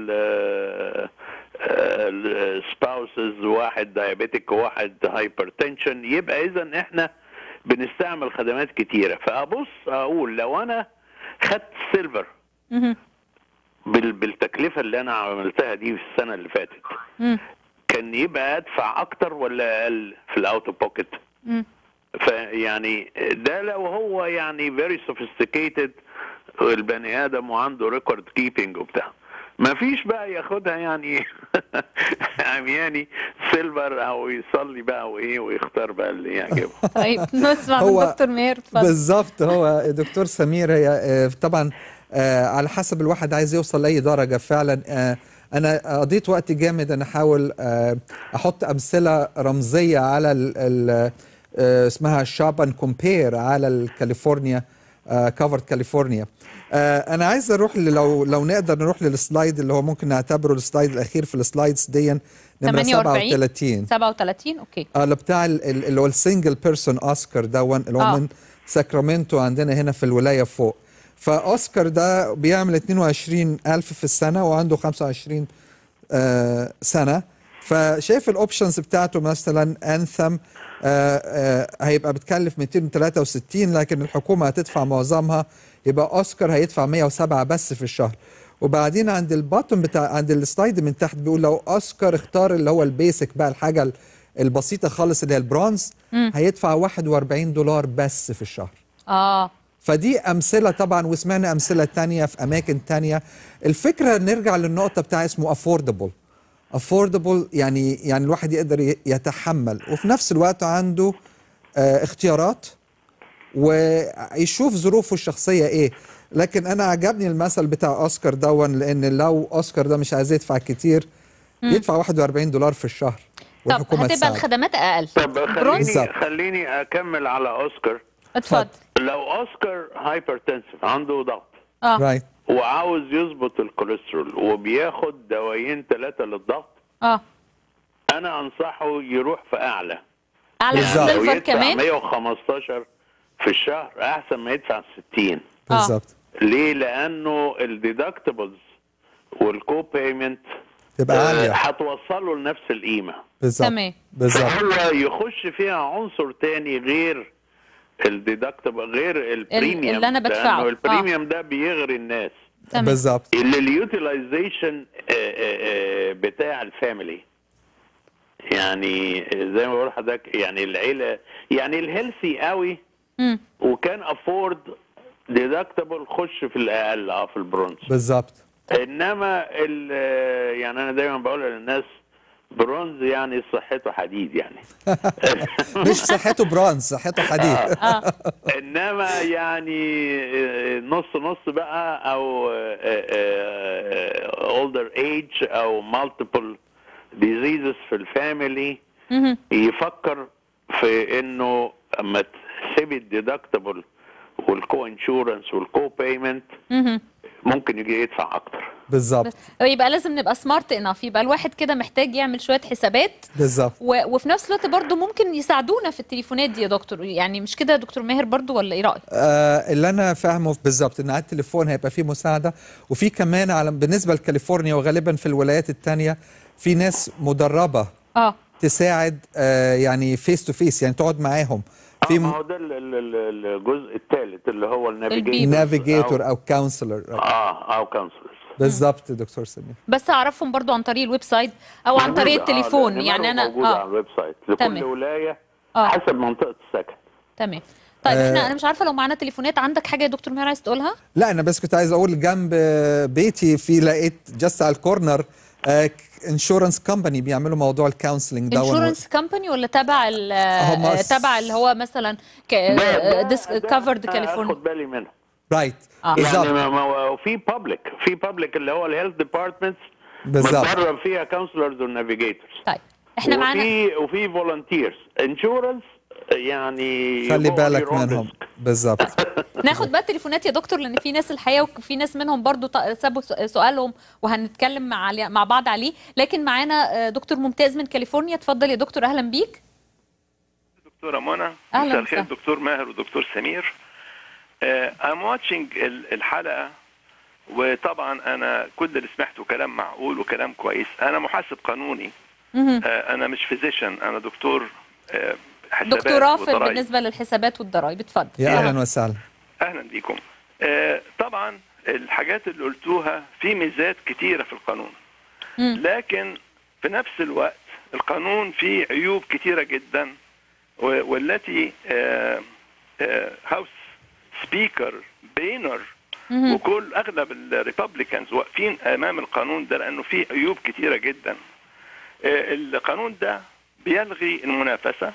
السباوسز واحد دايابيتك وواحد هايبرتنشن يبقى اذا احنا بنستعمل خدمات كتيره فابص اقول لو انا خدت سيلفر مهم. بال- بالتكلفه اللي انا عملتها دي في السنه اللي فاتت مم. كان يبقى ادفع اكتر ولا اقل في الاوتو بوكيت مم. فيعني ده لو هو يعني فيري سوفيستيكيتد البني ادم وعنده ريكورد كيبنج وبتاع ما فيش بقى ياخدها يعني عمياني سيلفر او يصلي بقى وايه ويختار بقى اللي يعجبه طيب نسمع من هو دكتور ماهر اتفضل بالظبط هو دكتور سمير هي آه، طبعا آه، على حسب الواحد عايز يوصل لاي درجه فعلا آه، انا قضيت وقت جامد انا احاول آه، احط امثله رمزيه على ال ال آه، اسمها شاب اند كومبير على الكاليفورنيا كفرد كاليفورنيا انا عايز اروح ل- لو لو نقدر نروح للسلايد اللي هو ممكن نعتبره السلايد الاخير في السلايدز دي نمره 48 37 37 اوكي اه اللي بتاع ال- ال- اللي هو السنجل بيرسون اوسكار دون اللي هو آه. من ساكرامنتو عندنا هنا في الولايه فوق فاوسكار ده بيعمل 22 الف في السنه وعنده 25 آه سنه فشايف الاوبشنز بتاعته مثلا انثم آه آه هيبقى بتكلف 263 لكن الحكومه هتدفع معظمها يبقى اوسكار هيدفع 107 بس في الشهر وبعدين عند الباتم بتاع عند السلايد من تحت بيقول لو اوسكار اختار اللي هو البيسك بقى الحاجه ال- البسيطه خالص اللي هي البرونز مم. هيدفع 41 دولار بس في الشهر اه فدي أمثلة طبعا وسمعنا أمثلة تانية في أماكن تانية الفكرة نرجع للنقطة بتاع اسمه affordable affordable يعني يعني الواحد يقدر ي- يتحمل وفي نفس الوقت عنده آه اختيارات ويشوف ظروفه الشخصية ايه لكن انا عجبني المثل بتاع اوسكار دون لان لو اوسكار ده مش عايز يدفع كتير مم. يدفع 41 دولار في الشهر طب والحكومة هتبقى تساعد. الخدمات اقل طب برونز؟ خليني خليني اكمل على اوسكار اتفضل لو اوسكار هايبرتنسف عنده ضغط اه رايت وعاوز يظبط الكوليسترول وبياخد دوايين ثلاثه للضغط اه انا انصحه يروح في اعلى على يعني لو السيلفر يدفع كمان 115 في الشهر احسن ما يدفع 60 بالظبط ليه لانه الديدكتبلز والكو بيمنت تبقى عالية هتوصله لنفس القيمه بالظبط تمام. بالظبط فهو يخش فيها عنصر تاني غير الديدكتبل غير البريميوم اللي أنا بدفعه. لأنه البريميوم ده بيغري الناس تمام بالظبط اللي اليوتيلايزيشن بتاع الفاميلي يعني زي ما بقول لحضرتك يعني العيله يعني الهيلثي قوي مم. وكان افورد ديدكتبل خش في الاقل اه في البرونز بالظبط انما ال يعني انا دايما بقول للناس برونز يعني صحته حديد يعني مش صحته برونز صحته حديد اه انما يعني آه، نص نص بقى او اولدر ايج او مالتيبل ديزيزز في الفاميلي مهم. يفكر في انه اما تسيبي الديدكتبل والكو انشورنس والكو بيمنت مهم. ممكن يجي يدفع اكتر بالظبط يبقى لازم نبقى سمارت انف يبقى الواحد كده محتاج يعمل شويه حسابات بالظبط و... وفي نفس الوقت برضو ممكن يساعدونا في التليفونات دي يا دكتور يعني مش كده يا دكتور ماهر برضو ولا ايه رايك آه اللي انا فاهمه بالظبط ان على التليفون هيبقى فيه مساعده وفي كمان على بالنسبه لكاليفورنيا وغالبا في الولايات الثانيه في ناس مدربه اه تساعد آه يعني فيس تو فيس يعني تقعد معاهم في ما هو ده ال- ال- ال- الجزء الثالث اللي هو النافيجيتور نافيجيتور او كونسلر اه او كونسلر بالظبط دكتور سمير بس اعرفهم برضو عن طريق الويب سايت او عن طريق التليفون يعني انا موجود على الويب سايت لكل تمام. ولايه آه. حسب منطقه السكن تمام طيب آه. احنا انا مش عارفه لو معانا تليفونات عندك حاجه يا دكتور ماهر عايز تقولها لا انا بس كنت عايز اقول جنب بيتي في لقيت جاست على الكورنر انشورنس كومباني بيعملوا موضوع الكونسلنج ده انشورنس كومباني ولا تبع ال- هم آه، س- تبع اللي هو مثلا كفرد كاليفورنيا اخد بالي منها رايت آه. بالظبط يعني ما- ما- وفي بابليك في بابليك اللي هو الهيلث ديبارتمنتس بالظبط. متدرب فيها كونسلرز والنافيجيتورز طيب احنا معانا وفي وفي فولunteers انشورنس يعني خلي you go on بالك your own منهم risk. بالظبط ناخد بقى التليفونات يا دكتور لان في ناس الحقيقه وفي ناس منهم برضو ط- سابوا س- سؤالهم وهنتكلم مع علي- مع بعض عليه لكن معانا آه، دكتور ممتاز من كاليفورنيا اتفضل يا دكتور اهلا بيك دكتورة منى أهلا مساء الخير وسهلا. دكتور ماهر ودكتور سمير ام واتشنج الحلقة وطبعا انا كل اللي سمعته كلام معقول وكلام كويس انا محاسب قانوني مهم. آه، انا مش فيزيشن انا دكتور آه، حسابات دكتوراه في وضرايب. بالنسبه للحسابات والضرائب اتفضل يا اهلا وسهلا اهلا بيكم آه، طبعا الحاجات اللي قلتوها في ميزات كتيرة في القانون مم. لكن في نفس الوقت القانون فيه عيوب كتيرة جدا و- والتي هاوس سبيكر بينر مهم. وكل اغلب الريبابليكانز واقفين امام القانون ده لانه فيه عيوب كتيرة جدا آه، القانون ده بيلغي المنافسة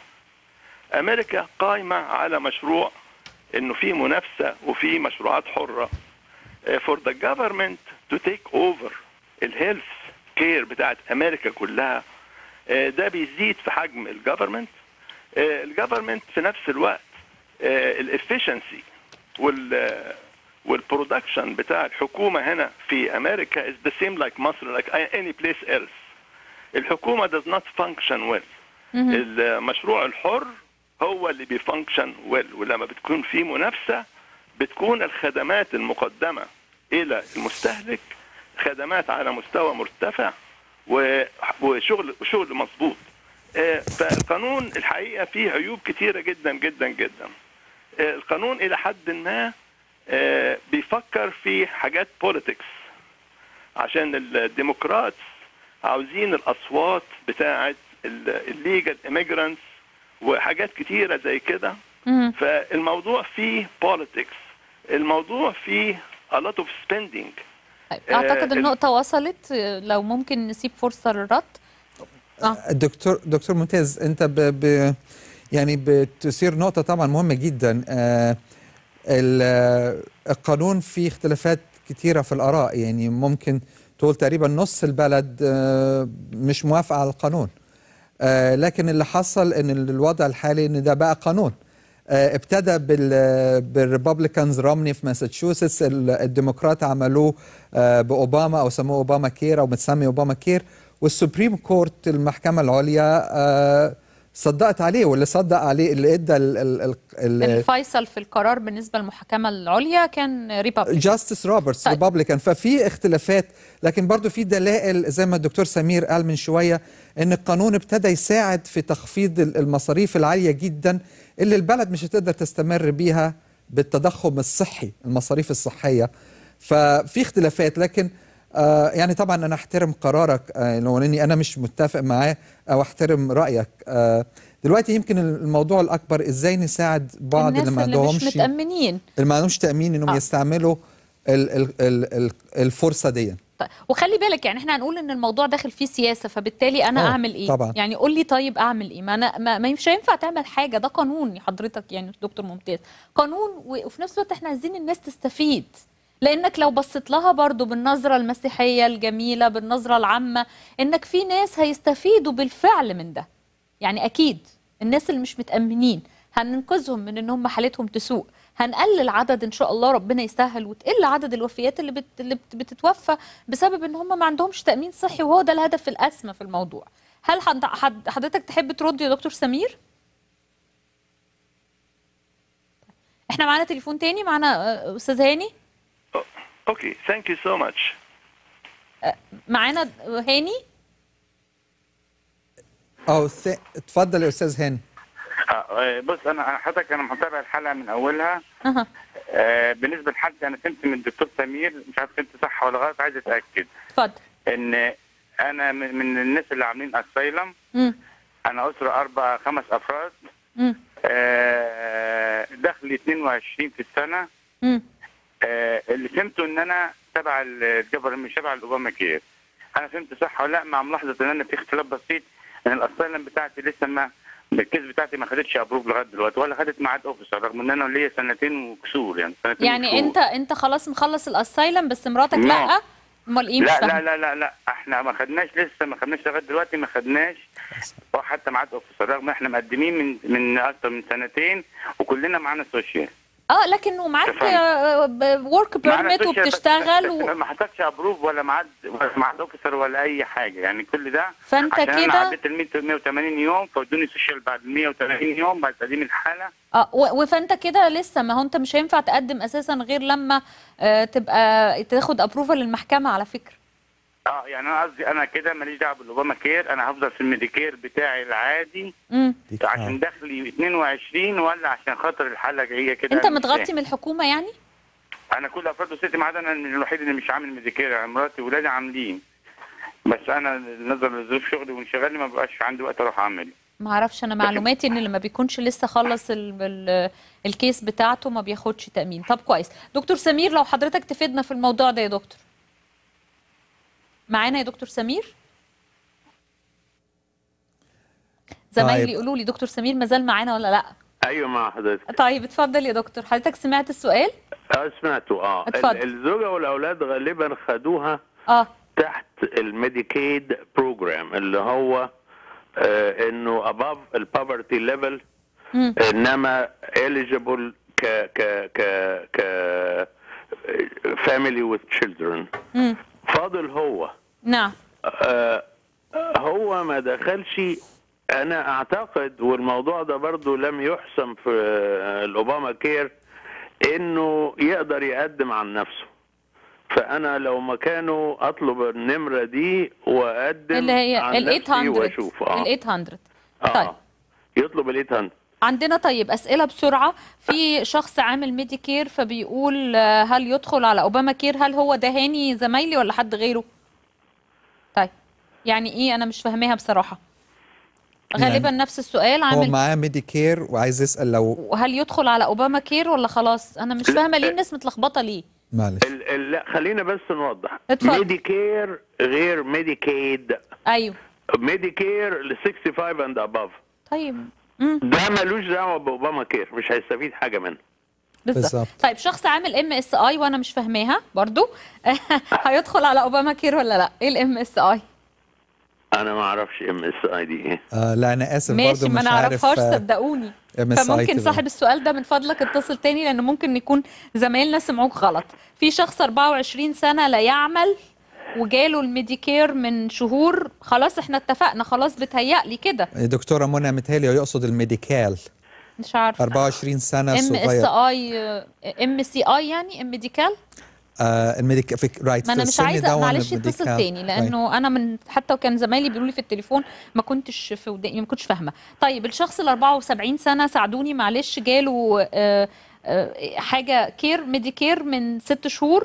امريكا قائمة على مشروع انه في منافسة وفي مشروعات حرة آه، for the government to take over الهيلث كير بتاعت امريكا كلها آه، ده بيزيد في حجم الجفرمنت الجفرمنت في نفس الوقت الافشنسي وال والبرودكشن بتاع الحكومه هنا في امريكا is the same like مصر like any place else الحكومه does not function well مهم. المشروع الحر هو اللي بيفانكشن ويل ولما بتكون في منافسه بتكون الخدمات المقدمه الى المستهلك خدمات على مستوى مرتفع و- وشغل وشغل مظبوط آه، فالقانون الحقيقه فيه عيوب كتيره جدا جدا جدا آه، القانون الى حد ما آه، بيفكر في حاجات بوليتكس عشان الديمقراط عاوزين الاصوات بتاعه الليجل immigrants وحاجات كتيره زي كده مهم. فالموضوع فيه politics الموضوع فيه a lot of spending طيب آه، اعتقد ال- النقطه وصلت آه، لو ممكن نسيب فرصه للرد اه دكتور دكتور ممتاز انت ب ب يعني بتثير نقطة طبعا مهمة جدا آه ال- آه، القانون فيه اختلافات كتيرة في الآراء يعني ممكن تقول تقريبا نص البلد آه مش موافقة على القانون آه لكن اللي حصل ان الوضع الحالي ان ده بقى قانون آه ابتدى بال بالريبابليكانز رامني في ماساتشوستس ال- الديمقراط عملوه آه باوباما او سموه اوباما كير او متسمي اوباما كير والسوبريم كورت المحكمه العليا آه صدقت عليه واللي صدق عليه اللي ادى ال ال ال ال الفيصل في القرار بالنسبه للمحكمه العليا كان ريبابليك جاستس روبرتس طيب. ريبابليكان ففي اختلافات لكن برضو في دلائل زي ما الدكتور سمير قال من شويه ان القانون ابتدى يساعد في تخفيض ال- المصاريف العاليه جدا اللي البلد مش هتقدر تستمر بيها بالتضخم الصحي المصاريف الصحيه ففي اختلافات لكن آه يعني طبعا انا احترم قرارك آه لو اني انا مش متفق معاه او احترم رايك آه دلوقتي يمكن الموضوع الاكبر ازاي نساعد بعض الناس اللي ما اللي مش عندهمش متامنين اللي ما عندهمش تامين انهم آه. يستعملوا ال ال ال ال الفرصه دي طيب وخلي بالك يعني احنا هنقول ان الموضوع داخل فيه سياسه فبالتالي انا آه، اعمل ايه طبعاً. يعني قول لي طيب اعمل ايه ما انا ما, ما مش هينفع تعمل حاجه ده قانون يا حضرتك يعني دكتور ممتاز قانون و- وفي نفس الوقت احنا عايزين الناس تستفيد لانك لو بصيت لها برضو بالنظره المسيحيه الجميله بالنظره العامه انك في ناس هيستفيدوا بالفعل من ده يعني اكيد الناس اللي مش متامنين هننقذهم من ان هم حالتهم تسوء هنقلل عدد ان شاء الله ربنا يسهل وتقل عدد الوفيات اللي, بت... اللي بت... بتتوفى بسبب ان هم ما عندهمش تامين صحي وهو ده الهدف الاسمى في الموضوع هل حد... حد... حضرتك تحب ترد يا دكتور سمير احنا معانا تليفون تاني معانا آه، استاذ هاني Okay, thank you so much. معانا هاني اه ث- اتفضل يا استاذ هاني آه، بص انا انا حضرتك انا متابع الحلقه من اولها أها. آه، بالنسبه لحالتي انا فهمت من الدكتور سمير مش عارف فهمت صح ولا غلط عايز اتاكد اتفضل ان انا من من الناس اللي عاملين اسايلم مم. انا اسره اربع خمس افراد مم. آه، دخلي 22 في السنه مم. آه، اللي فهمته ان انا تبع الجبر مش تبع الاوباما كير انا فهمت صح ولا لا مع ملاحظه ان انا في اختلاف بسيط ان الاسايلم بتاعتي لسه ما الكيس بتاعتي ما خدتش ابروف لغايه دلوقتي ولا خدت ميعاد اوفيسر رغم ان انا ليا سنتين وكسور يعني سنتين يعني وكسور. انت انت خلاص مخلص الاسايلم بس مراتك نعم. لا امال ايه مش لا لا فاهمة. لا لا لا احنا ما خدناش لسه ما خدناش لغايه دلوقتي ما خدناش حتى ميعاد اوفيسر رغم احنا مقدمين من من اكتر من سنتين وكلنا معانا سوشيال اه لكن ومعاك ورك معانا بيرميت سوشيال بس- وبتشتغل بس و... ما حصلش ابروف ولا ميعاد ولا ميعاد اوفيسر ولا اي حاجه يعني كل ده فأنت عشان انا كده- عديت ال 100 180 يوم فادوني سوشيال بعد 180 يوم بعد تقديم الحاله اه و- وفانت كده لسه ما هو انت مش هينفع تقدم اساسا غير لما آه تبقى تاخد ابروفال للمحكمه على فكره اه يعني انا قصدي انا كده ماليش دعوه بالاوباما كير انا هفضل في الميديكير بتاعي العادي امم عشان دخلي 22 ولا عشان خاطر الحاله هي كده انت أنا مش متغطي فاهم. من الحكومه يعني انا كل افراد اسرتي ما عدا انا الوحيد اللي مش عامل ميديكير يعني مراتي وولادي عاملين بس انا نظرا لظروف شغلي وانشغالي ما بقاش عندي وقت اروح اعمل ما اعرفش انا معلوماتي ان اللي ما بيكونش لسه خلص ال ال الكيس بتاعته ما بياخدش تامين طب كويس دكتور سمير لو حضرتك تفيدنا في الموضوع ده يا دكتور معانا يا دكتور سمير زمايلي طيب. يقولوا لي دكتور سمير مازال معانا ولا لا ايوه مع حضرتك طيب اتفضل يا دكتور حضرتك سمعت السؤال اه سمعته اه اتفضل. ال- الزوجه والاولاد غالبا خدوها اه تحت الميديكيد بروجرام اللي هو آه انه above البوفرتي ليفل مم. انما eligible ك ك ك ك family with children مم. فاضل هو نعم آه، هو ما دخلش انا اعتقد والموضوع ده برضو لم يحسم في آه، الاوباما كير انه يقدر يقدم عن نفسه فانا لو مكانه اطلب النمره دي واقدم اللي هي عن ال نفسي 800 واشوف اه ال 800 اه يطلب ال 800 عندنا طيب أسئلة بسرعة في شخص عامل ميديكير فبيقول آه، هل يدخل على أوباما كير هل هو ده هاني زمايلي ولا حد غيره طيب يعني إيه أنا مش فاهماها بصراحة غالبا يعني نفس السؤال هو عامل معاه ميديكير وعايز يسأل لو وهل يدخل على أوباما كير ولا خلاص أنا مش فاهمة ليه الناس متلخبطة ليه معلش ال- ال- لا خلينا بس نوضح اتفضل. ميديكير غير ميديكيد أيوه ميديكير ل 65 اند اباف طيب مم. ده ملوش دعوه باوباما كير مش هيستفيد حاجه منه بالظبط بالظبط. طيب شخص عامل ام اس اي وانا مش فاهماها برضو هيدخل على اوباما كير ولا لا ايه الام اس اي انا ما اعرفش ام اس اي دي ايه آه لا انا اسف ماشي برضو ما مش عارف نعرفهاش آه، صدقوني MSI فممكن تبقى. صاحب السؤال ده من فضلك اتصل تاني لان ممكن يكون زمايلنا سمعوك غلط في شخص 24 سنة لا يعمل وجاله الميديكير من شهور خلاص احنا اتفقنا خلاص بتهيألي كده دكتورة منى متهيألي يقصد الميديكال مش عارفه 24 سنة ام اس صغير اي ام سي اي يعني ام ميديكال آه الميديك في رايت ما انا في مش السن عايزه دون معلش الميديكال. اتصل تاني رايت. لانه انا من حتى وكان زمايلي بيقولوا لي في التليفون ما كنتش في وداني ما كنتش فاهمه طيب الشخص ال 74 سنه ساعدوني معلش جاله آه، آه، حاجه كير ميديكير من ست شهور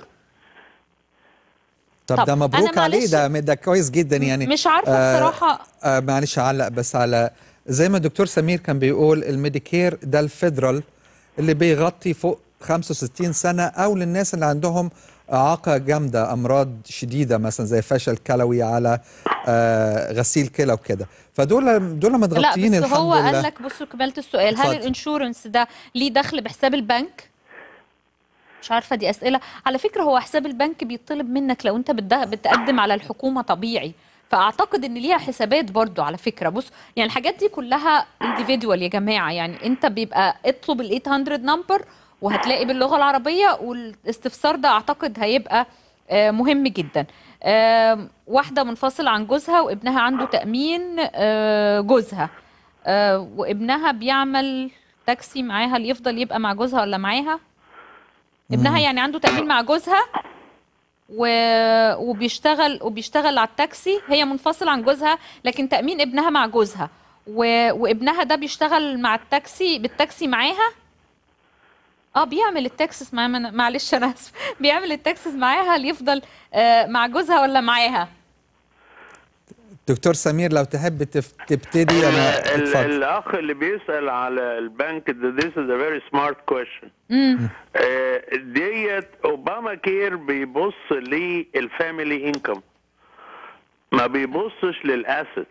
طب, طب ده أنا مبروك عليه معلش ده ده كويس جدا يعني مش عارفة بصراحة. آه معلش اعلق بس على زي ما الدكتور سمير كان بيقول الميديكير ده الفيدرال اللي بيغطي فوق 65 سنة أو للناس اللي عندهم اعاقه جامده امراض شديده مثلا زي فشل كلوي على آه، غسيل كلى وكده فدول دول متغطيين لا بس الحمد هو لله قال لك بصوا كملت السؤال هل اتفضل. الانشورنس ده ليه دخل بحساب البنك مش عارفه دي اسئله على فكره هو حساب البنك بيطلب منك لو انت بتده- بتقدم على الحكومه طبيعي فاعتقد ان ليها حسابات برضو على فكره بص يعني الحاجات دي كلها individual يا جماعه يعني انت بيبقى اطلب ال 800 نمبر وهتلاقي باللغه العربيه والاستفسار ده اعتقد هيبقى آه، مهم جدا آم، واحده منفصله عن جوزها وابنها عنده تامين آه، جوزها آه، وابنها بيعمل تاكسي معاها اللي يفضل يبقى مع جوزها ولا معاها ابنها يعني عنده تأمين مع جوزها و... وبيشتغل وبيشتغل على التاكسي هي منفصلة عن جوزها لكن تأمين ابنها مع جوزها و... وابنها ده بيشتغل مع التاكسي بالتاكسي معاها اه بيعمل التاكسس مع من... معلش انا اسف بيعمل التاكسس معاها اللي يفضل آه مع جوزها ولا معاها دكتور سمير لو تحب تف- تبتدي انا ال- اتفضل الاخ اللي بيسال على البنك ده this is a very smart question امم آه، ديت اوباما كير بيبص للفاميلي انكم ما بيبصش للاسيتس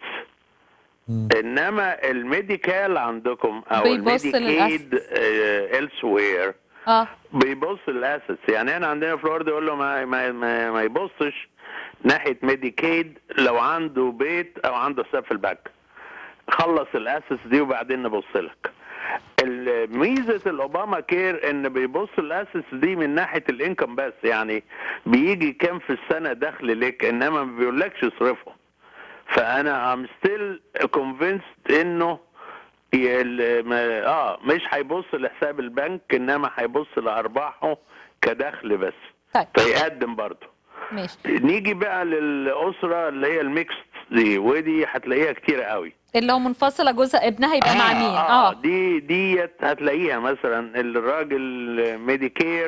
انما الميديكال عندكم او بيبص الميديكيد elsewhere اه بيبص للاسيتس يعني انا عندنا في فلوريدا يقول له ما ما ما, ما يبصش ناحيه ميديكيد لو عنده بيت او عنده حساب في البنك خلص الاسيتس دي وبعدين نبص لك ال- ميزه الاوباما كير ان بيبص الاسيتس دي من ناحيه الانكم بس يعني بيجي كام في السنه دخل لك انما ما بيقولكش اصرفه فانا ام ستيل convinced انه ي- ال- ما- اه مش هيبص لحساب البنك انما هيبص لارباحه كدخل بس طيب فيقدم برضه ماشي نيجي بقى للاسره اللي هي الميكست دي ودي هتلاقيها كتير قوي اللي هو منفصلة جوزها ابنها يبقى مع مين اه اه دي ديت هتلاقيها مثلا الراجل ميديكير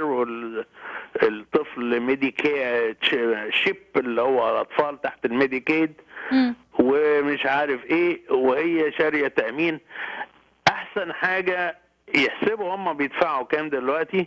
والطفل ميديكير شيب اللي هو الاطفال تحت الميديكيد مم. ومش عارف ايه وهي شاريه تامين احسن حاجه يحسبوا هم بيدفعوا كام دلوقتي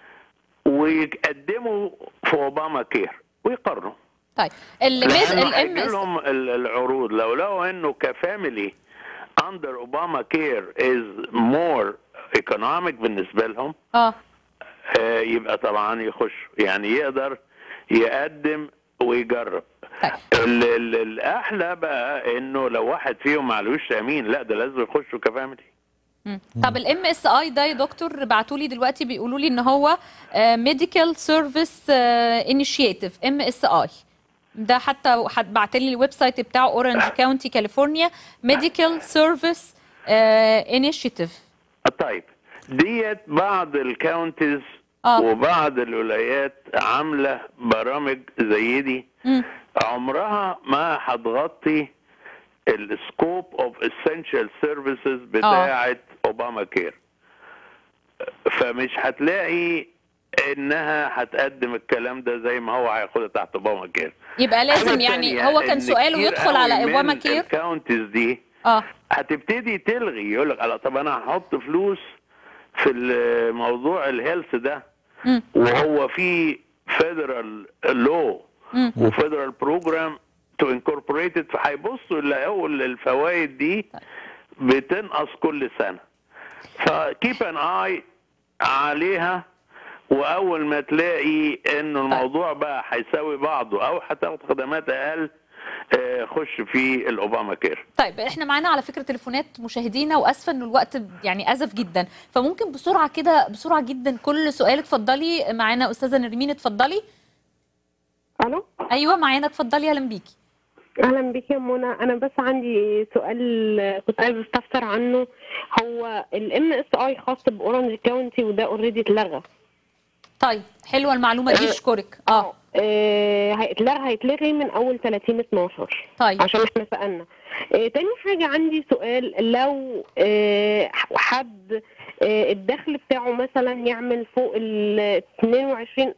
ويقدموا في اوباما كير ويقارنوا طيب الميز لأنه الام هيجي لهم ال- العروض لو لقوا انه كفاميلي اندر اوباما كير از مور ايكونوميك بالنسبه لهم اه آه، يبقى طبعا يخش يعني يقدر يقدم ويجرب ال- ال- الاحلى بقى انه لو واحد فيهم معلوش تامين لا ده لازم يخشوا كفاميلي مم. طب الام اس اي ده يا دكتور بعتوا لي دلوقتي بيقولوا لي ان هو ميديكال سيرفيس انيشيتيف ام اس اي ده حتى حد بعت لي الويب سايت بتاعه اورنج كاونتي كاليفورنيا ميديكال سيرفيس انيشيتيف طيب ديت بعض الكاونتيز آه. وبعض الولايات عامله برامج زي دي عمرها ما هتغطي السكوب اوف essential سيرفيسز بتاعه اوباما كير فمش هتلاقي انها هتقدم الكلام ده زي ما هو هياخدها تحت اوباما كير يبقى لازم حاجة يعني تانية هو كان إن سؤاله كتير يدخل على قوي اوباما من كير الكاونتيز دي اه هتبتدي تلغي يقول لك طب انا هحط فلوس في الموضوع الهيلث ده مم. وهو في فيدرال لو مم. وفيدرال بروجرام تو انكوربوريتد فهيبصوا يلاقوا الفوائد دي بتنقص كل سنه فكيب ان اي عليها واول ما تلاقي انه الموضوع بقى هيساوي بعضه او هتاخد خدمات اقل آه، خش في الاوباما كير طيب احنا معانا على فكره تليفونات مشاهدينا واسفه ان الوقت يعني ازف جدا فممكن بسرعه كده بسرعه جدا كل سؤال اتفضلي معانا استاذه نرمين اتفضلي الو ايوه معانا اتفضلي اهلا بيكي اهلا بك يا منى انا بس عندي سؤال كنت عايز استفسر عنه هو الام اس اي خاص باورنج كاونتي وده اوريدي اتلغى طيب حلوه المعلومه دي اشكرك اه آه، هيتلغى هيتلغي من اول 30 12 طيب عشان احنا سالنا آه، تاني حاجه عندي سؤال لو آه، حد آه، الدخل بتاعه مثلا يعمل فوق ال 22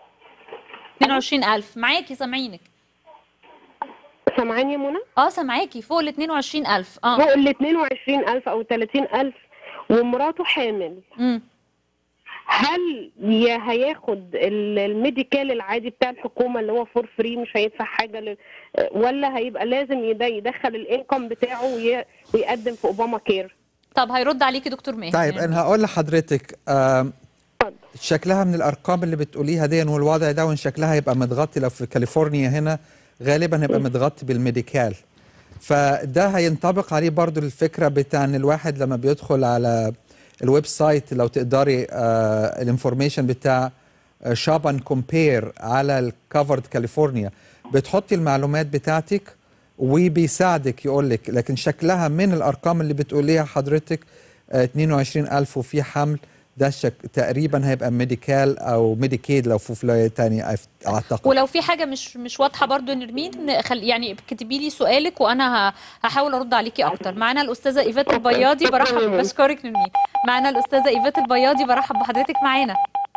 22000 معاكي سامعينك سامعاني يا منى؟ اه سامعاكي فوق ال 22000 اه فوق ال 22000 او 30000 ومراته حامل امم هل يا هياخد ال- الميديكال العادي بتاع الحكومه اللي هو فور فري مش هيدفع حاجه لل... ولا هيبقى لازم يد- يدخل الانكم بتاعه وي... ويقدم في اوباما كير طب هيرد عليكي دكتور ماهر طيب انا هقول لحضرتك آم، شكلها من الارقام اللي بتقوليها دي والوضع ده وان شكلها هيبقى متغطي لو في كاليفورنيا هنا غالبا هيبقى متغطي بالميديكال فده هينطبق عليه برضو الفكره بتاع ان الواحد لما بيدخل على الويب سايت لو تقدري آه الانفورميشن بتاع شاب اند كومبير على الكفرد كاليفورنيا بتحطي المعلومات بتاعتك وبيساعدك يقول لك لكن شكلها من الارقام اللي بتقوليها حضرتك آه 22000 وفي حمل ده شك تقريبا هيبقى ميديكال او ميديكيد لو في ولايه تانية أف- اعتقد ولو في حاجه مش مش واضحه برضو يا نرمين خل يعني اكتبي لي سؤالك وانا ه- هحاول ارد عليكي اكتر معانا الاستاذه ايفات البياضي برحب بشكرك نرمين معانا الاستاذه ايفات البياضي برحب بحضرتك معانا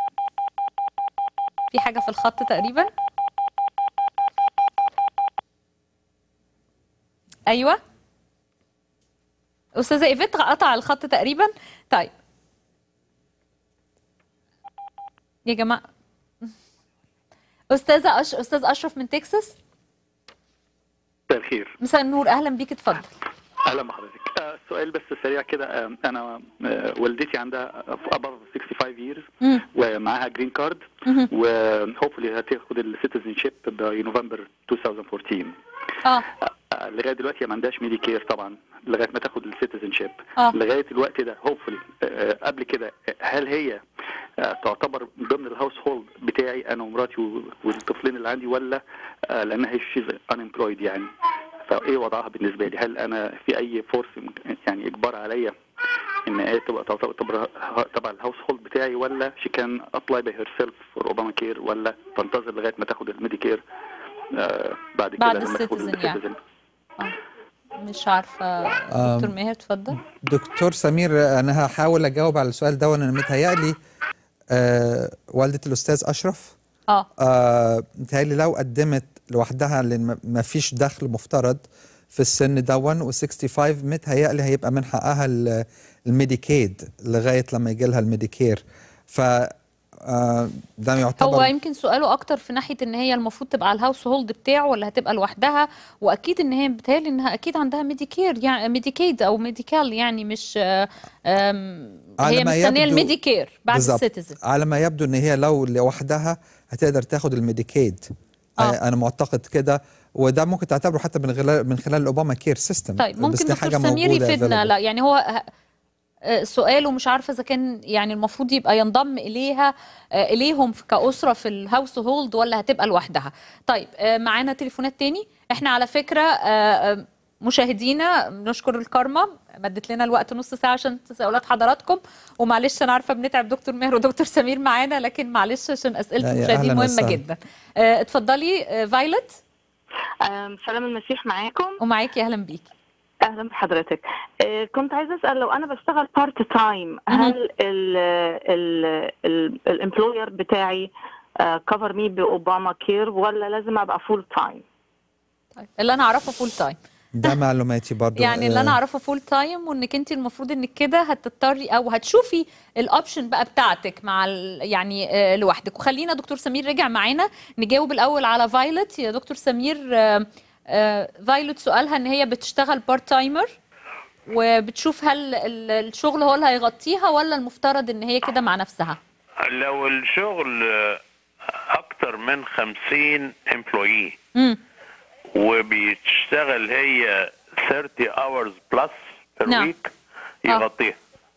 في حاجه في الخط تقريبا ايوه استاذه ايفات قطع الخط تقريبا طيب يا جماعه استاذه أش... استاذ اشرف من تكساس مساء الخير مساء النور اهلا بيك اتفضل اهلا بحضرتك آه، سؤال بس سريع كده آه، انا آه، والدتي عندها above 65 years مم. ومعاها جرين كارد مهم. وهوبفully هتاخد السيتيزن شيب بنوفمبر 2014 اه آه، لغايه دلوقتي هي ما عندهاش ميديكير طبعا لغايه ما تاخد السيتيزن شيب آه. لغايه الوقت ده هوبفully قبل كده آه، هل هي آه، تعتبر ضمن الهاوس هولد بتاعي انا ومراتي و- والطفلين اللي عندي ولا آه، لانها شيز unemployed يعني فايه وضعها بالنسبه لي هل انا في اي فورس يعني اجبار عليا ان هي تبقى تعتبر تبقى تبع الهاوس هولد بتاعي ولا شي كان ابلاي باي هير سيلف فور اوباما كير ولا تنتظر لغايه ما تاخد الميديكير آه بعد كده بعد لما تاخد السيتيزن يعني. السيتيزن مش عارفه آم. دكتور ماهر اتفضل دكتور سمير انا هحاول اجاوب على السؤال ده وانا متهيألي آه والدة الاستاذ اشرف اه آه متهيألي لو قدمت لوحدها لان ما فيش دخل مفترض في السن دون و65 متهيألي هيبقى من حقها ال- الميديكيد لغايه لما يجي لها الميديكير ف آه ده يعتبر هو يمكن سؤاله اكتر في ناحيه ان هي المفروض تبقى على الهاوس هولد بتاعه ولا هتبقى لوحدها واكيد ان هي بتهيألي انها اكيد عندها ميديكير يعني ميديكيد او ميديكال يعني مش آه، آم، على هي ما مستنيه يبدو- الميديكير بعد بالظبط. السيتيزن على ما يبدو ان هي لو لوحدها هتقدر تاخد الميديكيد آه. انا معتقد كده وده ممكن تعتبره حتى من خلال من خلال الاوباما كير سيستم طيب ممكن بس دي دكتور حاجه سمير موجوده يفيدنا available. لا يعني هو ه- آه، سؤاله مش عارفه اذا كان يعني المفروض يبقى ينضم اليها آه، اليهم في- كاسره في الهاوس هولد ولا هتبقى لوحدها طيب آه، معانا تليفونات تاني احنا على فكره آه، آه، مشاهدينا نشكر الكارما مدت لنا الوقت نص ساعه عشان تساؤلات حضراتكم ومعلش انا عارفه بنتعب دكتور ماهر ودكتور سمير معانا لكن معلش عشان اسئله لا، يا المشاهدين أهلاً مهمه وسهلاً. جدا آه، اتفضلي آه، فايلت آم، سلام المسيح معاكم ومعاكي اهلا بيكي اهلا بحضرتك آه، كنت عايزه اسال لو انا بشتغل بارت تايم هل الامبلوير بتاعي كفر مي باوباما كير ولا لازم ابقى فول تايم اللي انا اعرفه فول تايم ده معلوماتي برضو يعني اللي انا آه، اعرفه فول تايم وانك انت المفروض انك كده هتضطري او هتشوفي الاوبشن بقى بتاعتك مع ال يعني آه، لوحدك وخلينا دكتور سمير رجع معانا نجاوب الاول على فايلت يا دكتور سمير آه، آه، فايلت سؤالها ان هي بتشتغل بارت تايمر وبتشوف هل ال- الشغل هو اللي هيغطيها ولا المفترض ان هي كده مع نفسها لو الشغل اكتر من 50 امبلويي امم وبيشتغل هي 30 hours plus per نعم. week يغطيها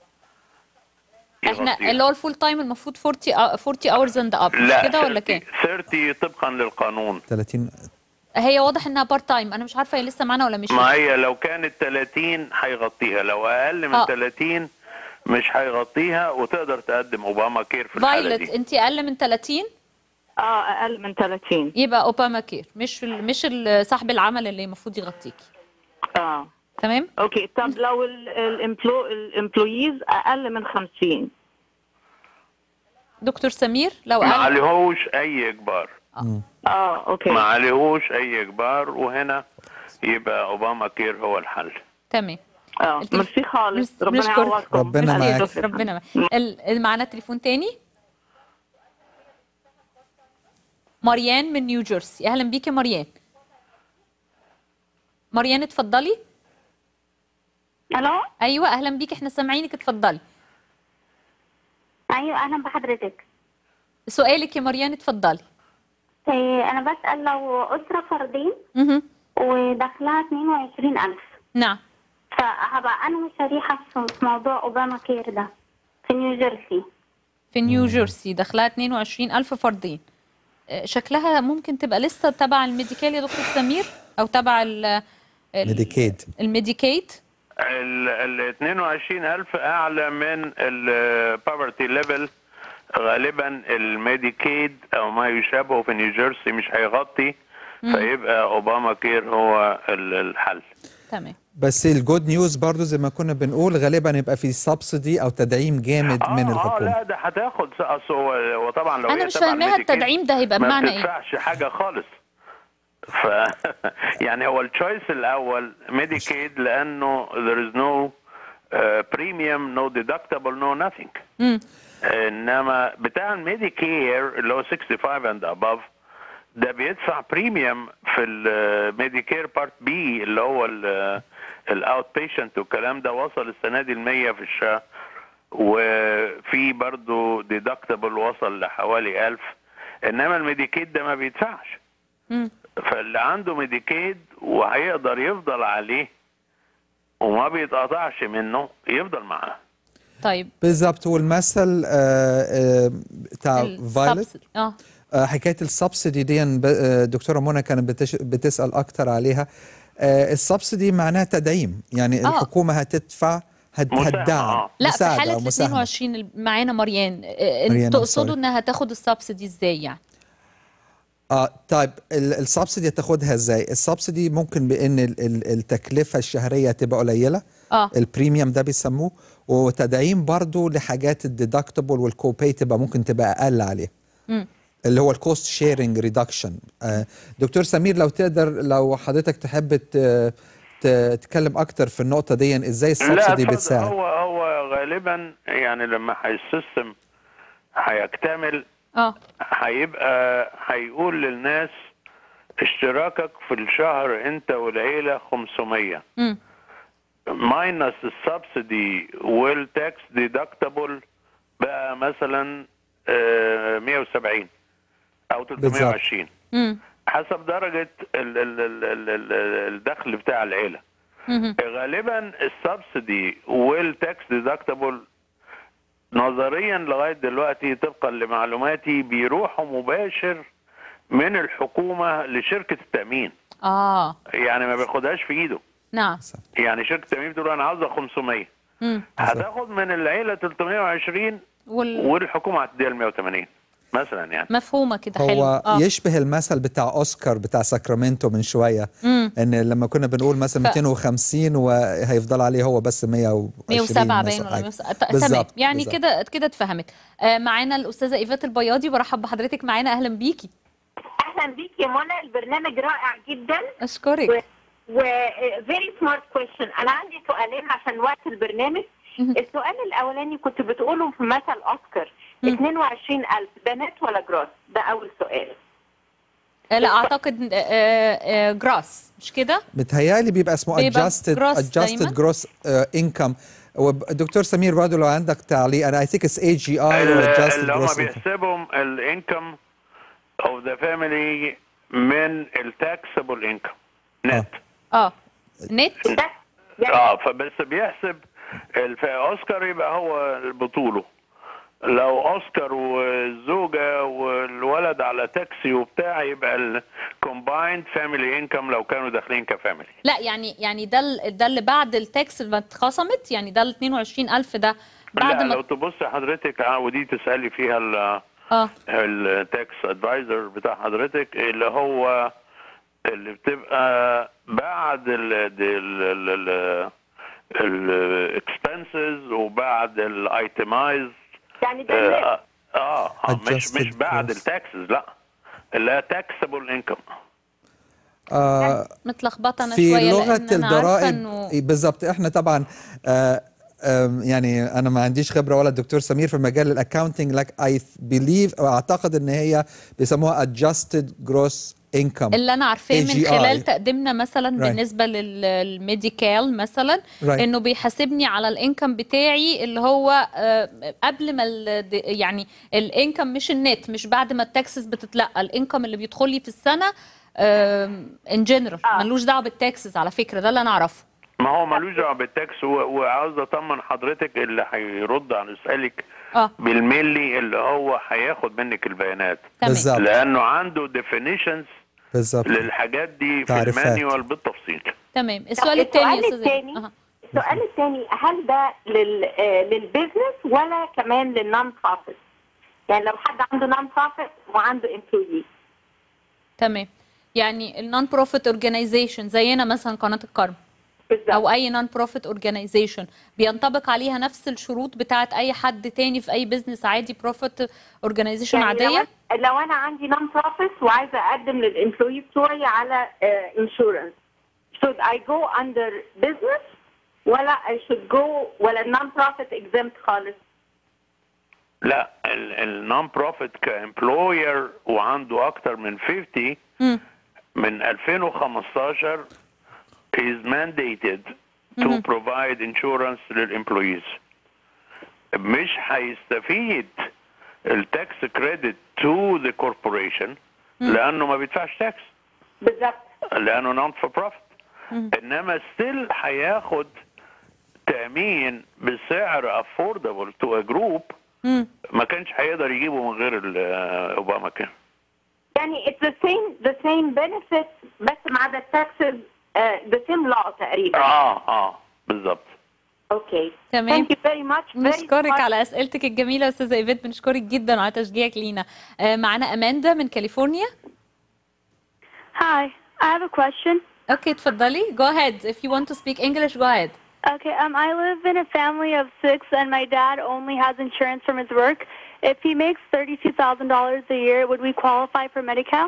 احنا يغطيها. اللي هو الفول تايم المفروض 40 أ- 40 اورز اند اب مش لا كده ولا كام 30 طبقا للقانون 30 هي واضح انها بارت تايم انا مش عارفه هي لسه معانا ولا مش ما هي لو كانت 30 هيغطيها لو اقل من آه. 30 مش هيغطيها وتقدر تقدم اوباما كير في الحاله فايلت دي انت اقل من 30 اه اقل من 30 يبقى اوباما كير مش ال- مش ال- صاحب العمل اللي المفروض يغطيكي اه تمام اوكي طب لو الامبلويز اقل من 50 دكتور سمير لو ما قال عليهوش اي اجبار اه اوكي ما عليهوش اي اجبار وهنا يبقى اوباما كير هو الحل تمام اه ميرسي خالص ربنا نشكر- يعوضكم ربنا ميرسي يا معاك. دكتور، ربنا معاك ال- ال- معانا تليفون تاني مريان من نيوجيرسي اهلا بيكي مريان مريان اتفضلي الو ايوه اهلا بيكي احنا سامعينك اتفضلي ايوه اهلا بحضرتك سؤالك يا مريان اتفضلي إيه انا بسال لو اسره فردين مهم. ودخلها 22000 نعم فهبقى انا شريحه في في موضوع اوباما كير ده في نيوجيرسي في نيوجيرسي دخلها 22000 فردين آه، شكلها ممكن تبقى لسه تبع الميديكال يا دكتور سمير او تبع ال- ال- ميديكيد الميديكيد ال ال 22000 اعلى من الباورتي ليفل غالبا الميديكيد او ما يشابهه في نيوجيرسي مش هيغطي مم. فيبقى اوباما كير هو ال- الحل تمام بس الجود نيوز برضو زي ما كنا بنقول غالبا يبقى في سبسيدي او تدعيم جامد من اه الحكومه لا ده هتاخد اصل هو وطبعا لو انا هي مش تبع فاهماها الميديكيد التدعيم ده هيبقى ما بمعنى ايه بتدفعش حاجه خالص ف يعني هو التشويس الاول ميديكيد لانه there is no uh, premium no deductible no nothing مم. انما بتاع الميديكير اللي هو 65 اند اباف ده بيدفع بريميوم في الميديكير بارت بي اللي هو الاوت بيشنت والكلام ده وصل السنه دي ل 100 في الشهر وفي برضه ديدكتبل وصل لحوالي 1000 انما الميديكيد ده ما بيدفعش مم. فاللي عنده ميديكيد وهيقدر يفضل عليه وما بيتقطعش منه يفضل معاه طيب بالظبط والمثل آه، آه، بتاع فايلت السبسيدي. اه آه، حكايه السبسيدي دي ب- آه، دكتوره منى كانت بتش- بتسال اكتر عليها آه، السبسيدي معناها تدعيم يعني آه. الحكومه هتدفع هت- مساهمة، هتدعم آه. لا في مساعدة حاله أو ال مساهمة. 22 اللي معانا مريان آه، مريان، انتوا I'm تقصدوا sorry. انها تاخد السبسيدي ازاي يعني اه طيب ال- السبسيدي تاخدها ازاي؟ السبسيدي ممكن بان ال- ال- التكلفه الشهريه تبقى قليله اه البريميوم ده بيسموه وتدعيم برضو لحاجات الديدكتبل والكوبي تبقى ممكن تبقى اقل عليها مم. اللي هو الكوست شيرنج ريدكشن دكتور سمير لو تقدر لو حضرتك تحب ت- ت- تتكلم اكتر في النقطه دي ازاي لا السبسيدي اتفضل. بتساعد هو هو غالبا يعني لما السيستم هيكتمل اه هيبقى هيقول للناس اشتراكك في الشهر انت والعيله 500 مم. ماينس السبسيدي والتاكس ديدكتبل بقى مثلا آه، 170 او 320 مم. حسب درجه ال ال ال ال ال الدخل بتاع العيله مم. غالبا السبسيدي والتاكس ديدكتبل نظريا لغايه دلوقتي طبقا لمعلوماتي بيروحوا مباشر من الحكومه لشركه التامين اه يعني ما بياخدهاش في ايده نعم يعني شركه التامين بتقول انا عاوزه 500 مم. هتاخد من العيله 320 وال... والحكومه هتديها ال 180 مثلا يعني مفهومه كده حلو هو اه يشبه المثل بتاع اوسكار بتاع ساكرامنتو من شويه مم. ان لما كنا بنقول مثلا ف- 250 وهيفضل عليه هو بس 120 107 باين مثلا ولا حاجة. 107 ت- تمام بالظبط، يعني بالظبط. كده كده اتفهمت آه معانا الاستاذه ايفات البياضي برحب بحضرتك معانا اهلا بيكي اهلا بيك يا منى البرنامج رائع جدا اشكرك و فيري سمارت كويشن انا عندي سؤالين عشان وقت البرنامج السؤال الاولاني كنت بتقوله في مثل اوسكار 22000 ده نت ولا جروس ده اول سؤال آه لا اعتقد آه آه جراس مش كده بتهيألي بيبقى اسمه بيبقى adjusted gross adjusted دايماً. gross uh, income ودكتور سمير برضه لو عندك تعليق انا I think it's AGI or ال- adjusted اللي هم gross income بيحسبهم الانكم اوف ذا فاميلي من التاكسبل انكم نت اه نت اه فبس بيحسب الف- اوسكار يبقى هو بطوله لو اوسكار والزوجه والولد على تاكسي وبتاع يبقى الكومبايند فاميلي انكم لو كانوا داخلين كفاميلي لا يعني يعني ده ال- ده اللي بعد التاكس ما اتخصمت يعني ده ال 22000 ده بعد لا ما لو تبص حضرتك اه ودي تسالي فيها ال اه التاكس ادفايزر بتاع حضرتك اللي هو اللي بتبقى بعد ال ال ال الاكسبنسز وبعد الايتمايز يعني ده اه اه آه، مش Adjusted مش بعد gross. التاكسز لا اللي تاكسبل انكم آه متلخبطه انا في شويه لغه لان انا عارفه الضرائب انه بالظبط احنا طبعا آه أم، يعني انا ما عنديش خبره ولا الدكتور سمير في مجال الاكاونتنج لك اي بليف او اعتقد ان هي بيسموها adjusted gross income اللي انا عارفاه من AGI. خلال تقديمنا مثلا Right. بالنسبه لل- للميديكال مثلا Right. انه بيحاسبني على الانكم بتاعي اللي هو آه، قبل ما ال- د- يعني الانكم مش النت مش بعد ما التاكسس بتتلقى الانكم اللي بيدخل لي في السنه ان جنرال ملوش دعوه بالتاكسس على فكره ده اللي انا اعرفه ما هو ملوش دعوه بالتاكس و- وعاوز اطمن حضرتك اللي هيرد على سؤالك اه بالملي اللي هو هياخد منك البيانات بالظبط. لانه عنده definitions بالظبط للحاجات دي في تعريفات. المانيوال بالتفصيل تمام السؤال الثاني يا السؤال استاذ الثاني أها. السؤال الثاني هل ده لل آه، للبيزنس ولا كمان للنون بروفيت؟ يعني لو حد عنده نون بروفيت وعنده امبلوي تمام يعني النون بروفيت اورجانيزيشن زينا مثلا قناه الكرم او اي نون بروفيت اورجانيزيشن بينطبق عليها نفس الشروط بتاعت اي حد تاني في اي بزنس عادي بروفيت اورجانيزيشن يعني عاديه لو أنا, لو انا عندي نون بروفيت وعايزه اقدم للامبلوي بتوعي على انشورنس should I go under business ولا I should go ولا النون بروفيت exempt خالص؟ لا النون بروفيت كامبلوير وعنده اكتر من 50 مم. من 2015 is mandated to مهم. provide insurance للامبلويز مش هيستفيد التاكس كريدت تو ذا كوربوريشن لانه ما بيدفعش تاكس بالظبط لانه نون فور بروفيت انما ستيل هياخد تامين بسعر افوردبل تو ا جروب مم. ما كانش هيقدر يجيبه من غير الاوباما كان يعني it's the same the same benefit بس ما عدا التاكسز the same law تقريبا اه اه بالظبط اوكي تمام Thank you very much. Very بنشكرك much. على اسئلتك الجميله يا استاذه ايفيت بنشكرك جدا على تشجيعك لينا آه، معانا اماندا من كاليفورنيا Hi, I have a question. اوكي اتفضلي go ahead if you want to speak English go ahead Okay, um, I live in a family of six, and my dad only has insurance from his work. If he makes thirty-two thousand dollars a year, would we qualify for Medi-Cal?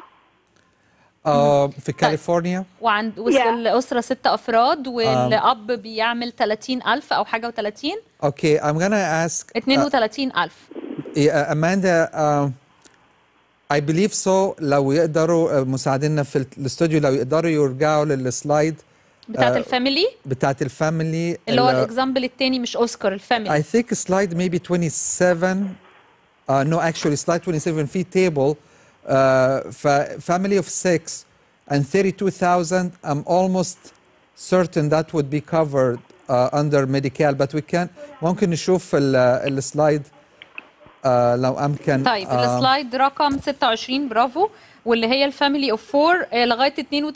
آه في كاليفورنيا وعند وسط Yeah. الاسره ست افراد والاب بيعمل 30000 او حاجه و30 Okay, I'm gonna ask uh, 32000 yeah, Amanda uh, I believe so لو يقدروا uh, مساعدينا في ال- الاستوديو لو يقدروا يرجعوا للسلايد بتاعت آه، الفاميلي بتاعت الفاميلي اللي هو ال- الاكزامبل التاني مش اوسكار الفاميلي I think slide maybe 27 uh, no actually slide 27 في table uh, ف family of six and 32,000 I'm almost certain that would be covered uh, under medical but we can ممكن نشوف ال- السلايد uh, لو أمكن طيب uh, السلايد رقم 26 برافو واللي هي الفاميلي اوف فور لغايه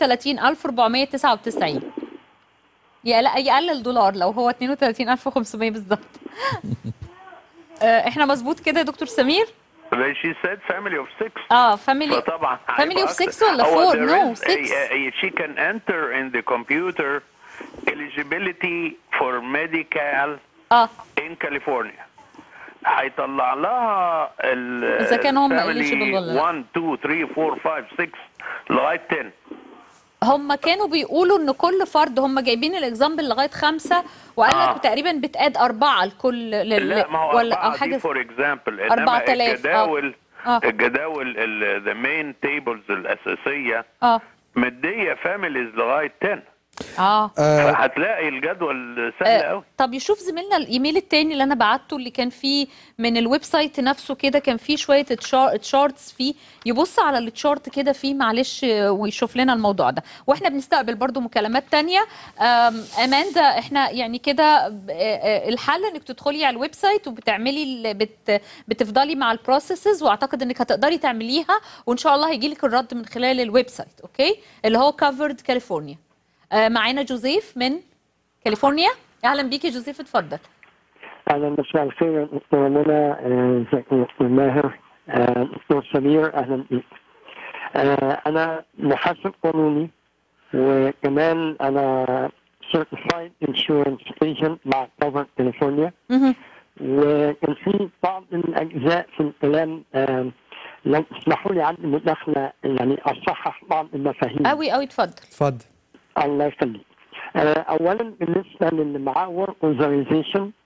32499 يقل- يقلل دولار لو هو 32500 بالظبط آه، احنا مظبوط كده يا دكتور سمير she said family of six اه family فطبعا family هيبقى of أكتر. six ولا هو four? there No, is six. a- a- she can enter in the computer eligibility for medical اه in California هيطلع لها ال إذا كان هم family eligible ولا لا. 1 2 3 4 5 6 لغايه 10 هم كانوا بيقولوا ان كل فرد هم جايبين الاكزامبل لغايه خمسه وقال لك آه. تقريبا بتقاد اربعه لكل لل... لا ما هو ولا او أربعة حاجه دي فور اكزامبل 4000 انما آه. الجداول آه. الجداول ذا مين تيبلز الاساسيه اه مديه فاميليز لغايه 10 اه فهتلاقي الجدول سهل آه، قوي طب يشوف زميلنا الايميل التاني اللي انا بعته اللي كان فيه من الويب سايت نفسه كده كان فيه شويه تشارتس فيه يبص على التشارت كده فيه معلش آه، ويشوف لنا الموضوع ده واحنا بنستقبل برضو مكالمات تانية آم، اماندا احنا يعني كده ب- آه، آه، الحل انك تدخلي على الويب سايت وبتعملي ال- بت بتفضلي مع البروسيسز واعتقد انك هتقدري تعمليها وان شاء الله هيجي لك الرد من خلال الويب سايت اوكي اللي هو كفرد كاليفورنيا آه، معانا جوزيف من كاليفورنيا اهلا بيكي جوزيف اتفضل اهلا مساء الخير دكتور منى آه، ازيك يا دكتور ماهر آه، دكتور سمير اهلا بيك آه، انا محاسب قانوني وكمان انا certified insurance agent مع كفر كاليفورنيا وكان في بعض الاجزاء في الكلام آه، لو تسمحوا لي عندي مداخله يعني اصحح بعض المفاهيم قوي قوي اتفضل اتفضل الله يخليك آه، اولا بالنسبه للي معاه ورك اوثرايزيشن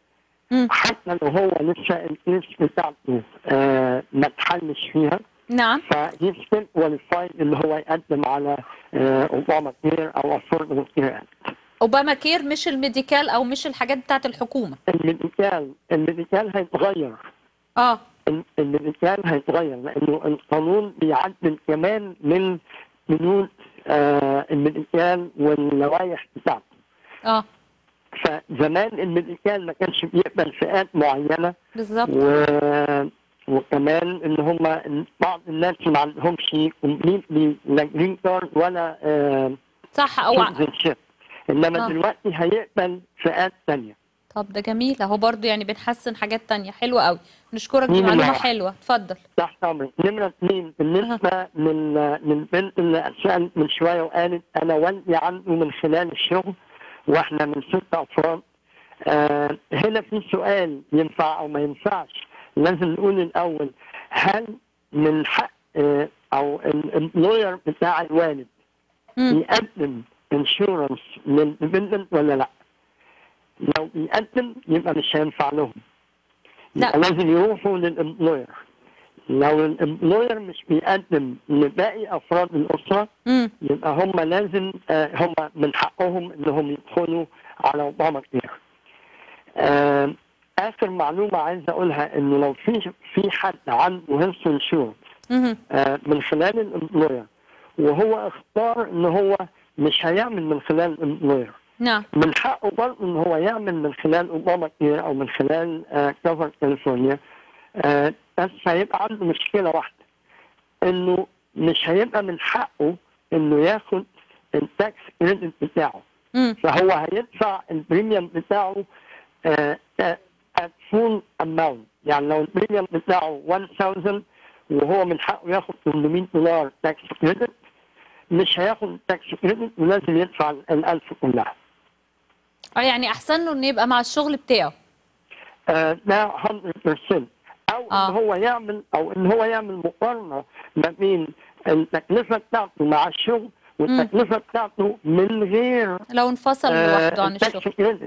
حتى لو هو لسه الكيس بتاعته آه ما اتحلش فيها نعم فهي ستيل كواليفايد اللي هو يقدم على آه اوباما كير او افوردبل كير اوباما كير مش الميديكال او مش الحاجات بتاعت الحكومه الميديكال الميديكال هيتغير اه الميديكال هيتغير لانه القانون بيعدل كمان من بنود آه الميديكال واللوائح بتاعته اه فزمان الميديكال ما كانش بيقبل فئات معينه بالظبط و... وكمان ان هم بعض الناس ما عندهمش كومبليتلي لا جرين كارد ولا آه صح او citizenship. انما آه. دلوقتي هيقبل فئات ثانيه طب ده جميل اهو برضو يعني بنحسن حاجات تانية حلوة قوي نشكرك دي مين اللي معلومة معاك؟ حلوة اتفضل تحت امرك نمره اثنين بالنسبه من من البنت اللي سالت من شويه وقالت انا والدي عنده من خلال الشغل واحنا من ست افراد آه هنا في سؤال ينفع او ما ينفعش لازم نقول الاول هل من حق آه او الامبلوير بتاع الوالد يقدم انشورنس للديبندنت ولا لا؟ لو بيقدم يبقى مش هينفع لهم يبقى لازم يروحوا للامبلوير لو الامبلوير مش بيقدم لباقي افراد الاسره يبقى هم لازم آه هم من حقهم انهم يدخلوا على اوباما كير آه اخر معلومه عايز اقولها انه لو في في حد عنده هيلث انشورنس آه من خلال الامبلوير وهو اختار ان هو مش هيعمل من خلال الامبلوير نعم من حقه برضه ان هو يعمل من خلال اوباما كير او من خلال كفر كاليفورنيا آه بس هيبقى عنده مشكله واحده انه مش هيبقى من حقه انه ياخد التاكس كريدت بتاعه فهو هيدفع البريميوم بتاعه ات فول اماونت يعني لو البريميوم بتاعه 1000 وهو من حقه ياخد 800 دولار تاكس كريدت مش هياخد التاكس كريدت ولازم يدفع ال 1000 كلها اه يعني احسن له انه يبقى مع الشغل بتاعه آه، ده 100% او آه. ان هو يعمل او ان هو يعمل مقارنه ما بين التكلفه بتاعته مع الشغل والتكلفه بتاعته من غير لو انفصل لوحده عن التاكس الشغل كريدت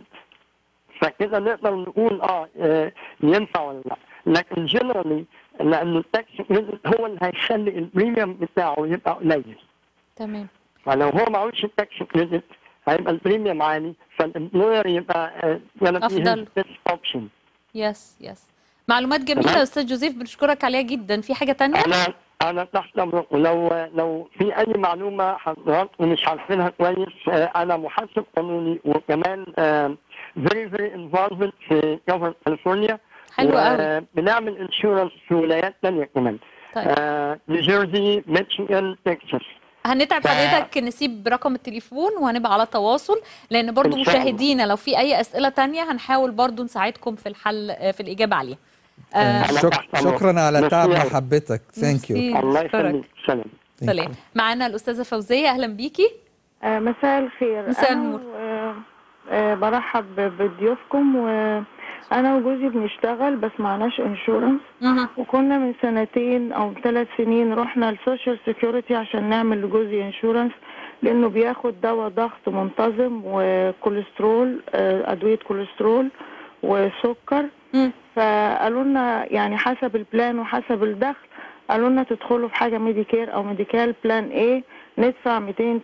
فكده نقدر نقول اه آه، ينفع ولا لا لكن جنرالي لانه التاكس كريدت هو اللي هيخلي البريميوم بتاعه يبقى قليل تمام فلو هو معهوش التاكس كريدت هيبقى البريميوم عالي فالامبلوير يبقى آه، gonna be his أفضل. best option يس يس معلومات جميلة تمام. يا استاذ جوزيف بنشكرك عليها جدا في حاجة تانية انا انا تحت امرك ولو لو في اي معلومه حضراتكم مش عارفينها كويس آه، انا محاسب قانوني وكمان فيري فيري انفولفد في كفر كاليفورنيا حلو قوي. بنعمل انشورنس في ولايات ثانيه كمان طيب. آه، نيوجيرسي ميشيغان تكساس هنتعب ف- حضرتك نسيب رقم التليفون وهنبقى على تواصل لان برضو إن شاء الله. مشاهدينا لو في اي اسئله تانية هنحاول برضو نساعدكم في الحل في الاجابه عليها آه شك... شكرا على تعب محبتك ثانك ميرسي، يو الله نشكرك. يخليك سلام سلام معانا الاستاذه فوزيه اهلا بيكي آه، مساء الخير مساء أنا النور. آه، آه، برحب بضيوفكم وانا وجوزي بنشتغل بس معناش انشورنس وكنا من سنتين او ثلاث سنين رحنا السوشيال سيكيورتي عشان نعمل لجوزي انشورنس لانه بياخد دواء ضغط منتظم وكوليسترول آه، ادويه كوليسترول وسكر فقالوا لنا يعني حسب البلان وحسب الدخل قالوا لنا تدخلوا في حاجه ميديكير او ميديكال بلان ايه ندفع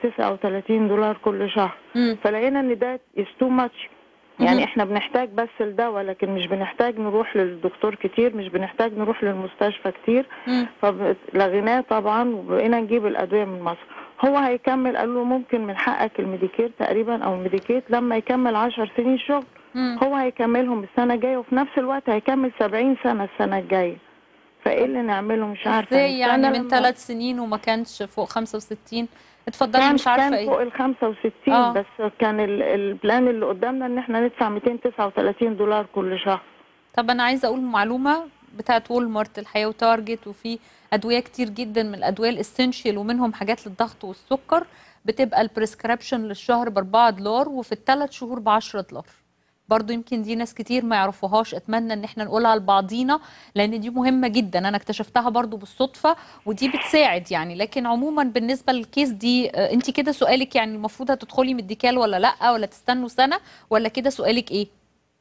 239 دولار كل شهر فلقينا ان ده از تو ماتش يعني مم. احنا بنحتاج بس الدواء لكن مش بنحتاج نروح للدكتور كتير مش بنحتاج نروح للمستشفى كتير فلغيناه طبعا وبقينا نجيب الادويه من مصر هو هيكمل قالوا له ممكن من حقك الميديكير تقريبا او الميديكيت لما يكمل 10 سنين شغل هو هيكملهم السنه الجايه وفي نفس الوقت هيكمل 70 سنه السنه الجايه فايه اللي نعمله مش عارفه ازاي يعني أنا من لما- ثلاث سنين وما كانش فوق 65 اتفضلي كان مش عارفه كان ايه فوق ال 65 آه. بس كان ال- البلان اللي قدامنا ان احنا ندفع 239 دولار كل شهر طب انا عايزه اقول معلومه بتاعت وول مارت الحقيقه وتارجت وفي ادويه كتير جدا من الادويه الاسينشال ومنهم حاجات للضغط والسكر بتبقى البريسكريبشن للشهر ب 4 دولار وفي الثلاث شهور ب 10 دولار برضو يمكن دي ناس كتير ما يعرفوهاش اتمنى ان احنا نقولها لبعضينا لان دي مهمه جدا انا اكتشفتها برضو بالصدفه ودي بتساعد يعني لكن عموما بالنسبه للكيس دي آه، انت كده سؤالك يعني المفروض هتدخلي ميديكال ولا لا ولا تستنوا سنه ولا كده سؤالك ايه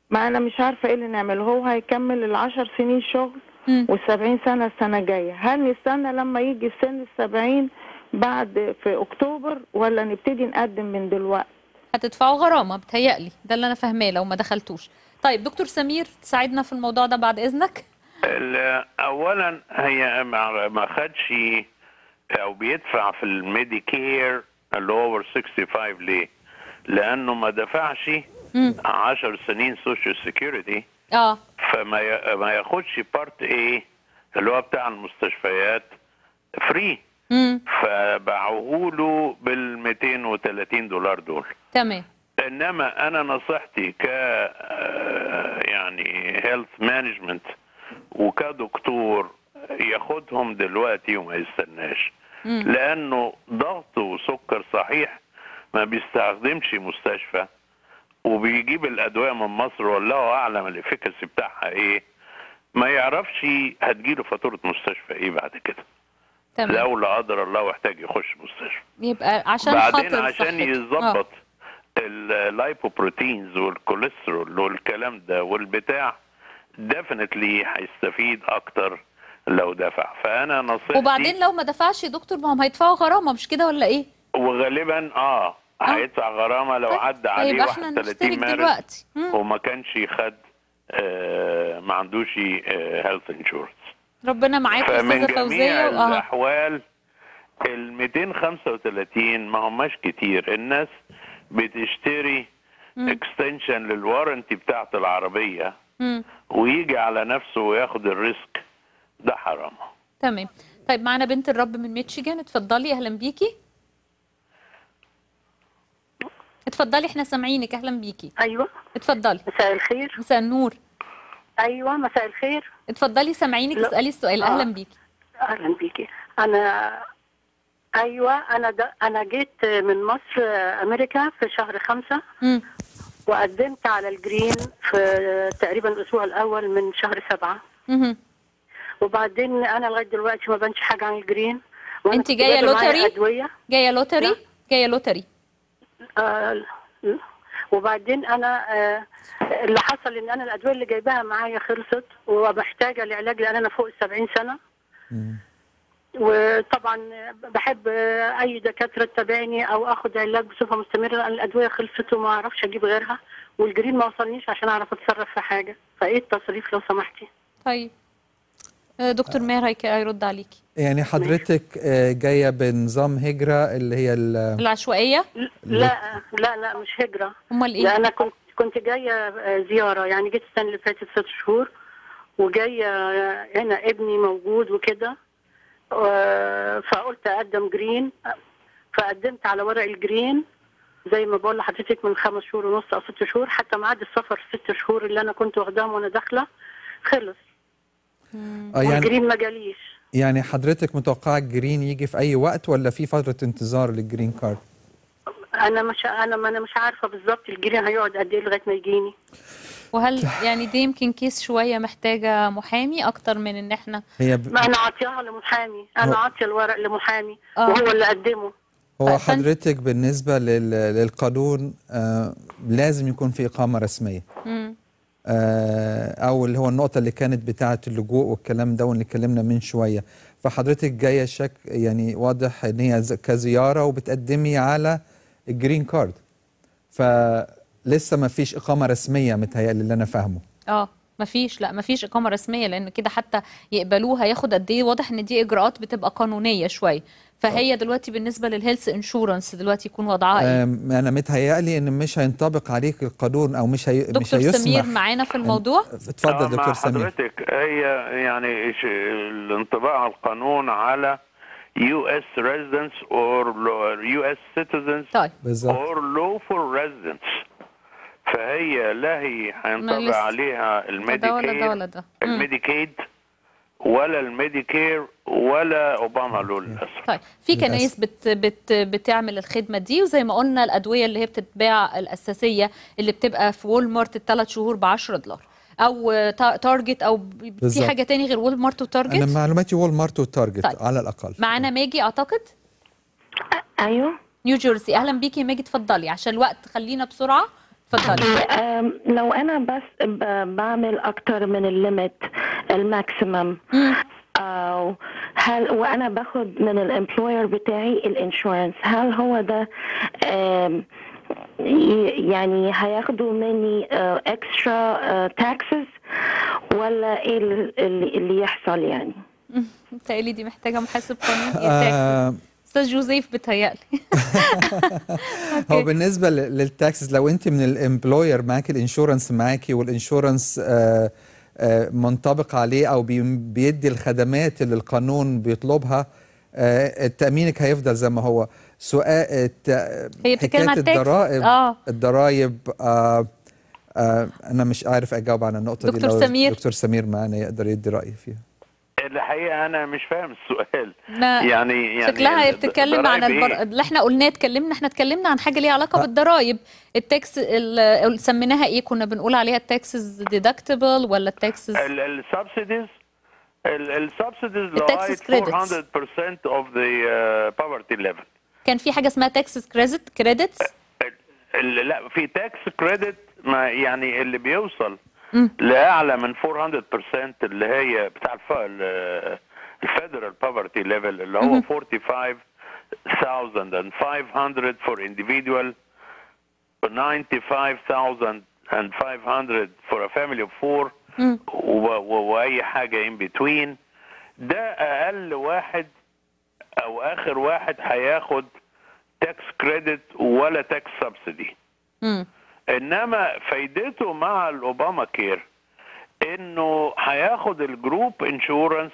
ما انا مش عارفه ايه اللي نعمله هو هيكمل العشر سنين شغل والسبعين سنه السنه الجايه هل نستنى لما يجي سن السبعين بعد في اكتوبر ولا نبتدي نقدم من دلوقتي هتدفعوا غرامه بتهيألي ده اللي انا فاهماه لو ما دخلتوش طيب دكتور سمير تساعدنا في الموضوع ده بعد اذنك ال- اولا هي ما ما خدش او بيدفع في الميديكير اللي هو اوفر 65 ليه؟ لانه ما دفعش 10 سنين سوشيال سيكيورتي اه فما ي- ما ياخدش بارت ايه اللي هو بتاع المستشفيات فري امم فباعوه له بال 230 دولار دول تمام انما انا نصيحتي ك آه، يعني هيلث مانجمنت وكدكتور ياخدهم دلوقتي وما يستناش لانه ضغط وسكر صحيح ما بيستخدمش مستشفى وبيجيب الادويه من مصر والله اعلم الافكاسي بتاعها ايه ما يعرفش هتجيله فاتوره مستشفى ايه بعد كده تمام لو لا قدر الله واحتاج يخش مستشفى يبقى عشان بعدين خاطر عشان صحته. يظبط اللايبوبروتينز والكوليسترول والكلام ده والبتاع ديفنتلي هيستفيد اكتر لو دفع فانا آه. نصيحتي وبعدين لو ما دفعش يا دكتور ما هم هيدفعوا غرامه مش كده ولا ايه وغالبا اه هيدفع غرامه لو عدى عليه يبقى احنا 31 نشترك مارس دلوقتي مم. وما كانش خد آه ما عندوش هيلث انشورنس ربنا معاك يا فمن استاذه فوزيه جميع واه الاحوال ال 235 ما هماش كتير الناس بتشتري مم. اكستنشن للوارنتي بتاعت العربيه مم. ويجي على نفسه وياخد الريسك ده حرام تمام طيب معانا بنت الرب من ميتشيجان اتفضلي اهلا بيكي اتفضلي احنا سامعينك اهلا بيكي ايوه اتفضلي مساء الخير مساء النور ايوه مساء الخير اتفضلي سامعينك لا. اسالي السؤال آه. اهلا بيكي اهلا بيكي انا ايوه انا د... انا جيت من مصر امريكا في شهر خمسة مم. وقدمت على الجرين في تقريبا الاسبوع الاول من شهر سبعة مهم. وبعدين انا لغايه دلوقتي ما بنش حاجه عن الجرين وأنا انت كنت جايه جايبة معايا لوتري ادويه جايه لوتري جايه لوتري آه وبعدين انا آه اللي حصل ان انا الادويه اللي جايباها معايا خلصت ومحتاجه لعلاج لان انا فوق ال 70 سنه وطبعا بحب آه، اي دكاتره تتابعني او اخد علاج بصفه مستمره لان الادويه خلصت وما اعرفش اجيب غيرها والجرين ما وصلنيش عشان اعرف اتصرف في حاجه فايه التصريف لو سمحتي طيب آه، دكتور ماهر هيك- هيرد عليكي يعني حضرتك آه، جاية بنظام هجرة اللي هي ال- العشوائيه لا لا لا مش هجره امال ايه لا انا كنت كنت جايه آه، زياره يعني جيت السنه اللي فاتت ست شهور وجايه آه، هنا ابني موجود وكده آه، فقلت اقدم جرين فقدمت على ورق الجرين زي ما بقول لحضرتك من خمس شهور ونص او ست شهور حتى ميعاد السفر ست شهور اللي انا كنت واخداهم وانا داخله خلص آه، يعني والجرين ما جاليش يعني حضرتك متوقعة الجرين يجي في أي وقت ولا في فترة انتظار للجرين كارد؟ انا مش انا ما انا مش عارفه بالظبط الجرين هيقعد قد ايه لغايه ما يجيني وهل يعني دي يمكن كيس شويه محتاجه محامي اكتر من ان احنا هي ب... ما انا عاطيها لمحامي انا هو- عاطيه الورق لمحامي آه. وهو اللي قدمه هو حضرتك بالنسبة لل... للقانون آه لازم يكون في إقامة رسمية مم. آه أو اللي هو النقطة اللي كانت بتاعة اللجوء والكلام ده واللي اتكلمنا من شوية فحضرتك جاية شك يعني واضح إن هي ز- كزيارة وبتقدمي على الجرين كارد فلسه ما فيش إقامة رسمية متهيألي اللي أنا فاهمه اه مفيش لا مفيش اقامه رسميه لان كده حتى يقبلوها ياخد قد ايه واضح ان دي اجراءات بتبقى قانونيه شويه فهي دلوقتي بالنسبه للهيلث انشورنس دلوقتي يكون وضعها ايه آم، انا متهيألي ان مش هينطبق عليك القانون او مش هي... مش دكتور هيسمح سمير معانا في الموضوع اتفضل آه، دكتور مع سمير حضرتك هي يعني ش- الانطباع على القانون على US residents or lo- US citizens طيب بالظبط. or lawful residents فهي لا هي ما هينطبق لسه. عليها ده ولا ده الميديكير ولا ده مم. الميديكيد ولا الميديكير ولا اوباما له للاسف طيب في للأسف. كنايس بت بت بتعمل الخدمه دي وزي ما قلنا الادويه اللي هي بتتباع الاساسيه اللي بتبقى في وول مارت الثلاث شهور ب 10 دولار او تا- تارجت او ب- في بالظبط. حاجه تاني غير وول مارت انا وتارجت معلوماتي وول مارت وتارجت طيب. على الاقل معانا ماجي اعتقد ايوه نيو جيرسي اهلا بيكي يا ماجي اتفضلي عشان الوقت خلينا بسرعه اتفضلي أم، لو انا بس ب- بعمل اكتر من الليميت الماكسيمم او هل وانا باخد من الامبلوير بتاعي الانشورنس هل هو ده أم، ي- يعني هياخدوا مني اكسترا تاكسز ولا ايه اللي, اللي يحصل يعني متهيألي دي محتاجه محاسب قانوني آه، استاذ جوزيف بتهيألي هو بالنسبه ل- للتاكسز لو انت من الامبلوير معاك الانشورنس معاكي والانشورنس آه، آه، منطبق عليه او بي- بيدي الخدمات اللي القانون بيطلبها آه، تامينك هيفضل زي ما هو سؤال الت- هي بتتكلم حكايه على التاكس. الضرائب آه. الضرائب آه آه انا مش عارف اجاوب على النقطه دي دكتور لو سمير. دكتور سمير معانا يقدر يدي راي فيها الحقيقه انا مش فاهم السؤال لا يعني يعني شكلها هي بتتكلم عن ضرايب البر... إيه؟ اللي احنا قلناه اتكلمنا احنا اتكلمنا عن حاجه ليها علاقه بالضرايب التاكس ال- سميناها ايه كنا بنقول عليها التاكسز ديدكتبل ولا التاكسز السبسيديز السبسيديز التاكسز لغايه credits. 400% of the uh, poverty level كان في حاجه اسمها تاكسز كريدت كريدتس ال- لا في تاكس كريدت ما يعني اللي بيوصل لاعلى من 400% اللي هي بتاع الف... ال- الفيدرال poverty ليفل اللي هو 45500 for individual 95500 for a family of four و- و- واي حاجه in between ده اقل واحد او اخر واحد هياخد تاكس كريدت ولا تاكس سبسيدي انما فايدته مع الاوباما كير انه هياخد الجروب انشورنس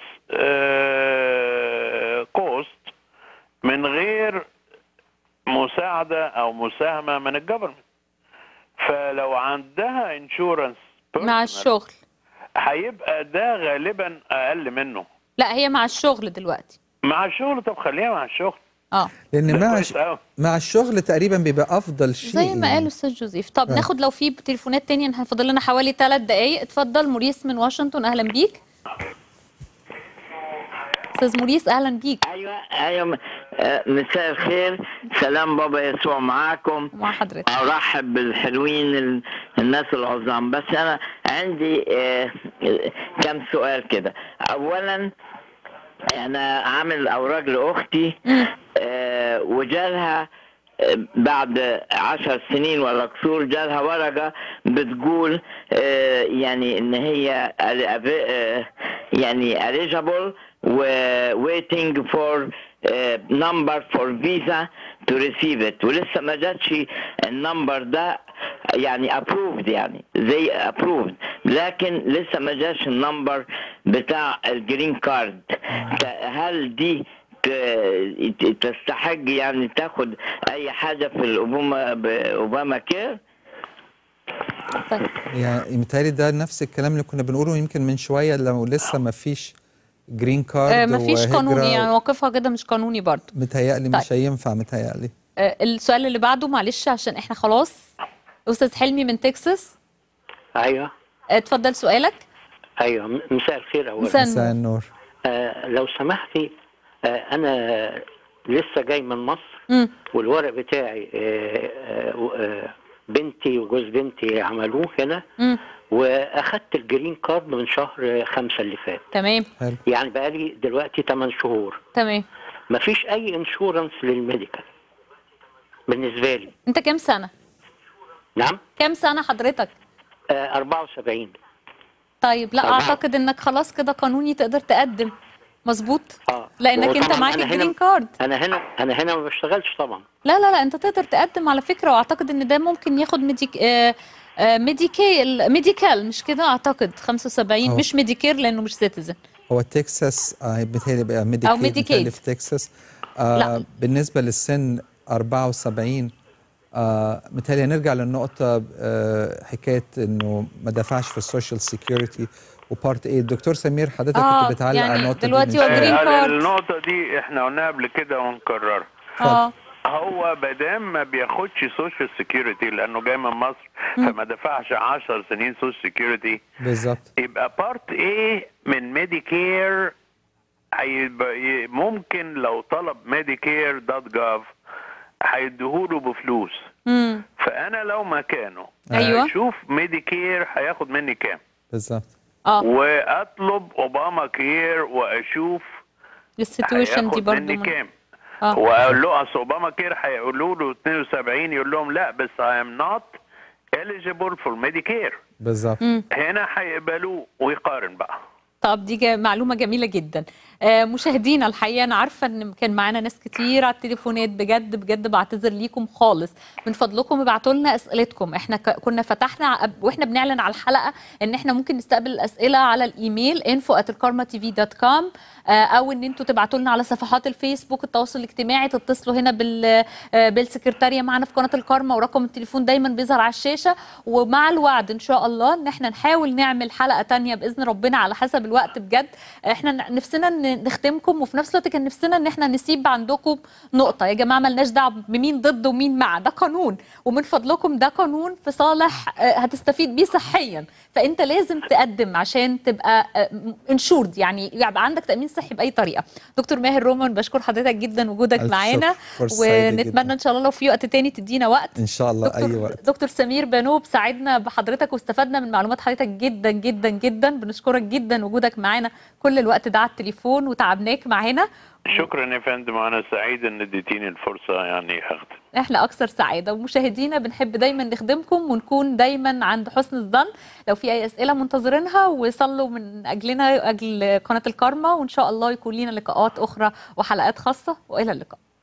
كوست من غير مساعده او مساهمه من الجفرمنت فلو عندها انشورنس مع الشغل هيبقى ده غالبا اقل منه لا هي مع الشغل دلوقتي مع الشغل طب خليها مع الشغل اه لان ده مع كويس أوي. مع الشغل تقريبا بيبقى افضل شيء زي ما يعني. قال استاذ جوزيف طب آه. ناخد لو في تليفونات تانية هنفضل لنا حوالي ثلاث دقايق اتفضل موريس من واشنطن اهلا بيك استاذ موريس اهلا بيك ايوه ايوه آه، مساء الخير سلام بابا يسوع معاكم مع حضرتك ارحب بالحلوين ال- الناس العظام بس انا عندي آه، كم سؤال كده اولا انا عامل اوراق لاختي آه، وجالها آه، بعد عشر سنين ولا كسور جالها ورقة بتقول آه، يعني ان هي آه، يعني eligible و waiting for آه، number for visa to receive it ولسه ما جاتش النمبر ده يعني approved يعني زي approved لكن لسه ما جاش النمبر بتاع الجرين كارد هل دي ت- تستحق يعني تاخد اي حاجه في الاوباما باوباما كير يعني متهيألي ده نفس الكلام اللي كنا بنقوله يمكن من شويه لو لسه ما فيش جرين كارد آه مفيش وهجرة قانوني يعني موقفها كده مش قانوني برضه متهيألي طيب. مش هينفع متهيألي آه السؤال اللي بعده معلش عشان احنا خلاص استاذ حلمي من تكساس ايوه آه، اتفضل سؤالك ايوه م- مساء الخير اولا مساء النور. مساء النور آه لو سمحتي آه انا لسه جاي من مصر مم. والورق بتاعي آه آه آه بنتي وجوز بنتي عملوه هنا مم. واخدت الجرين كارد من شهر خمسة اللي فات تمام يعني بقالي دلوقتي 8 شهور تمام مفيش اي انشورنس للميديكال بالنسبه لي انت كام سنه نعم كام سنه حضرتك آه 74 طيب لا أربعة. اعتقد انك خلاص كده قانوني تقدر تقدم مظبوط اه لانك انت وطبعاً معاك أنا هنا- الجرين كارد انا هنا انا هنا ما بشتغلش طبعا لا لا لا انت تقدر تقدم على فكره واعتقد ان ده ممكن ياخد ميديك آه آه ميديكال ميديكال مش كده اعتقد 75 أه. مش ميديكير لانه مش سيتيزن هو تكساس آه بيتهيألي بقى ميديكيد أو ميديكيد. بيتهيألي في تكساس آه لا. بالنسبة للسن 74 آه متهيألي هنرجع للنقطة آه حكاية إنه ما دفعش في السوشيال سيكيورتي وبارت ايه الدكتور سمير حضرتك آه، كنت بتعلق يعني على النقطة دلوقتي دي من هو شوية. جرين آه، كارد. النقطة دي احنا قلناها قبل كده ونكررها اه هو مادام ما بياخدش سوشيال سيكيورتي لانه جاي من مصر فما دفعش 10 سنين سوشيال سيكيورتي بالظبط يبقى بارت ايه من ميديكير هيبقى ي- ممكن لو طلب ميديكير دوت جاف هيديهوله بفلوس امم فانا لو مكانه أيوة. اشوف ميديكير هياخد مني كام بالظبط اه واطلب اوباما كير واشوف السيتويشن دي هياخد برضو مني من- كام اه واقول له اصل اوباما كير هيقولوا له 72 يقول لهم لا بس I am not eligible for Medicare بالظبط هنا هيقبلوه ويقارن بقى طب دي جا- معلومة جميلة جدا آه، مشاهدينا الحقيقة أنا عارفة إن كان معانا ناس كتير على التليفونات بجد بجد بعتذر ليكم خالص من فضلكم ابعتوا لنا أسئلتكم احنا ك- كنا فتحنا ع- واحنا بنعلن على الحلقة إن احنا ممكن نستقبل الأسئلة على الإيميل info at الكارما أو إن انتوا تبعتوا لنا على صفحات الفيسبوك التواصل الاجتماعي تتصلوا هنا بال آه، بالسكرتارية معنا في قناة الكارما ورقم التليفون دايما بيظهر على الشاشة ومع الوعد إن شاء الله إن احنا نحاول نعمل حلقة تانية بإذن ربنا على حسب الوقت بجد احنا ن- نفسنا ن- نختمكم وفي نفس الوقت كان نفسنا ان احنا نسيب عندكم نقطة يا جماعة ملناش دعوة بمين ضد ومين مع ده قانون ومن فضلكم ده قانون في صالح آه، هتستفيد بيه صحيا فانت لازم تقدم عشان تبقى انشورد يعني يبقى عندك تأمين صحي بأي طريقة دكتور ماهر رومان بشكر حضرتك جدا وجودك ألف معانا شكر. فرصة سعيدة جداً. ونتمنى ان شاء الله لو في وقت تاني تدينا وقت ان شاء الله اي وقت دكتور سمير بنوب ساعدنا بحضرتك واستفدنا من معلومات حضرتك جدا جدا جدا بنشكرك جدا وجودك معانا كل الوقت ده على التليفون وتعبناك معانا شكرا يا فندم وانا سعيد ان اديتيني الفرصه يعني هخدم احنا اكثر سعاده ومشاهدينا بنحب دايما نخدمكم ونكون دايما عند حسن الظن لو في اي اسئله منتظرينها وصلوا من اجلنا اجل قناه الكارما وان شاء الله يكون لنا لقاءات اخرى وحلقات خاصه والى اللقاء